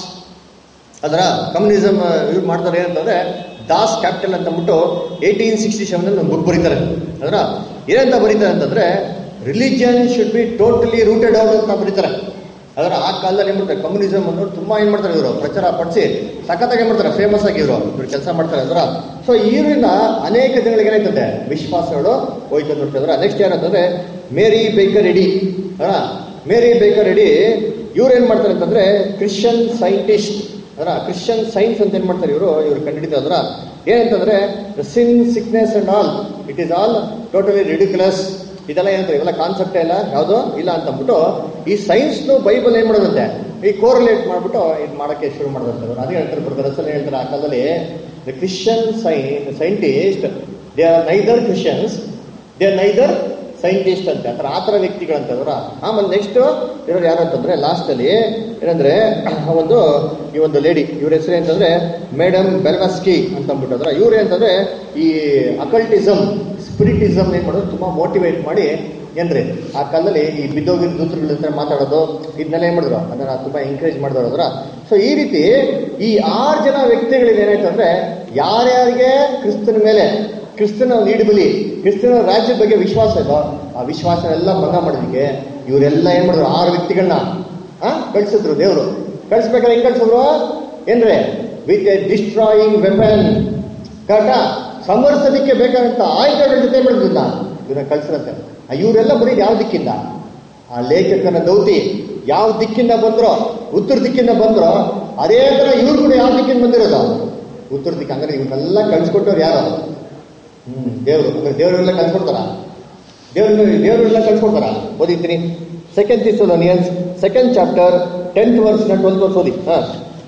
ಅದರ ಕಮ್ಯುನಿಸಮ್ ಇವ್ರು ಮಾಡ್ತಾರೆ ಏನಂತಂದ್ರೆ ದಾಸ್ ಕ್ಯಾಪಿಟಲ್ ಅಂತ ಅಂದ್ಬಿಟ್ಟು ಏಯ್ಟೀನ್ ಸಿಕ್ಸ್ಟಿ ಸೆವೆನ್ ಅಲ್ಲಿ ಒಂದು ಬುಕ್ ಬರೀತಾರೆ ಅದರ ಏನಂತ ಬರೀತಾರೆ ಅಂತಂದ್ರೆ religion should be totally rooted out ಅಂತ ಬರೀತಾರೆ ಅದರ ಆ ಕಾಲದಲ್ಲಿ ಏನ್ ಮಾಡ್ತಾರೆ ಕಮ್ಯುನಿಸಮ್ ಅನ್ನು ತುಂಬಾ ಏನ್ ಮಾಡ್ತಾರೆ ಇವರು ಪ್ರಚಾರ ಪಡಿಸಿ ಸಖತ್ತಾಗಿ ಏನ್ ಮಾಡ್ತಾರೆ ಫೇಮಸ್ ಆಗಿ ಇವರು ಇವ್ರು ಕೆಲಸ ಮಾಡ್ತಾರೆ ಅದರ ಸೊ ಇವರಿಂದ ಅನೇಕ ಜನಗಳಿಗೆ ಏನಾಯ್ತದೆ ವಿಶ್ವಾಸಗಳು ಹೋಯ್ತು ಅಂತ ನೋಡ್ತಿದ್ರ ನೆಕ್ಸ್ಟ್ ಏನಂತಂದ್ರೆ ಮೇರಿ ಬೇಕರ್ ರೆಡಿ ಅಲ್ಲ ಮೇರಿ ಬೇಕರ್ ರೆಡಿ ಇವ್ರು ಏನ್ ಮಾಡ್ತಾರೆ ಅಂತಂದ್ರೆ ಕ್ರಿಶ್ಚಿಯನ್ ಸೈಂಟಿಸ್ಟ್ ಅದರ ಕ್ರಿಶ್ಚಿಯನ್ ಸೈನ್ಸ್ ಅಂತ ಏನ್ ಮಾಡ್ತಾರೆ ಇವರು ಇವ್ರು ಕಂಡುಹಿಡಿತಾರ ಏನಂತಂದ್ರೆ sin sickness and all it is all totally ridiculous ಇದೆಲ್ಲ ಏನಂತಾರೆ ಇವೆಲ್ಲ ಕಾನ್ಸೆಪ್ಟ್ ಎಲ್ಲ ಯಾವುದು ಇಲ್ಲ ಅಂತ ಅಂದ್ಬಿಟ್ಟು ಈ ಸೈನ್ಸ್ ಬೈಬಲ್ ಏನ್ ಮಾಡೋದಂತೆ ಈ ಕೋರಿಲೇಟ್ ಮಾಡ್ಬಿಟ್ಟು ಇದು ಮಾಡಕ್ಕೆ ಶುರು ಮಾಡೋದಂತೆ ಅವ್ರು ಅದೇ ಹೇಳ್ತಾರೆ ಬರ್ತಾರೆ ಅಸಲು ಹೇಳ್ತಾರೆ ಆ ಕಾಲದಲ್ಲಿ ದ ಕ್ರಿಶ್ಚಿಯನ್ ಸೈನ್ scientist they are neither Christians they are neither scientist ಅಂತ ಆತರ ಆ ಥರ ವ್ಯಕ್ತಿಗಳಂತಂದ್ರ ಆಮೇಲೆ ನೆಕ್ಸ್ಟ್ ಇರೋರು ಯಾರು ಅಂತಂದ್ರೆ ಲಾಸ್ಟ್ ಅಲ್ಲಿ ಏನಂದ್ರೆ ಒಂದು ಈ ಒಂದು ಲೇಡಿ ಇವ್ರ ಹೆಸರು ಏನಂತಂದ್ರೆ ಮೇಡಮ್ ಬೆಲ್ವಸ್ಕಿ ಅಂತ ಅಂದ್ಬಿಟ್ಟಂದ್ರೆ ಇವ್ರು ಏನಂತಂದ್ರೆ ಈ ಅಕಲ್ಟಿಸಮ್ ಸ್ಪಿರಿಟಿಸಮ್ ಏನ್ ಮಾಡೋದು ತುಂಬಾ ಮೋಟಿವೇಟ್ ಮಾಡಿ ಏನ್ರಿ ಆ ಕಾಲದಲ್ಲಿ ಈ ಬಿದ್ದೋಗಿದ ದೂತರುಗಳ ಹತ್ರ ಮಾತಾಡೋದು ಇದನ್ನೆಲ್ಲ ಏನ್ ಮಾಡಿದ್ರು ಅದನ್ನ ತುಂಬಾ ಎಂಕರೇಜ್ ಮಾಡಿದವ್ರ ಸೊ ಈ ರೀತಿ ಈ ಆರು ಜನ ವ್ಯಕ್ತಿಗಳಿಗೆ ಏನಾಯ್ತು ಅಂದ್ರೆ ಯಾರ್ಯಾರಿಗೆ ಕ್ರಿಸ್ತನ ಮೇಲೆ ಕ್ರಿಸ್ತನ ನೀಡುಬಲಿ ಕ್ರಿಸ್ತನ ರಾಜ್ಯದ ಬಗ್ಗೆ ವಿಶ್ವಾಸ ಇದೋ ಆ ವಿಶ್ವಾಸ ಎಲ್ಲ ಭಂಗ ಮಾಡೋದಕ್ಕೆ ಇವರೆಲ್ಲ ಏನ್ ಮಾಡಿದ್ರು ಆರು ವ್ಯಕ್ತಿಗಳನ್ನ ಆ ಕಳ್ಸಿದ್ರು ದೇವರು ಕಳ್ಸ್ಬೇಕಾದ್ರೆ ಹೆಂಗ್ ಕಳ್ಸಿದ್ರು ಏನ್ರಿ with a destroying weapon correct ಸಮರ್ಸೋದಕ್ಕೆ ಬೇಕಾದಂತ ಆಯುಧಗಳ ಜೊತೆ ಮಾಡಿದ್ರಲ್ಲ ಇವ್ರನ್ನ ಕಳ್ಸಿರಂತೆ ಇವರೆಲ್ಲ ಬರೀ ಯಾವ ದಿಕ್ಕಿಂದ ಆ ಲೇಖಕನ ದೌತಿ ಯಾವ ದಿಕ್ಕಿಂದ ಬಂದ್ರೋ ಉತ್ತರ ದಿಕ್ಕಿಂದ ಬಂದ್ರೋ ಅದೇ ತರ ಇವ್ರು ಕೂಡ ಯಾವ ದಿಕ್ಕಿಂದ ಬಂದಿರೋದು ಉತ್ತರ ದಿಕ್ಕ ಅಂದ್ರೆ ಇವನ್ನೆಲ್ಲ ಕಳ್ಸಿಕೊಟ್ಟವ್ರು ಯಾರು ಹ್ಮ್ ದೇವರು ಅಂದ್ರೆ ದೇವರೆಲ್ಲ ಕಳ್ಸ್ಕೊಡ್ತಾರ ದೇವ್ರ ದೇವರೆಲ್ಲ ಕಳ್ಸ್ಕೊಡ್ತಾರ ಓದಿದ್ದೀನಿ second Thessalonians second chapter tenth verse ನ ಟ್ವೆಲ್ತ್ ವರ್ಸ್ ಓದಿ ಹಾ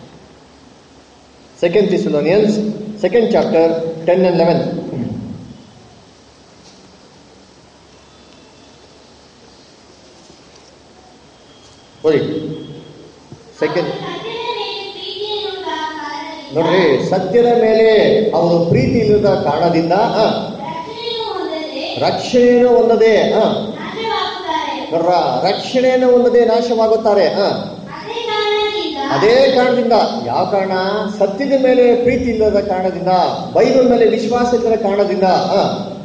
second Thessalonians second chapter ten and eleven ಓದಿ ಸೆಕೆಂಡ್ ನೋಡ್ರಿ ಸತ್ಯದ ಮೇಲೆ ಅವರು ಪ್ರೀತಿ ಇಲ್ಲದ ಕಾರಣದಿಂದ ಆ, ರಕ್ಷಣೆಯನ್ನು ಹೊಂದದೆ ಆ, ನೋಡ್ರ ರಕ್ಷಣೆಯನ್ನು ಹೊಂದದೆ ನಾಶವಾಗುತ್ತಾರೆ ಆ, ಅದೇ ಕಾರಣದಿಂದ ಯಾವ ಕಾರಣ ಸತ್ಯದ ಮೇಲೆ ಪ್ರೀತಿ ಇಲ್ಲದ ಕಾರಣದಿಂದ ಬೈಬಲ್ ಮೇಲೆ ವಿಶ್ವಾಸ ಇಲ್ಲದ ಕಾರಣದಿಂದ ಆ,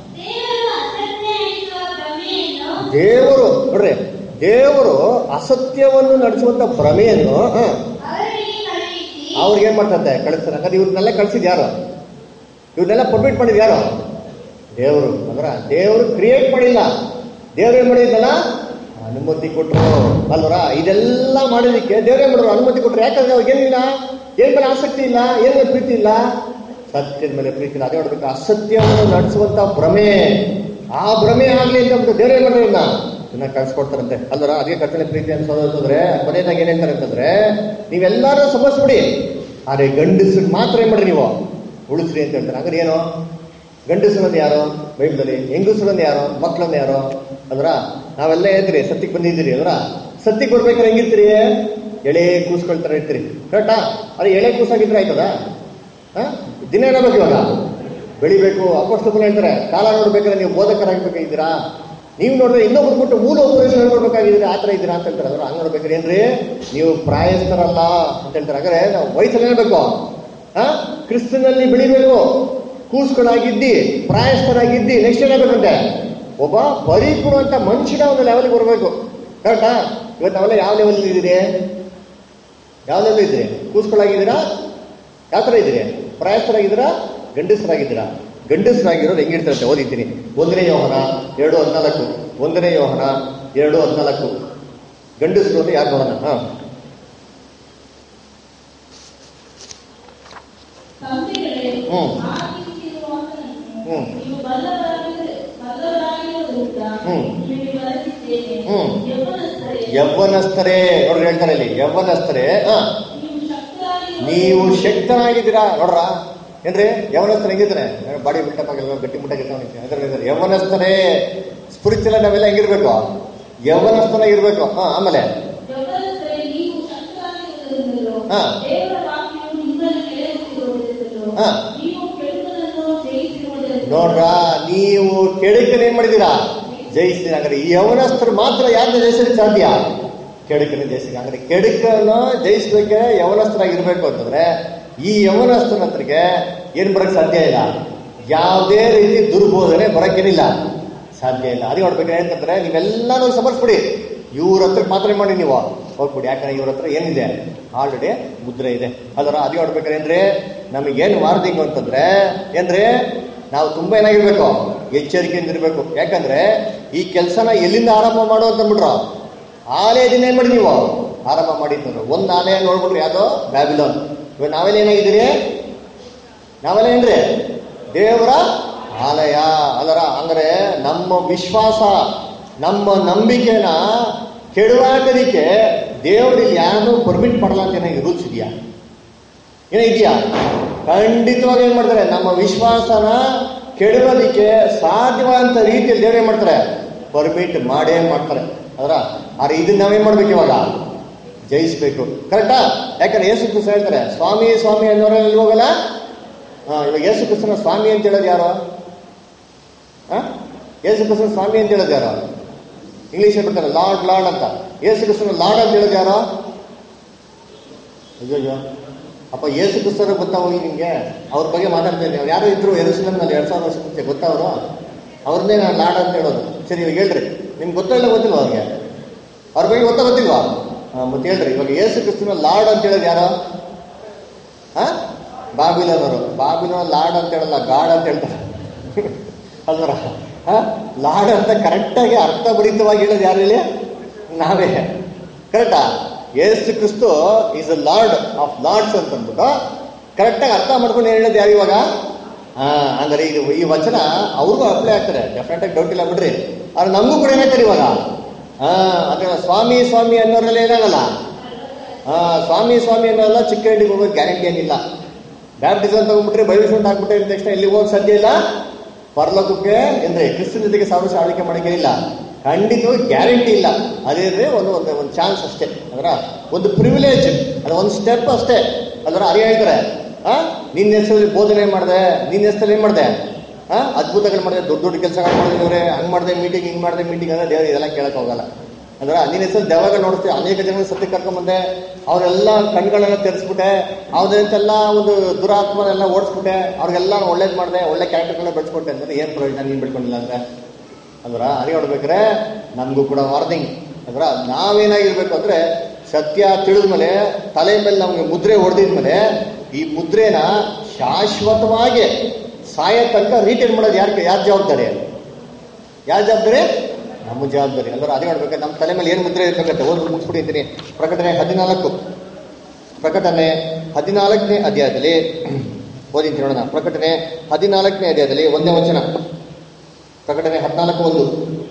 ದೇವರು ನೋಡ್ರಿ ದೇವರು ಅಸತ್ಯವನ್ನು ನಡೆಸುವಂತ ಭ್ರಮೆಯನ್ನು ಆ, ಅವ್ರಿಗೆ ಏನ್ ಮಾಡ್ತಂತೆ ಕಳಿಸ್ತಾರೆ ಹಾಗಾದ್ರೆ ಇವ್ರನ್ನೆಲ್ಲ ಕಳ್ಸಿದ್ ಯಾರು ಇವ್ರನ್ನೆಲ್ಲ ಪರ್ಮಿಟ್ ಮಾಡಿದ್ ಯಾರು ದೇವರು ಅಂದ್ರ ದೇವರು ಕ್ರಿಯೇಟ್ ಮಾಡಿಲ್ಲ ದೇವ್ರು ಏನ್ ಮಾಡಿದ್ನಲ್ಲ ಅನುಮತಿ ಕೊಟ್ರು ಅಲ್ವರ ಇದೆಲ್ಲ ಮಾಡೋದಕ್ಕೆ ದೇವ್ರೇ ಮಾಡಿದ್ರು ಅನುಮತಿ ಕೊಟ್ರು ಯಾಕಂದ್ರೆ ಅವ್ರಿಗೆ ಏನಿಲ್ಲ ಏನ್ ಮೇಲೆ ಆಸಕ್ತಿ ಇಲ್ಲ ಏನ್ ಮೇಲೆ ಪ್ರೀತಿ ಇಲ್ಲ ಸತ್ಯದ ಮೇಲೆ ಪ್ರೀತಿ ಇಲ್ಲ ಅದೇ ನೋಡ್ಬೇಕು ಅಸತ್ಯವನ್ನು ನಡೆಸುವಂತ ಭ್ರಮೆ ಆ ಭ್ರಮೆ ಆಗ್ಲಿ ಅಂತ ಅಂದ್ಬಿಟ್ಟು ದೇವ್ರು ಏನ್ ಮಾಡ್ರಿ ಇನ್ನ ಇದನ್ನ ಕಳ್ಸಿಕೊಡ್ತಾರಂತೆ ಅಲ್ವರ ಅದಕ್ಕೆ ಕರ್ತನೆ ಪ್ರೀತಿ ಅನ್ಸೋದಂತಂದ್ರೆ ಕೊನೆಯದಾಗ ಏನ್ ಹೇಳ್ತಾರೆ ಅಂತಂದ್ರೆ ನೀವೆಲ್ಲಾರು ಸಮಸ್ಬಿಡಿ ಆದ್ರೆ ಗಂಡಸ್ರಿಗೆ ಮಾತ್ರ ಏನ್ ಮಾಡ್ರಿ ನೀವು ಉಳಿಸ್ರಿ ಅಂತ ಹೇಳ್ತಾರೆ ಹಂಗಾರೆ ಏನು ಗಂಡಸರನ್ನ ಯಾರು ಬೈಬಲಲ್ಲಿ ಹೆಂಗಸರನ್ನ ಯಾರು ಮಕ್ಕಳನ್ನ ಯಾರು ಅದ್ರ ನಾವೆಲ್ಲ ಹೇಳ್ತೀರಿ ಸತ್ಯಕ್ಕೆ ಬಂದಿದ್ದೀರಿ ಅದ್ರ ಸತ್ಯಕ್ಕೆ ಬರ್ಬೇಕಾದ್ರೆ ಹೆಂಗಿರ್ತೀರಿ ಎಳೆ ಕೂಸ್ಕೊಳ್ತಾರೆ ಇರ್ತೀರಿ ಕರೆಕ್ಟಾ ಅದೇ ಎಳೆ ಕೂಸಾಗಿದ್ರೆ ಆಯ್ತದ ಹಾ ದಿನ ಏನಾಗಬೇಕು ಇವಾಗ ಬೆಳಿಬೇಕು ಅಪೋಸ್ತಪನ ಹೇಳ್ತಾರೆ ಕಾಲ ನೋಡ್ಬೇಕಾದ್ರೆ ನೀವು ಬೋಧಕರಾಗಬೇಕಾಗಿದ್ದೀರಾ ನೀವು ನೋಡಿದ್ರೆ ಇನ್ನೊಬ್ರು ಬಿಟ್ಟು ಮೂಲ ಉಪದೇಶ ಹೇಳ್ಕೊಡ್ಬೇಕಾಗಿದ್ದೀರಾ ಆ ಥರ ಇದ್ದೀರಾ ಅಂತ ಹೇಳ್ತಾರೆ ಅದ್ರ ಹಂಗ್ ನೋಡ್ಬೇಕಾದ್ರೆ ಏನ್ರಿ ನೀವು ಪ್ರಾಯಸ್ಥರಲ್ಲ ಅಂತ ಹೇಳ್ತಾರೆ ಹಾಗಾದ್ರೆ ನಾವು ವಯಸ್ಸಲ್ಲಿ ಹೇಳ್ಬೇಕು ಹಾ ಕ್ರಿಸ್ತನಲ್ಲಿ ಬೆಳಿಬೇಕು ಕೂಸ್ಗಳಾಗಿದ್ದಿ ಪ್ರಾಯಸ್ಥರಾಗಿದ್ದಿ ನೆಕ್ಸ್ಟ್ ಏನಾಗಬೇಕಂತೆ ಒಬ್ಬ ಪರಿಪೂರ್ಣ ಅಂತ ಮನುಷ್ಯನ ಒಂದು ಲೆವೆಲ್ಗೆ ಬರಬೇಕು ಕರೆಕ್ಟಾ ಇವತ್ತು ನಾವೆಲ್ಲ ಯಾವ ಲೆವೆಲ್ ಇದ್ದೀರಿ ಯಾವ ಲೆವೆಲ್ ಇದ್ದೀರಿ ಕೂಸ್ಗಳಾಗಿದ್ದೀರಾ ಯಾವ ಥರ ಇದ್ದೀರಿ ಪ್ರಾಯಸ್ಥರಾಗಿದ್ದೀರಾ ಗಂಡಸರಾಗಿದ್ದೀರಾ ಗಂಡಸರಾಗಿರೋರು ಹೆಂಗಿರ್ತಾರೆ ಓದಿದ್ದೀನಿ ಒಂದನೇ ಯೋಹನ ಎರಡು ಹದಿನಾಲ್ಕು ಒಂದನೇ ಯೋಹನ ಎರಡು ಹದಿನಾಲ್ಕು ಗಂಡಸರು ಅಂದ್ರೆ ಯಾರು ನೋಡೋಣ ಹಾ ತಂದೆಗಳೇ, ಹ್ಮ್. ಆಜ್ಞಿಸಿರುವಾತನನ್ನು ಹ್ಮ್. ನೀವು ಬಲ್ಲವರಾಗಿದ್ದರೆ- ಬಲ್ಲವರಾಗಿರುವುದರಿಂದ ಹ್ಮ್. ನಿಮಗೆ ಬರೆದಿದ್ದೇನೆ. ಹ್ಮ್. ಯೌವನಸ್ಥರೇ, ಯವ್ವನಸ್ಥರೇ ನೋಡ್ರಿ ಹೇಳ್ತಾರೆ ಇಲ್ಲಿ ಯವ್ವನಸ್ಥರೇ ಹಾ ನೀವು ಶಕ್ತರಾಗಿರುವ- ನೀವು ಶಕ್ತನಾಗಿದ್ದೀರಾ ನೋಡ್ರ ಏನ್ರಿ ಯವನಸ್ಥರು ಹೆಂಗಿದ್ರೆ ಬಾಡಿ ಬಿಲ್ಟಪ್ ಆಗಿಲ್ಲ ಗಟ್ಟಿ ಮುಟ್ಟಾಗಿರ್ತಾವೆ ಯವನಸ್ಥರೇ ಸ್ಪಿರಿಚುವಲ್ ನಾವೆಲ್ಲ ಹೆಂಗಿರ್ಬೇಕು ಯವನಸ್ಥನಾಗಿರ್ಬೇಕು ಹಾ ಆಮೇಲೆ ಯೌವನಸ್ಥರೇ, ನೀವು ಶಕ್ತರಾಗಿರುವುದರಿಂದಲೂ, ಹಾ. ದೇವರ ವಾಕ್ಯವು ನಿಮ್ಮಲ್ಲಿ ನೆಲೆಸಿರುವುದರಿಂದಲೂ, ಹಾ. ನೀವು ಕೆಡುಕನನ್ನು ಜಯಿಸಿರುವುದರಿಂದ ನೋಡ್ರ ನೀವು ಕೆಡುಕನ ಏನ್ ಮಾಡಿದೀರಾ ಜಯಿಸಿದ ಹಾಗಾದ್ರೆ ಈ ಯವನಸ್ಥರು ಮಾತ್ರ ಯಾರನ್ನ ಜಯಿಸಲಿಕ್ಕೆ ಸಾಧ್ಯ ಕೆಡುಕನ ಜಯಿಸಿದ ಹಾಗಾದ್ರೆ ಕೆಡುಕನ ಜಯಿಸ್ಬೇಕೆ ಯವನಸ್ಥರಾಗಿರ್ಬೇಕು ಅಂತಂದ್ರೆ ಈ ಯವನಸ್ಥರ ಹತ್ರಕ್ಕೆ ಏನ್ ಬರಕ್ ಸಾಧ್ಯ ಇಲ್ಲ ಯಾವುದೇ ರೀತಿ ದುರ್ಬೋಧನೆ ಬರಕ್ಕೇನಿಲ್ಲ ಸಾಧ್ಯ ಇಲ್ಲ ಅದೇ ನೋಡ್ಬೇಕಾದ್ರೆ ಏನಂತಂದ್ರೆ ನೀವೆಲ್ಲಾನು ಸಮರ್ಸ್ಬಿಡಿ ಇವ್ರ ಹತ್ರಕ್ಕೆ ಮಾತ್ರ ಏನ್ ಮಾಡಿ ನೀವು ಹೋಗ್ಬಿಡಿ ಯಾಕಂದ್ರೆ ಇವ್ರ ಹತ್ರ ಏನಿದೆ ಆಲ್ರೆಡಿ ಮುದ್ರೆ ಇದೆ ಅದರ ಅದೇ ಹೊಡ್ಬೇಕಾದ್ರೆ ಏನ್ರಿ ನಮಗೇನು ವಾರ್ನಿಂಗ್ ಅಂತಂದ್ರೆ ಏನ್ರಿ ನಾವು ತುಂಬಾ ಏನಾಗಿರ್ಬೇಕು ಎಚ್ಚರಿಕೆಯಿಂದ ಇರ್ಬೇಕು ಯಾಕಂದ್ರೆ ಈ ಕೆಲಸನ ಎಲ್ಲಿಂದ ಆರಂಭ ಮಾಡು ಅಂತ ಅಂದ್ಬಿಟ್ರು ಆಲಯದಿಂದ ಏನ್ ಮಾಡಿ ನೀವು ಆರಂಭ ಮಾಡಿದ್ರು ಒಂದ್ ಆಲಯ ನೋಡ್ಬಿಟ್ರಿ ಯಾವ್ದೋ ಬ್ಯಾಬಿಲೋನ್ ಇವಾಗ ನಾವೆಲ್ಲ ಏನಾಗಿದ್ದೀರಿ ನಾವೆಲ್ಲ ಏನ್ರಿ ದೇವರ ಆಲಯ ಅದರ ಅಂದ್ರೆ ನಮ್ಮ ವಿಶ್ವಾಸ ನಮ್ಮ ನಂಬಿಕೆನ ಕೆಡವಾಕದಿಕ್ಕೆ ದೇವರಲ್ಲಿ ಯಾರು ಪರ್ಮಿಟ್ ಮಾಡಲ್ಲ ಅಂತ ಏನಾಗಿ ರೂಲ್ಸ್ ಇದೆಯಾ ಏನೋ ಇದೆಯಾ ಖಂಡಿತವಾಗಿ ಏನ್ ಮಾಡ್ತಾರೆ ನಮ್ಮ ವಿಶ್ವಾಸನ ಕೆಡವೋದಿಕ್ಕೆ ಸಾಧ್ಯವಾದಂತ ರೀತಿಯಲ್ಲಿ ದೇವ್ರು ಏನ್ ಮಾಡ್ತಾರೆ ಪರ್ಮಿಟ್ ಮಾಡೇ ಮಾಡ್ತಾರೆ ಅದರ ಆದ್ರೆ ಇದನ್ನ ನಾವೇನ್ ಮಾಡ್ಬೇಕು ಇವಾಗ ಜಯಿಸ್ಬೇಕು ಕರೆಕ್ಟಾ ಯಾಕಂದ್ರೆ ಯೇಸು ಕ್ರಿಸ್ತ ಹೇಳ್ತಾರೆ ಸ್ವಾಮಿ ಸ್ವಾಮಿ ಅನ್ನೋರಲ್ಲಿ ಹೋಗಲ್ಲ ಹಾ ಇವಾಗ ಯೇಸು ಕ್ರಿಸ್ತನ ಸ್ವಾಮಿ ಅಂತ ಹೇಳೋದು ಯಾರು ಹಾ ಯೇಸು ಕ್ರಿಸ್ತನ ಸ್ವಾಮಿ ಅಂತ ಹೇಳೋದು ಯಾರು ಇಂಗ್ಲಿಷ್ ಬಿಡ್ತಾರೆ ಲಾರ್ಡ್ ಲಾರ್ಡ್ ಅಂತ ಯೇಸು ಕ್ರಿಸ್ತನ ಲಾರ್ಡ್ ಅಂತ ಹೇಳೋದು ಯಾರು ಅಯ್ಯೋ ಅಯ್ಯೋ ಅಪ್ಪ ಯೇಸು ಕ್ರಿಸ್ತರು ಗೊತ್ತಾ ಹೋಗಿ ನಿಮ್ಗೆ ಅವ್ರ ಬಗ್ಗೆ ಮಾತಾಡ್ತಾ ಇದ್ದೀನಿ ಅವ್ರು ಯಾರು ಇದ್ರು ಎರಡ್ ಎರಡ್ ಸಾವಿರ ವರ್ಷ ಮುಂಚೆ ಗೊತ್ತಾ ಅವರು ಅವ್ರನ್ನೇ ನಾನು ಲಾಡ್ ಅಂತ ಹೇಳೋದು ಸರಿ ಇವಾಗ ಹೇಳ್ರಿ ನಿಮ್ಗೆ ಗೊತ್ತಾ ಇಲ್ಲ ಗೊತ್ತಿಲ್ವಾ ಅವ್ರಿಗೆ ಅವ್ರ ಬಗ್ಗೆ ಗೊತ್ತಾ ಗೊತ್ತಿಲ್ವಾ ಹಾ, ಮತ್ತೆ ಹೇಳ್ರಿ ಇವಾಗ ಯೇಸು ಕ್ರಿಸ್ತನ ಲಾರ್ಡ್ ಅಂತ ಹೇಳೋದು ಯಾರು ಹಾ ಬಾಬಿಲನವರು ಬಾಬಿಲೋನ್ ಲಾರ್ಡ್ ಅಂತ ಹೇಳಲ್ಲ ಗಾಡ್ ಅಂತ ಹೇಳ್ತಾರೆ ಅಲ್ವರ ಹಾ ಲಾರ್ಡ್ ಅಂತ ಕರೆಕ್ಟಾಗಿ ಅರ್ಥ ಬಡಿತವಾಗಿ ಹೇಳೋದು ಯಾರು ಹೇಳಿ ನಾವೇ ಕರೆಕ್ಟಾ ಯೇಸು ಕ್ರಿಸ್ತು is a Lord of lords ಅಂತ ಅಂದ್ಬಿಟ್ಟು ಕರೆಕ್ಟಾಗಿ ಅರ್ಥ ಮಾಡ್ಕೊಂಡು ಏನ್ ಹೇಳೋದು ಯಾರು ಇವಾಗ ಹಾ ಅಂದ್ರೆ ಈಗ ಈ ವಚನ ಅವ್ರಿಗೂ ಅಪ್ಲೈ ಆಗ್ತಾರೆ ಡೆಫಿನೆಟ್ ಆಗಿ ಡೌಟ್ ಇಲ್ಲ ಬಿಡ್ರಿ ಆದ್ರೆ ನಮಗೂ ಕೂಡ ಏನಾಗ್ತಾರೆ ಇವಾಗ ಹಾ ಅದ್ರ ಸ್ವಾಮಿ ಸ್ವಾಮಿ ಅನ್ನೋದ್ರಲ್ಲಿ ಏನಾಗಲ್ಲ ಹಾ ಸ್ವಾಮಿ ಸ್ವಾಮಿ ಅನ್ನೋಲ್ಲ ಚಿಕ್ಕ ಹಳ್ಳಿಗೆ ಹೋಗೋದು ಗ್ಯಾರಂಟಿ ಏನಿಲ್ಲ ಬ್ಯಾಪ್ಟಿಸಮ್ ತಗೊಂಡ್ಬಿಟ್ರೆ ಬೈಬಲ್ ಸ್ಟೂಡೆಂಟ್ ಹಾಕ್ಬಿಟ್ರೆ ಇದ್ದ ತಕ್ಷಣ ಎಲ್ಲಿ ಹೋಗಕ್ ಸಾಧ್ಯ ಇಲ್ಲ ಪರಲೋಕಕ್ಕೆ ಅಂದ್ರೆ ಕ್ರಿಸ್ತನ ಜೊತೆಗೆ ಸಾವಿರ ವರ್ಷ ಆಳ್ವಿಕೆ ಮಾಡಕ್ಕೆ ಇಲ್ಲ ಖಂಡಿತವಾಗಿ ಗ್ಯಾರಂಟಿ ಇಲ್ಲ ಅದೇ ಒಂದು ಒಂದು ಒಂದು ಚಾನ್ಸ್ ಅಷ್ಟೇ ಅದರ ಒಂದು ಪ್ರಿವಿಲೇಜ್ ಅದು ಒಂದು ಸ್ಟೆಪ್ ಅಷ್ಟೇ ಅದರ ಅದೇ ಹೇಳ್ತಾರೆ ಆ ನಿನ್ನ ಹೆಸರಲ್ಲಿ ಬೋಧನೆ ಮಾಡಿದೆ ನಿನ್ನ ಹೆಸರಲ್ಲಿ ಏನ್ ಮಾಡಿದೆ ಆ ಅದ್ಭುತಗಳು ಮಾಡಿದೆ ದೊಡ್ಡ ದೊಡ್ಡ ಕೆಲಸಗಳು ಮಾಡಿದ್ರೆ ಹಂಗ್ ಮಾಡಿದೆ ಮೀಟಿಂಗ್ ಹಿಂಗ್ ಮಾಡಿದೆ ಮೀಟಿಂಗ್ ಅಂದ್ರೆ ದೇವ್ರು ಇದೆಲ್ಲ ಕೇಳಕ್ ಹೋಗಲ್ಲ ಅಂದ್ರೆ ನಿನ್ನ ಹೆಸರು ದೆವ್ವಗಳು ನೋಡ್ತೀವಿ ಅನೇಕ ಜನ ಸತ್ಯ ಕರ್ಕೊಂಡ್ಬಂದೆ ಅವರೆಲ್ಲ ಕಣ್ಗಳೆಲ್ಲ ತೆರೆಸ್ಬಿಟ್ಟೆ ಅವ್ರಂತೆಲ್ಲ ಒಂದು ದುರಾತ್ಮನೆಲ್ಲ ಓಡಿಸ್ಬಿಟ್ಟೆ ಅವ್ರಿಗೆಲ್ಲ ಒಳ್ಳೇದ್ ಮಾಡಿದೆ ಒಳ್ಳೆ ಕ್ಯಾರೆಕ್ಟರ್ಗಳನ್ನ ಬೆಳೆಸ್ಕೊಟ್ಟೆ ಅಂದ್ರೆ ಏನ್ ಪ್ರಯೋಜನ ನೀನ್ ಬೆಳ್ಕೊಂಡಿಲ್ಲ ಅಂದ್ರೆ ಅಂದ್ರ ಅರಿ ಹೊಡ್ಬೇಕ್ರೆ ನಮಗೂ ಕೂಡ ವಾರ್ನಿಂಗ್ ಅಂದ್ರ ನಾವೇನಾಗಿರ್ಬೇಕು ಅಂದ್ರೆ ಸತ್ಯ ತಿಳಿದ್ಮೇಲೆ ತಲೆ ಮೇಲೆ ನಮ್ಗೆ ಮುದ್ರೆ ಹೊಡೆದಿದ್ಮೇಲೆ ಈ ಮುದ್ರೆನ ಶಾಶ್ವತವಾಗಿ ಸಾಯ ತನಕ ರೀಟೈನ್ ಮಾಡೋದು ಯಾರ ಯಾರ ಜವಾಬ್ದಾರಿ ಯಾರ ಜವಾಬ್ದಾರಿ ನಮ್ಮ ಜವಾಬ್ದಾರಿ ಅಂದ್ರೆ ಅದೇ ಮಾಡ್ಬೇಕು ನಮ್ಮ ತಲೆ ಮೇಲೆ ಏನು ಮುದ್ರೆ ಇರ್ಬೇಕಂತೆ ಓದ್ ಮುಗಿಸ್ಬಿಟ್ಟಿದ್ದೀನಿ ಪ್ರಕಟಣೆ ಹದಿನಾಲ್ಕು ಪ್ರಕಟಣೆ ಹದಿನಾಲ್ಕನೇ ಅಧ್ಯಾಯದಲ್ಲಿ ಓದಿನ ನೋಡೋಣ ಪ್ರಕಟಣೆ ಹದಿನಾಲ್ಕನೇ ಅಧ್ಯಾಯದಲ್ಲಿ ಒಂದನೇ ವಚನ ಪ್ರಕಟಣೆ ಹದಿನಾಲ್ಕು ಒಂದು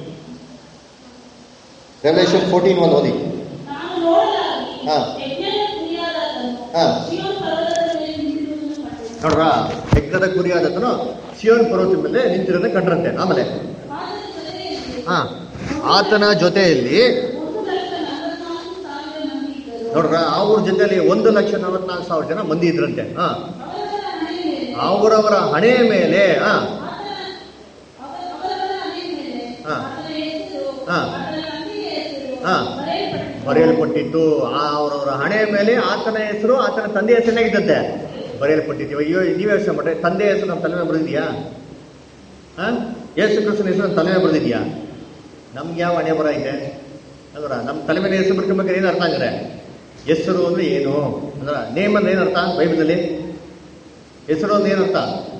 ರೆವಲ್ಯೂಷನ್ ಫೋರ್ಟೀನ್ ಒಂದು ಓದಿ ನಾನು ನೋಡಲಾಗಿ ಹಾ. ಯಜ್ಞದ ಕುರಿಯಾದಾತನು ಹಾ. ಸೀಯೋನ್ ಪರ್ವತದ ಮೇಲೆ ನಿಂತಿರುವುದನ್ನು ಕಂಡೆನು. ನೋಡ್ರ ಯಜ್ಞದ ಕುರಿಯಾದತನು ಶಿವನ್ ಪರ್ವತ ಮೇಲೆ ನಿಂತಿರೋದೇ ಕಂಡ್ರಂತೆ ಆಮೇಲೆ ಆತನ ಜೊತೆಯಲ್ಲಿ ಹಾ ಆತನ ಜೊತೆಯಲ್ಲಿ ಒಂದು ಲಕ್ಷ ನಲವತ್ನಾಲ್ಕು ಸಾವಿರ ಮಂದಿ ಇದ್ದರು. ನೋಡ್ರ ಅವ್ರ ಜೊತೆಯಲ್ಲಿ ಒಂದು ಲಕ್ಷ ನಲವತ್ನಾಲ್ಕು ಸಾವಿರ ಜನ ಮಂದಿ ಇದ್ರಂತೆ ಹಾ ಅವರವರ ಹಣೆಯ ಮೇಲೆ ಅವರವರ ಹಣೆ ಮೇಲೆ ಹಾ ಆತನ ಅವ- ಅವರವರ ಹಣೆಯ ಮೇಲೆ ಹಾ. ಆತನ ಹೆಸರು ಹಾ. ಆತನ ತಂದೆಯ ಹೆಸರು ಹಾ. ಬರೆಯಲ್ಪಟ್ಟಿತು. ಬರೆಯಲ್ಪಟ್ಟಿತ್ತು ಆ ಅವರವರ ಹಣೆ ಮೇಲೆ ಆತನ ಹೆಸರು ಆತನ ತಂದೆ ಹೆಸರಿನಾಗಿದ್ದಂತೆ ಬರೆಯಲ್ಪಟ್ಟಿತ್ತು ಅಯ್ಯೋ ನೀವೇ ಯೋಚನೆ ಮಾಡ್ರೆ ತಂದೆ ಹೆಸರು ನಮ್ಮ ತಲೆ ಮೇಲೆ ಬರೆದಿದ್ಯಾ ಹಾ ಯೇಸು ಕ್ರಿಸ್ತನ ಹೆಸರು ನಮ್ಮ ತಲೆ ಮೇಲೆ ಬರೆದಿದ್ಯಾ ನಮ್ಗೆ ಯಾವ ಹಣೆ ಬರ ಇದೆ ಅಲ್ವರ ನಮ್ಮ ತಲೆ ಮೇಲೆ ಹೆಸರು ಬರ್ಕೊಬೇಕಾದ್ರೆ ಏನು ಅರ್ಥ ಅಂದ್ರೆ ಹೆಸರು ಅಂದ್ರೆ ಏನು ಅಂದ್ರ ನೇಮ್ ಅಂದ್ರೆ ಏನು ಅರ್ಥ ಬೈಬಲಲ್ಲಿ ಹೆಸರು ಅಂದ್ರೆ ಏನು ಅರ್ಥ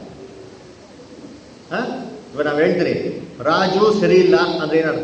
ಹಾ ಇವಾಗ ನಾವು ಹೇಳ್ತೀರಿ ರಾಜು ಸರಿ ಇಲ್ಲ ಅಂದ್ರೆ ಏನರ್ಥ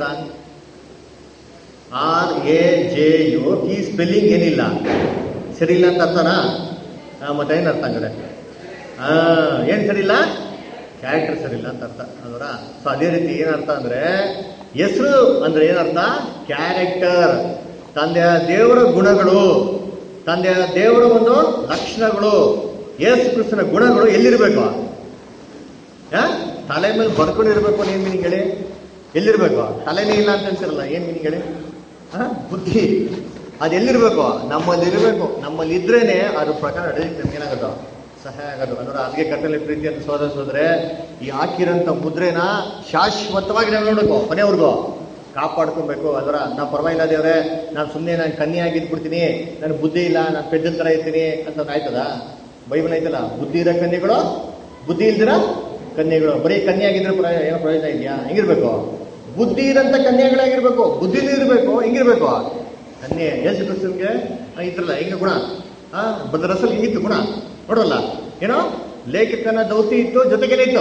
ಆರ್ ಎ ಜೆ ಯು ಈ ಸ್ಪೆಲ್ಲಿಂಗ್ ಏನಿಲ್ಲ ಸರಿ ಇಲ್ಲ ಅಂತ ಅರ್ಥನಾ ಆ, ಮತ್ತೆ ಏನು ಅರ್ಥ ಹಂಗಾರೆ ಆ ಏನ್ ಸರಿ ಇಲ್ಲ ಕ್ಯಾರೆಕ್ಟರ್ ಸರಿ ಇಲ್ಲ ಅಂತ ಅರ್ಥ ಅದರ ಸೊ ಅದೇ ರೀತಿ ಏನರ್ಥ ಅಂದ್ರೆ ಹೆಸರು ಅಂದ್ರೆ ಏನರ್ಥ ಕ್ಯಾರೆಕ್ಟರ್ ತಂದೆಯ ದೇವರ ಗುಣಗಳು ತಂದೆಯ ದೇವರ ಒಂದು ಲಕ್ಷಣಗಳು ಯೇಸು ಕ್ರಿಸ್ತನ ಗುಣಗಳು ಎಲ್ಲಿರ್ಬೇಕು ಆ? ತಲೆ ಮೇಲೆ ಬರ್ಕೊಂಡಿರ್ಬೇಕು ಏನ್ ಮೀನಿಂಗ್ ಹೇಳಿ ಎಲ್ಲಿರ್ಬೇಕು ತಲೆನೇ ಇಲ್ಲ ಅಂತ ಅಂತಿರಲ್ಲ ಏನ್ ಮೀನಿಂಗ್ ಹೇಳಿ ಆ? ಬುದ್ಧಿ ಅದು ಎಲ್ಲಿರ್ಬೇಕು ನಮ್ಮಲ್ಲಿ ಇರಬೇಕು ನಮ್ಮಲ್ಲಿ ಇದ್ರೇನೆ ಅದ್ರ ಪ್ರಕಾರ ನಡೆಯಕ್ಕೆ ನಮ್ಗೆ ಏನಾಗೋದು ಸಹಾಯ ಆಗೋದು ಅಂದ್ರೆ ಅದಕ್ಕೆ ಕತ್ತಲೆ ಪ್ರೀತಿ ಅಂತ ಸೋದರ ಸೋದ್ರೆ ಈ ಹಾಕಿರೋಂಥ ಮುದ್ರೆನ ಶಾಶ್ವತವಾಗಿ ನಾವು ನೋಡ್ಬೇಕು ಮನೆಯವ್ರಿಗೂ ಕಾಪಾಡ್ಕೊಬೇಕು ಅದರ ನಾ ಪರವಾಗಿಲ್ಲ ದೇವ್ರೆ ನಾನು ಸುಮ್ಮನೆ ನಾನು ಕನ್ನಿಯಾಗಿ ಇದ್ಬಿಡ್ತೀನಿ ನನ್ನ ಬುದ್ಧಿ ಇಲ್ಲ ನಾನು ಪೆದ್ದ ಥರ ಇರ್ತೀನಿ ಅಂತ ಆಯ್ತದ ಬೈಬಲ್ ಐತಲ್ಲ ಬುದ್ಧಿ ಇರೋ ಕನ್ಯೆಗಳು ಬುದ್ಧಿ ಇಲ್ದಿರ ಕನ್ಯೆಗಳು ಬರೀ ಕನ್ಯಾಗಿದ್ರೆ ಪ್ರಯೋಜನ ಏನೋ ಪ್ರಯೋಜನ ಇದೆಯಾ ಹೆಂಗಿರ್ಬೇಕು ಬುದ್ಧಿ ಇರಂತ ಕನ್ಯೆಗಳಾಗಿರ್ಬೇಕು ಬುದ್ಧಿನೂ ಇರಬೇಕು ಹೆಂಗಿರ್ಬೇಕು ಅನ್ನೇ ಯೇಸು ಕ್ರಿಸ್ತನ್ಗೆ ಆ, ಇದ್ರಲ್ಲ ಹೆಂಗ ಗುಣ ಆ ಬದರಸಲ್ ಹಿಂಗಿತ್ತು ಗುಣ ನೋಡಲ್ಲ ಏನೋ ಲೇಖಕನ ದೌತಿ ಇತ್ತು ಜೊತೆಗೇನೆ ಇತ್ತು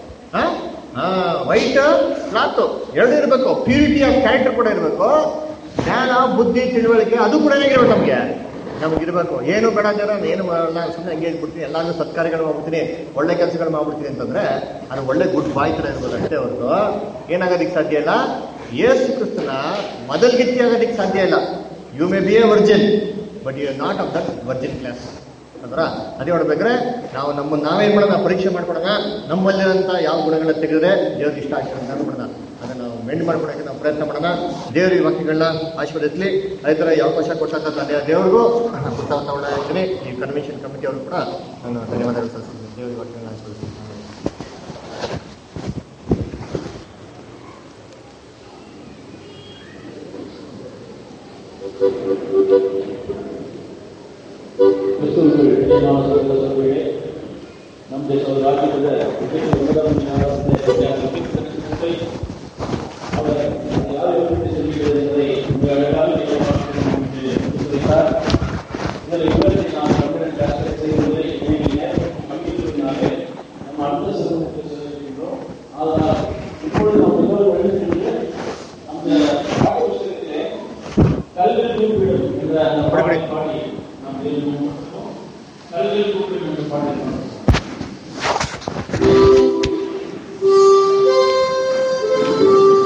ವೈಟ್ ಕ್ಲಾತ್ ಎರಡು ಇರಬೇಕು ಪ್ಯೂರಿಟಿ ಆಫ್ ಕ್ಯಾರೆಕ್ಟರ್ ಕೂಡ ಇರಬೇಕು ಜ್ಞಾನ ಬುದ್ಧಿ ತಿಳುವಳಿಕೆ ಅದು ಕೂಡ ಹೇಗಿರ್ಬೇಕು ನಮಗೆ ನಮ್ಗೆ ಇರಬೇಕು ಏನು ಬೇಡ ಜನ ಏನು ಮಾಡಲ್ಲ ಸುಮ್ಮನೆ ಹಂಗೆ ಇಟ್ಬಿಡ್ತೀನಿ ಎಲ್ಲಾನು ಸತ್ಕಾರ್ಯಗಳು ಮಾಡ್ಬಿಡ್ತೀನಿ ಒಳ್ಳೆ ಕೆಲಸಗಳು ಮಾಡ್ಬಿಡ್ತೀನಿ ಅಂತಂದ್ರೆ ಅದು ಒಳ್ಳೆ ಗುಡ್ ಬಾಯ್ ತರ ಇರ್ಬೋದು ಅಷ್ಟೇ ಹೊರತು ಏನಾಗೋದಕ್ಕೆ ಸಾಧ್ಯ ಇಲ್ಲ ಯೇಸು ಕ್ರಿಸ್ತನ ಮೊದಲ್ಗಿತ್ತಿ ಆಗೋದಕ್ಕೆ ಸಾಧ್ಯ ಇಲ್ಲ you may be a virgin but you not of that virgin class ಅಂದ್ರ ಅದೇ ನೋಡ್ಬೇಕ್ರೆ ನಾವು ನಮ್ಮ ನಾವೇನ್ ಮಾಡೋಣ ಪರೀಕ್ಷೆ ಮಾಡ್ಕೊಡೋಣ ನಮ್ಮಲ್ಲಿರೋಂಥ ಯಾವ ಗುಣಗಳನ್ನ ತೆಗೆದ್ರೆ ದೇವ್ರಿಗೆ ಇಷ್ಟ ಆಗ್ತದೆ ಅಂತ ಅನ್ಬಿಡೋಣ ಅದನ್ನ ನಾವು ಮೆಂಡ್ ಮಾಡ್ಕೊಡಕ್ಕೆ ನಾವು ಪ್ರಯತ್ನ ಮಾಡೋಣ ದೇವ್ರ ಈ ವಾಕ್ಯಗಳನ್ನ ಆಶೀರ್ವದಿಸ್ಲಿ ಅದೇ ಥರ ಈ ಅವಕಾಶ ಕೊಟ್ಟಂತ ತಂದೆ ದೇವ್ರಿಗೂ ನಾನು ಪುಸ್ತಕ ತಗೊಳ್ತಾ ಇರ್ತೀನಿ ಈ ಕನ್ವೆನ್ಷನ್ ಕಮಿಟಿ ಅವರು ಕೂಡ ನಾನು ಧನ್ಯವಾದಗಳು ಸಲ್ಲಿಸ್ತೀನಿ ದೇವ್ರ ಈ ವಾಕ್ಯಗಳನ್ನ ಆಶೀರ್ವದಿಸ್ತೀನಿ ಕ್ರಿಸ್ತನಿಗೆ ವಿಜಯನಾಮ ಸಂತಸಗಳಿಗೆ ನಮ್ಮ ದೇಶದ ರಾಜ್ಯದ ವಿಶೇಷ ಅವರ ಯಾವ ಯೋಜನೆ ಇವರಿಗೆ நான் கம்பெனி டாக்டர் செய்வதை நம்பிக்கையினாலே நம்ம அடுத்த சமூகத்தை செல்கின்றோம் அதனால் இப்பொழுது நாம் எல்லோரும் எழுதிட்டு அந்த பாட புஸ்தகத்திலே கல்வியில் குறிப்பிடும் என்ற அந்த பாடலை பாடி நாம் எழுதுவோம் கல்வியில் குறிப்பிடும் என்று பாடினோம்